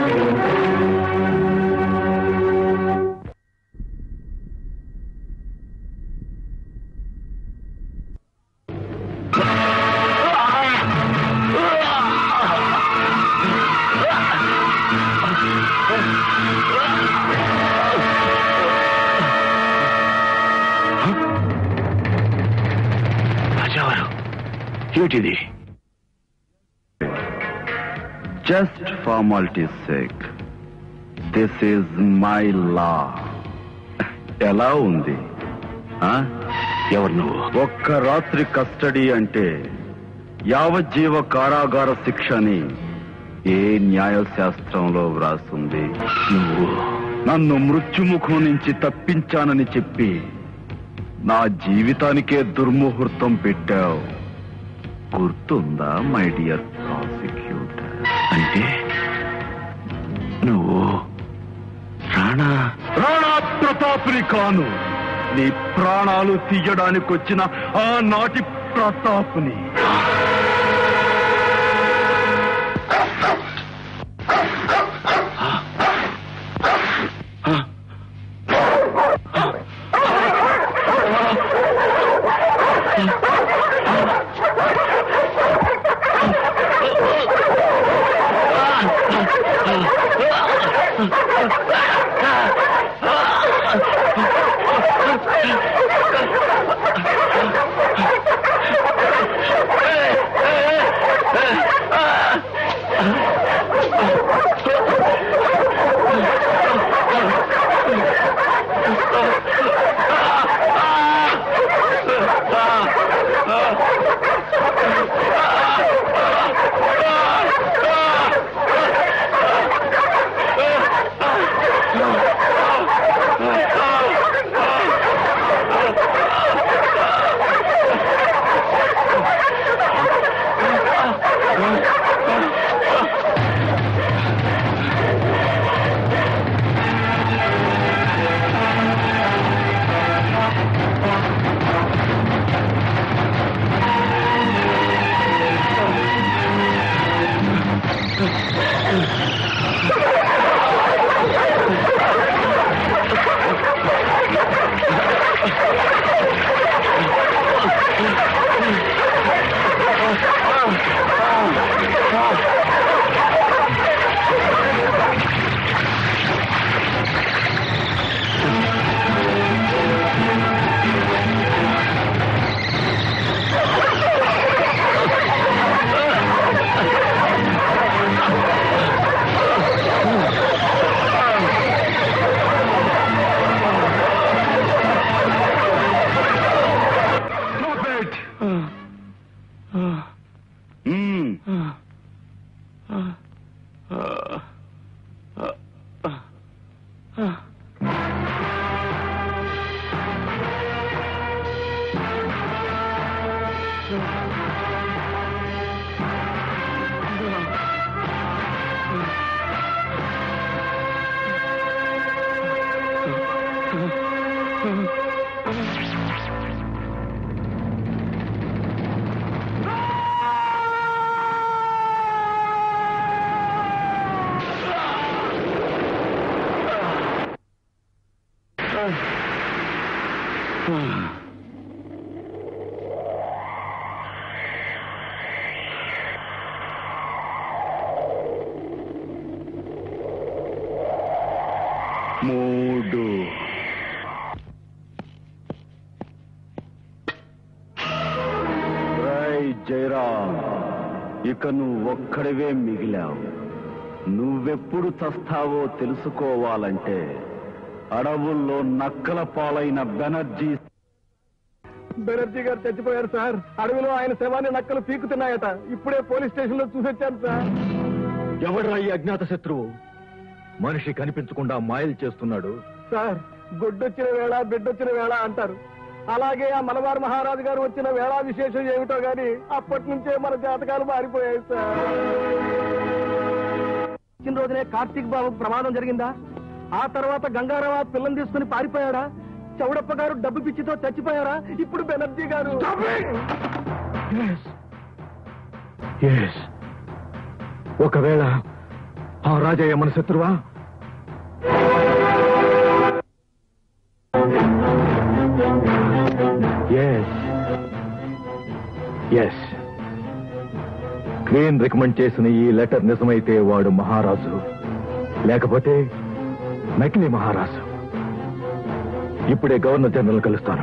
రాజావారు ఏమిటిది just formality sake this is my law ఎలా ఉంది ఆ? ఎవరు నువ్వు ఒక్క రాత్రి కస్టడీ అంటే యావజ్జీవ కారాగార శిక్ష అని ఏ న్యాయశాస్త్రంలో వ్రాస్తుంది నువ్వు నన్ను మృత్యుముఖం నుంచి తప్పించానని చెప్పి నా జీవితానికే దుర్ముహూర్తం పెట్టావు గుర్తుందా మై డియర్ ప్రాసిక్యూటర్ అంటే నువ్వు రాణా రాణా ప్రతాప్ని కాను నీ ప్రాణాలు తీయడానికి వచ్చిన ఆనాటి ప్రతాప్ని మూడు రై జయరాం ఇక నువ్వు ఒక్కడివే మిగిలావు నువ్వెప్పుడు చస్తావో తెలుసుకోవాలంటే అడవుల్లో నక్కల పాలైన బెనర్జీ బెనర్జీ గారు చచ్చిపోయారు సార్ అడవిలో ఆయన శవాన్ని నక్కలు పీకుతున్నాయట ఇప్పుడే పోలీస్ స్టేషన్ లో చూసొచ్చాను సార్ ఎవడ్రా ఈ అజ్ఞాత శత్రువు మనిషి కనిపించకుండా మాయలు చేస్తున్నాడు సార్ గొడ్డొచ్చిన వేళ బిడ్డొచ్చిన వేళ అంటారు అలాగే ఆ మలబార్ మహారాజు గారు వచ్చిన వేళ విశేషం ఏమిటో గాని అప్పటి నుంచే మన జాతకాలు మారిపోయాయి సార్ వచ్చిన రోజునే కార్తీక్ బాబు ప్రమాదం జరిగిందా ఆ తర్వాత గంగారావు ఆ పిల్లని తీసుకుని పారిపోయాడా చౌడప్ప గారు డబ్బు పిచ్చితో చచ్చిపోయారా ఇప్పుడు బెనర్జీ గారు ఎస్ ఒకవేళ ఆ రాజయ్య మన శత్రువా ఎస్ ఎస్ క్వీన్ రికమెండ్ చేసిన ఈ లెటర్ నిజమైతే వాడు మహారాజు లేకపోతే నకిలీ మహారాజు ఇప్పుడే గవర్నర్ జనరల్ కలుస్తాను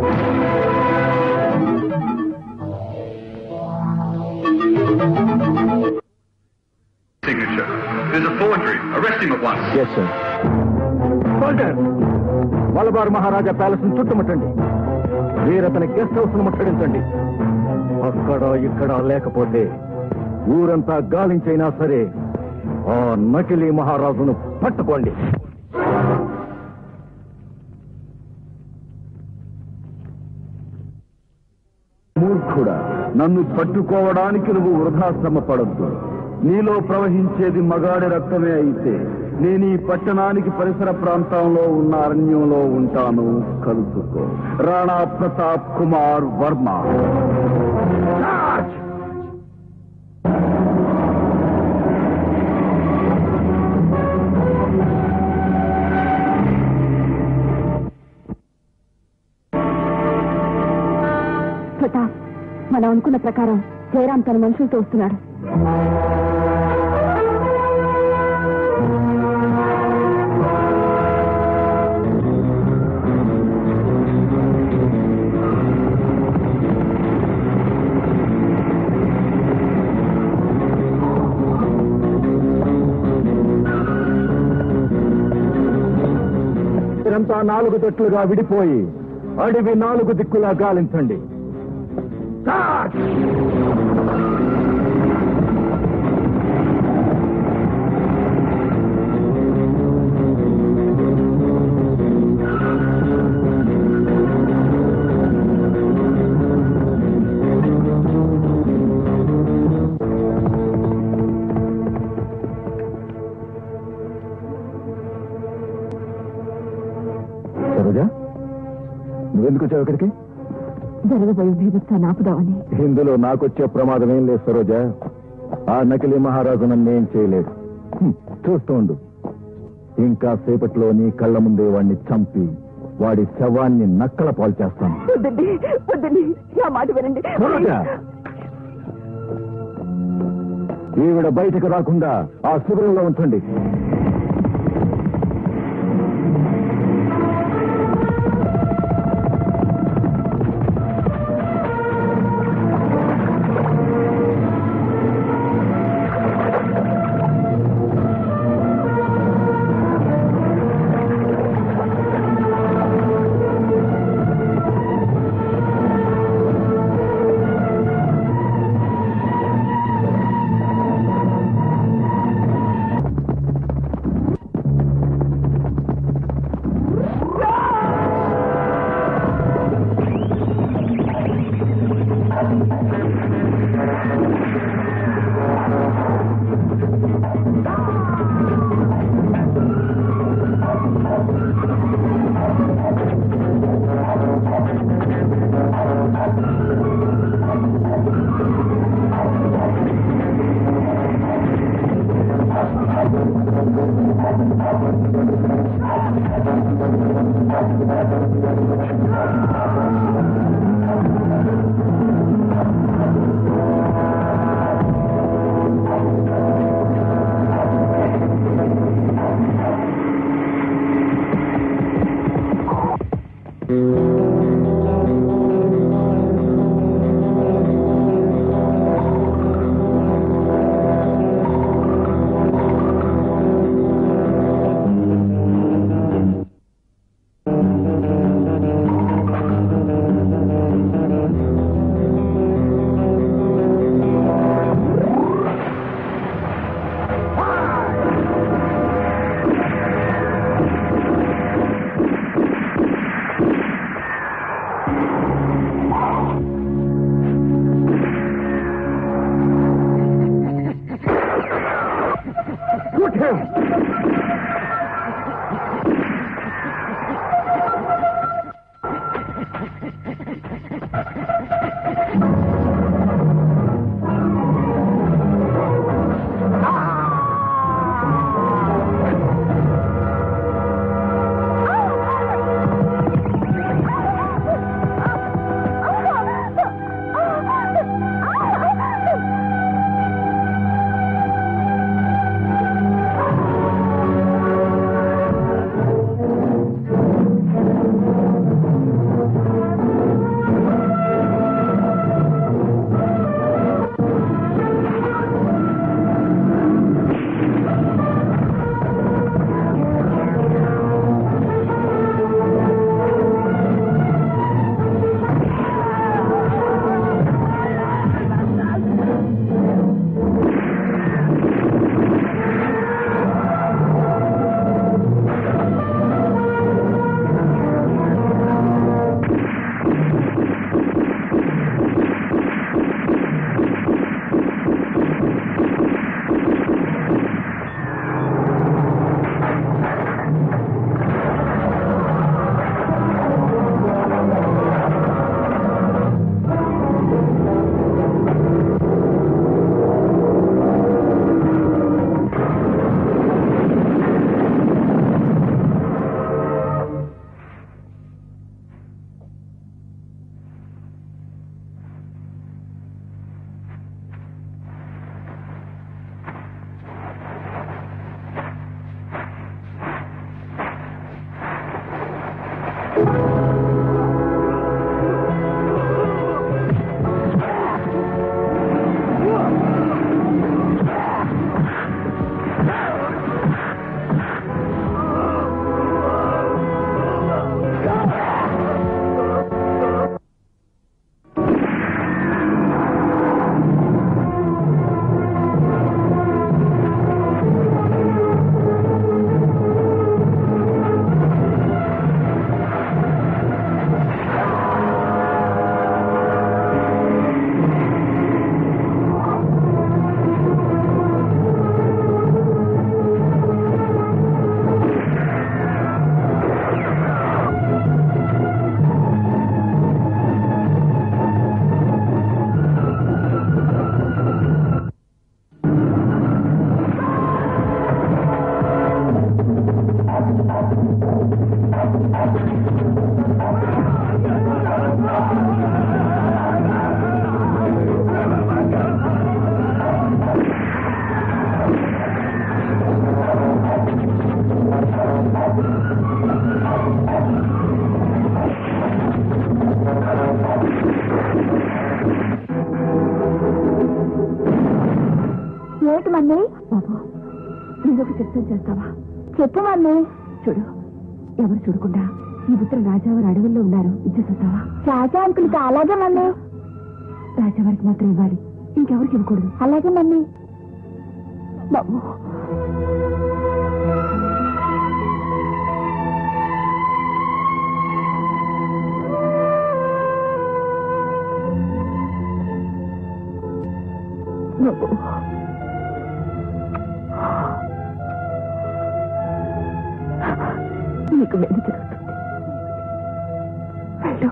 signature. There's a forgery. Arrest him at once. Yes sir soldier Malabar Maharaja palace ను చుట్టుముట్టండి వీరతని గెస్ట్ హౌస్ ను ముట్టడించండి అక్కడ ఇక్కడ లేకపోతే ఊరంతా గాలించైనా సరే ఆ నకిలీ మహారాజును పట్టుకోండి మూర్ఖుడా నన్ను పట్టుకోవడానికి నువ్వు వృధా శ్రమ పడద్దు నీలో ప్రవహించేది మగాడి రక్తమే అయితే నేను ఈ పట్టణానికి పరిసర ప్రాంతంలో ఉన్న అరణ్యంలో ఉంటాను కలుసుకో రాణా ప్రతాప్ కుమార్ వర్మ ప్రతాప్ మనం అనుకున్న ప్రకారం జయరాం తన మనుషులతో వస్తున్నాడు మీరంతా నాలుగు జట్లుగా విడిపోయి అడవి నాలుగు దిక్కులా గాలించండి సరోజా నువ్వెందుకు వచ్చావు ఇక్కడికి జరగబోయే భీభత్సాన్ని ఆపుదామని ఇందులో నాకొచ్చే ప్రమాదం ఏం లేదు సరోజా ఆ నకిలీ మహారాజు నన్నేం చేయలేడు హ్మ్, చూస్తూ ఉండు ఇంకా సేపట్లో నీ కళ్ళ ముందే వాడిని చంపి వాడి శవాన్ని నక్కల పాలు చేస్తాను వద్దండి వద్దండి నా మాట వినండి సరోజా ఈవిడ బయటకు రాకుండా ఆ శిబిరంలో ఉంచండి ఏంటి మమ్మీ బాబు నేను ఒక చెప్తాను చేస్తావా చెప్పు మమ్మీ చూడు ఎవరు చూడకుండా ఈ ఉత్తరం రాజావారి అడవుల్లో ఉన్నారు ఇచ్చేసేస్తావా రాజా అంకుల్కి అలాగే మమ్మీ రాజావారికి మాత్రం ఇవ్వాలి ఇంకెవరికి ఇవ్వకూడదు అలాగే మమ్మీ బాబు బాబు నీకు వెళ్ళి జరుగుతుంది వెళ్ళు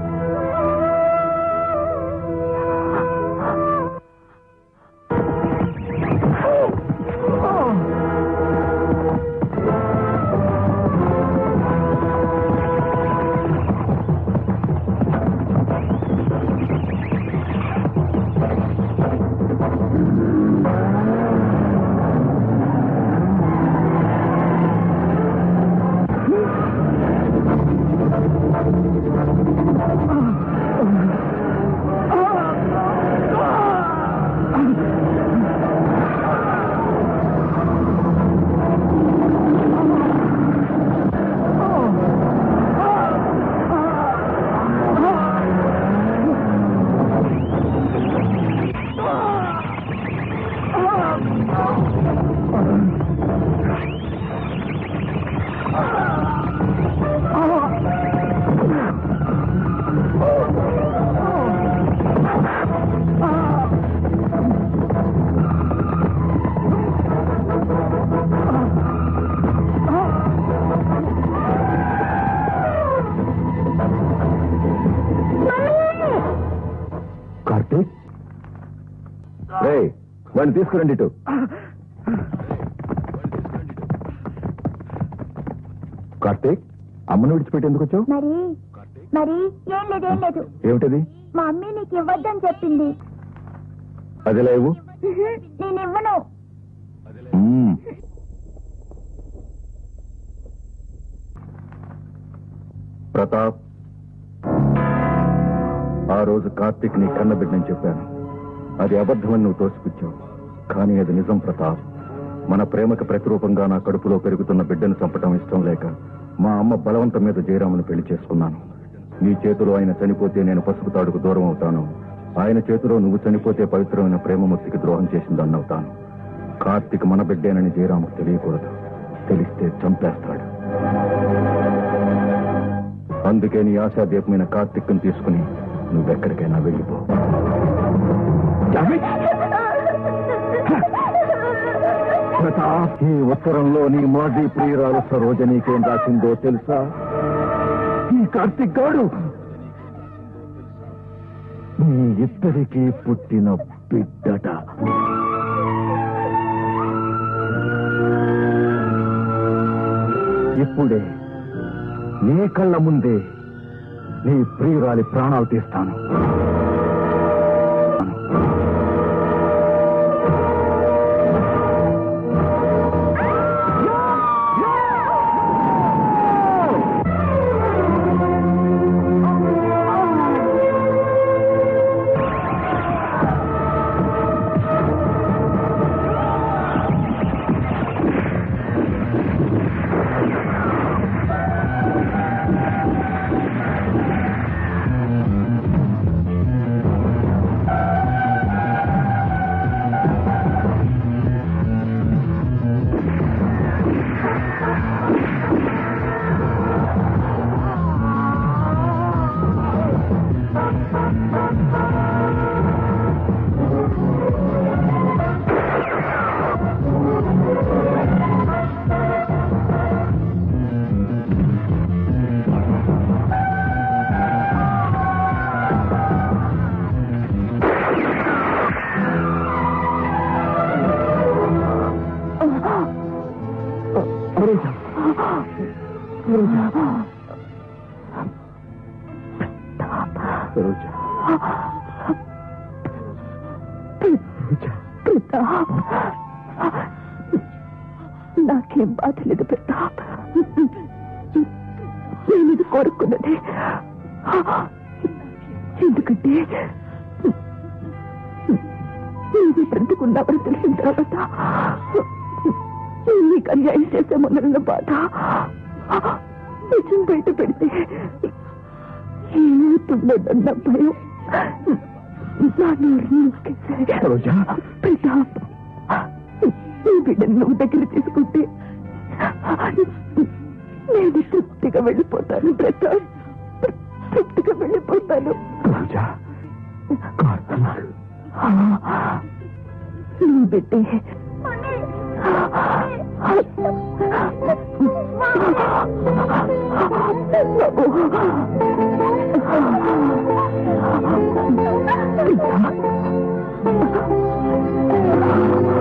కార్తీక్ రే వాడిని తీసుకురండి ఇటు కార్తీక్ అమ్మను విడిచిపెట్టి ఎందుకు వచ్చావు మరి మరి ఏం లేదు ఏం లేదు ఏమిటది మా అమ్మ నీకు ఇవ్వద్దని చెప్పింది అది లేవు నేను ఇవ్వను మ్మ్. ప్రతాప్ ఆ రోజు కార్తీక్ నీ కన్న బిడ్డని చెప్పాను అది అబద్ధమని నువ్వు తోసిపుచ్చావు కానీ అది నిజం ప్రతాప్ మన ప్రేమకు ప్రతిరూపంగా నా కడుపులో పెరుగుతున్న బిడ్డను చంపటం ఇష్టం లేక మా అమ్మ బలవంతం మీద జయరామును పెళ్లి చేసుకున్నాను నీ చేతిలో ఆయన చనిపోతే నేను పసుపు తాడుకు దూరం అవుతాను ఆయన చేతిలో నువ్వు చనిపోతే పవిత్రమైన ప్రేమమూర్తికి ద్రోహం చేసిందని అవుతాను కార్తీక్ మన బిడ్డేనని జయరాముకు తెలియకూడదు తెలిస్తే చంపేస్తాడు అందుకే నీ ఆశాదీపమైన కార్తీక్ని తీసుకుని నువ్వెక్కడికైనా వెళ్ళిపో ప్రతాప్ ఈ ఉత్తరంలో నీ మాజీ ప్రియురాలు సరోజ నీకేం రాసిందో తెలుసా ఈ కార్తీక్ గాడు నీ ఇద్దరికి పుట్టిన బిడ్డట ఇప్పుడే నీ కళ్ళ ముందే నీ ప్రియురాలి ప్రాణాలు తీస్తాను ప్రతాప్ నాకేం బాధ లేదు ప్రతాప్ నేను ఇది కోరుకున్నది ఎందుకంటే నీది బ్రతుకున్నావని తెలిసిన తర్వాత నేను నీకు అన్యాయం చేసామన్న బాధ నిజం బయట పెడితే ఏమవుతుందన్న భయం నా నోరు మూసేశాయి. ప్రతాప్ నీ బిడ్డను నువ్వు దగ్గర తీసుకుంటే నేను తృప్తిగా వెళ్ళిపోతాను ప్రతాప్ తృప్తిగా వెళ్ళిపోతాను నీ బిడ్డే బాబు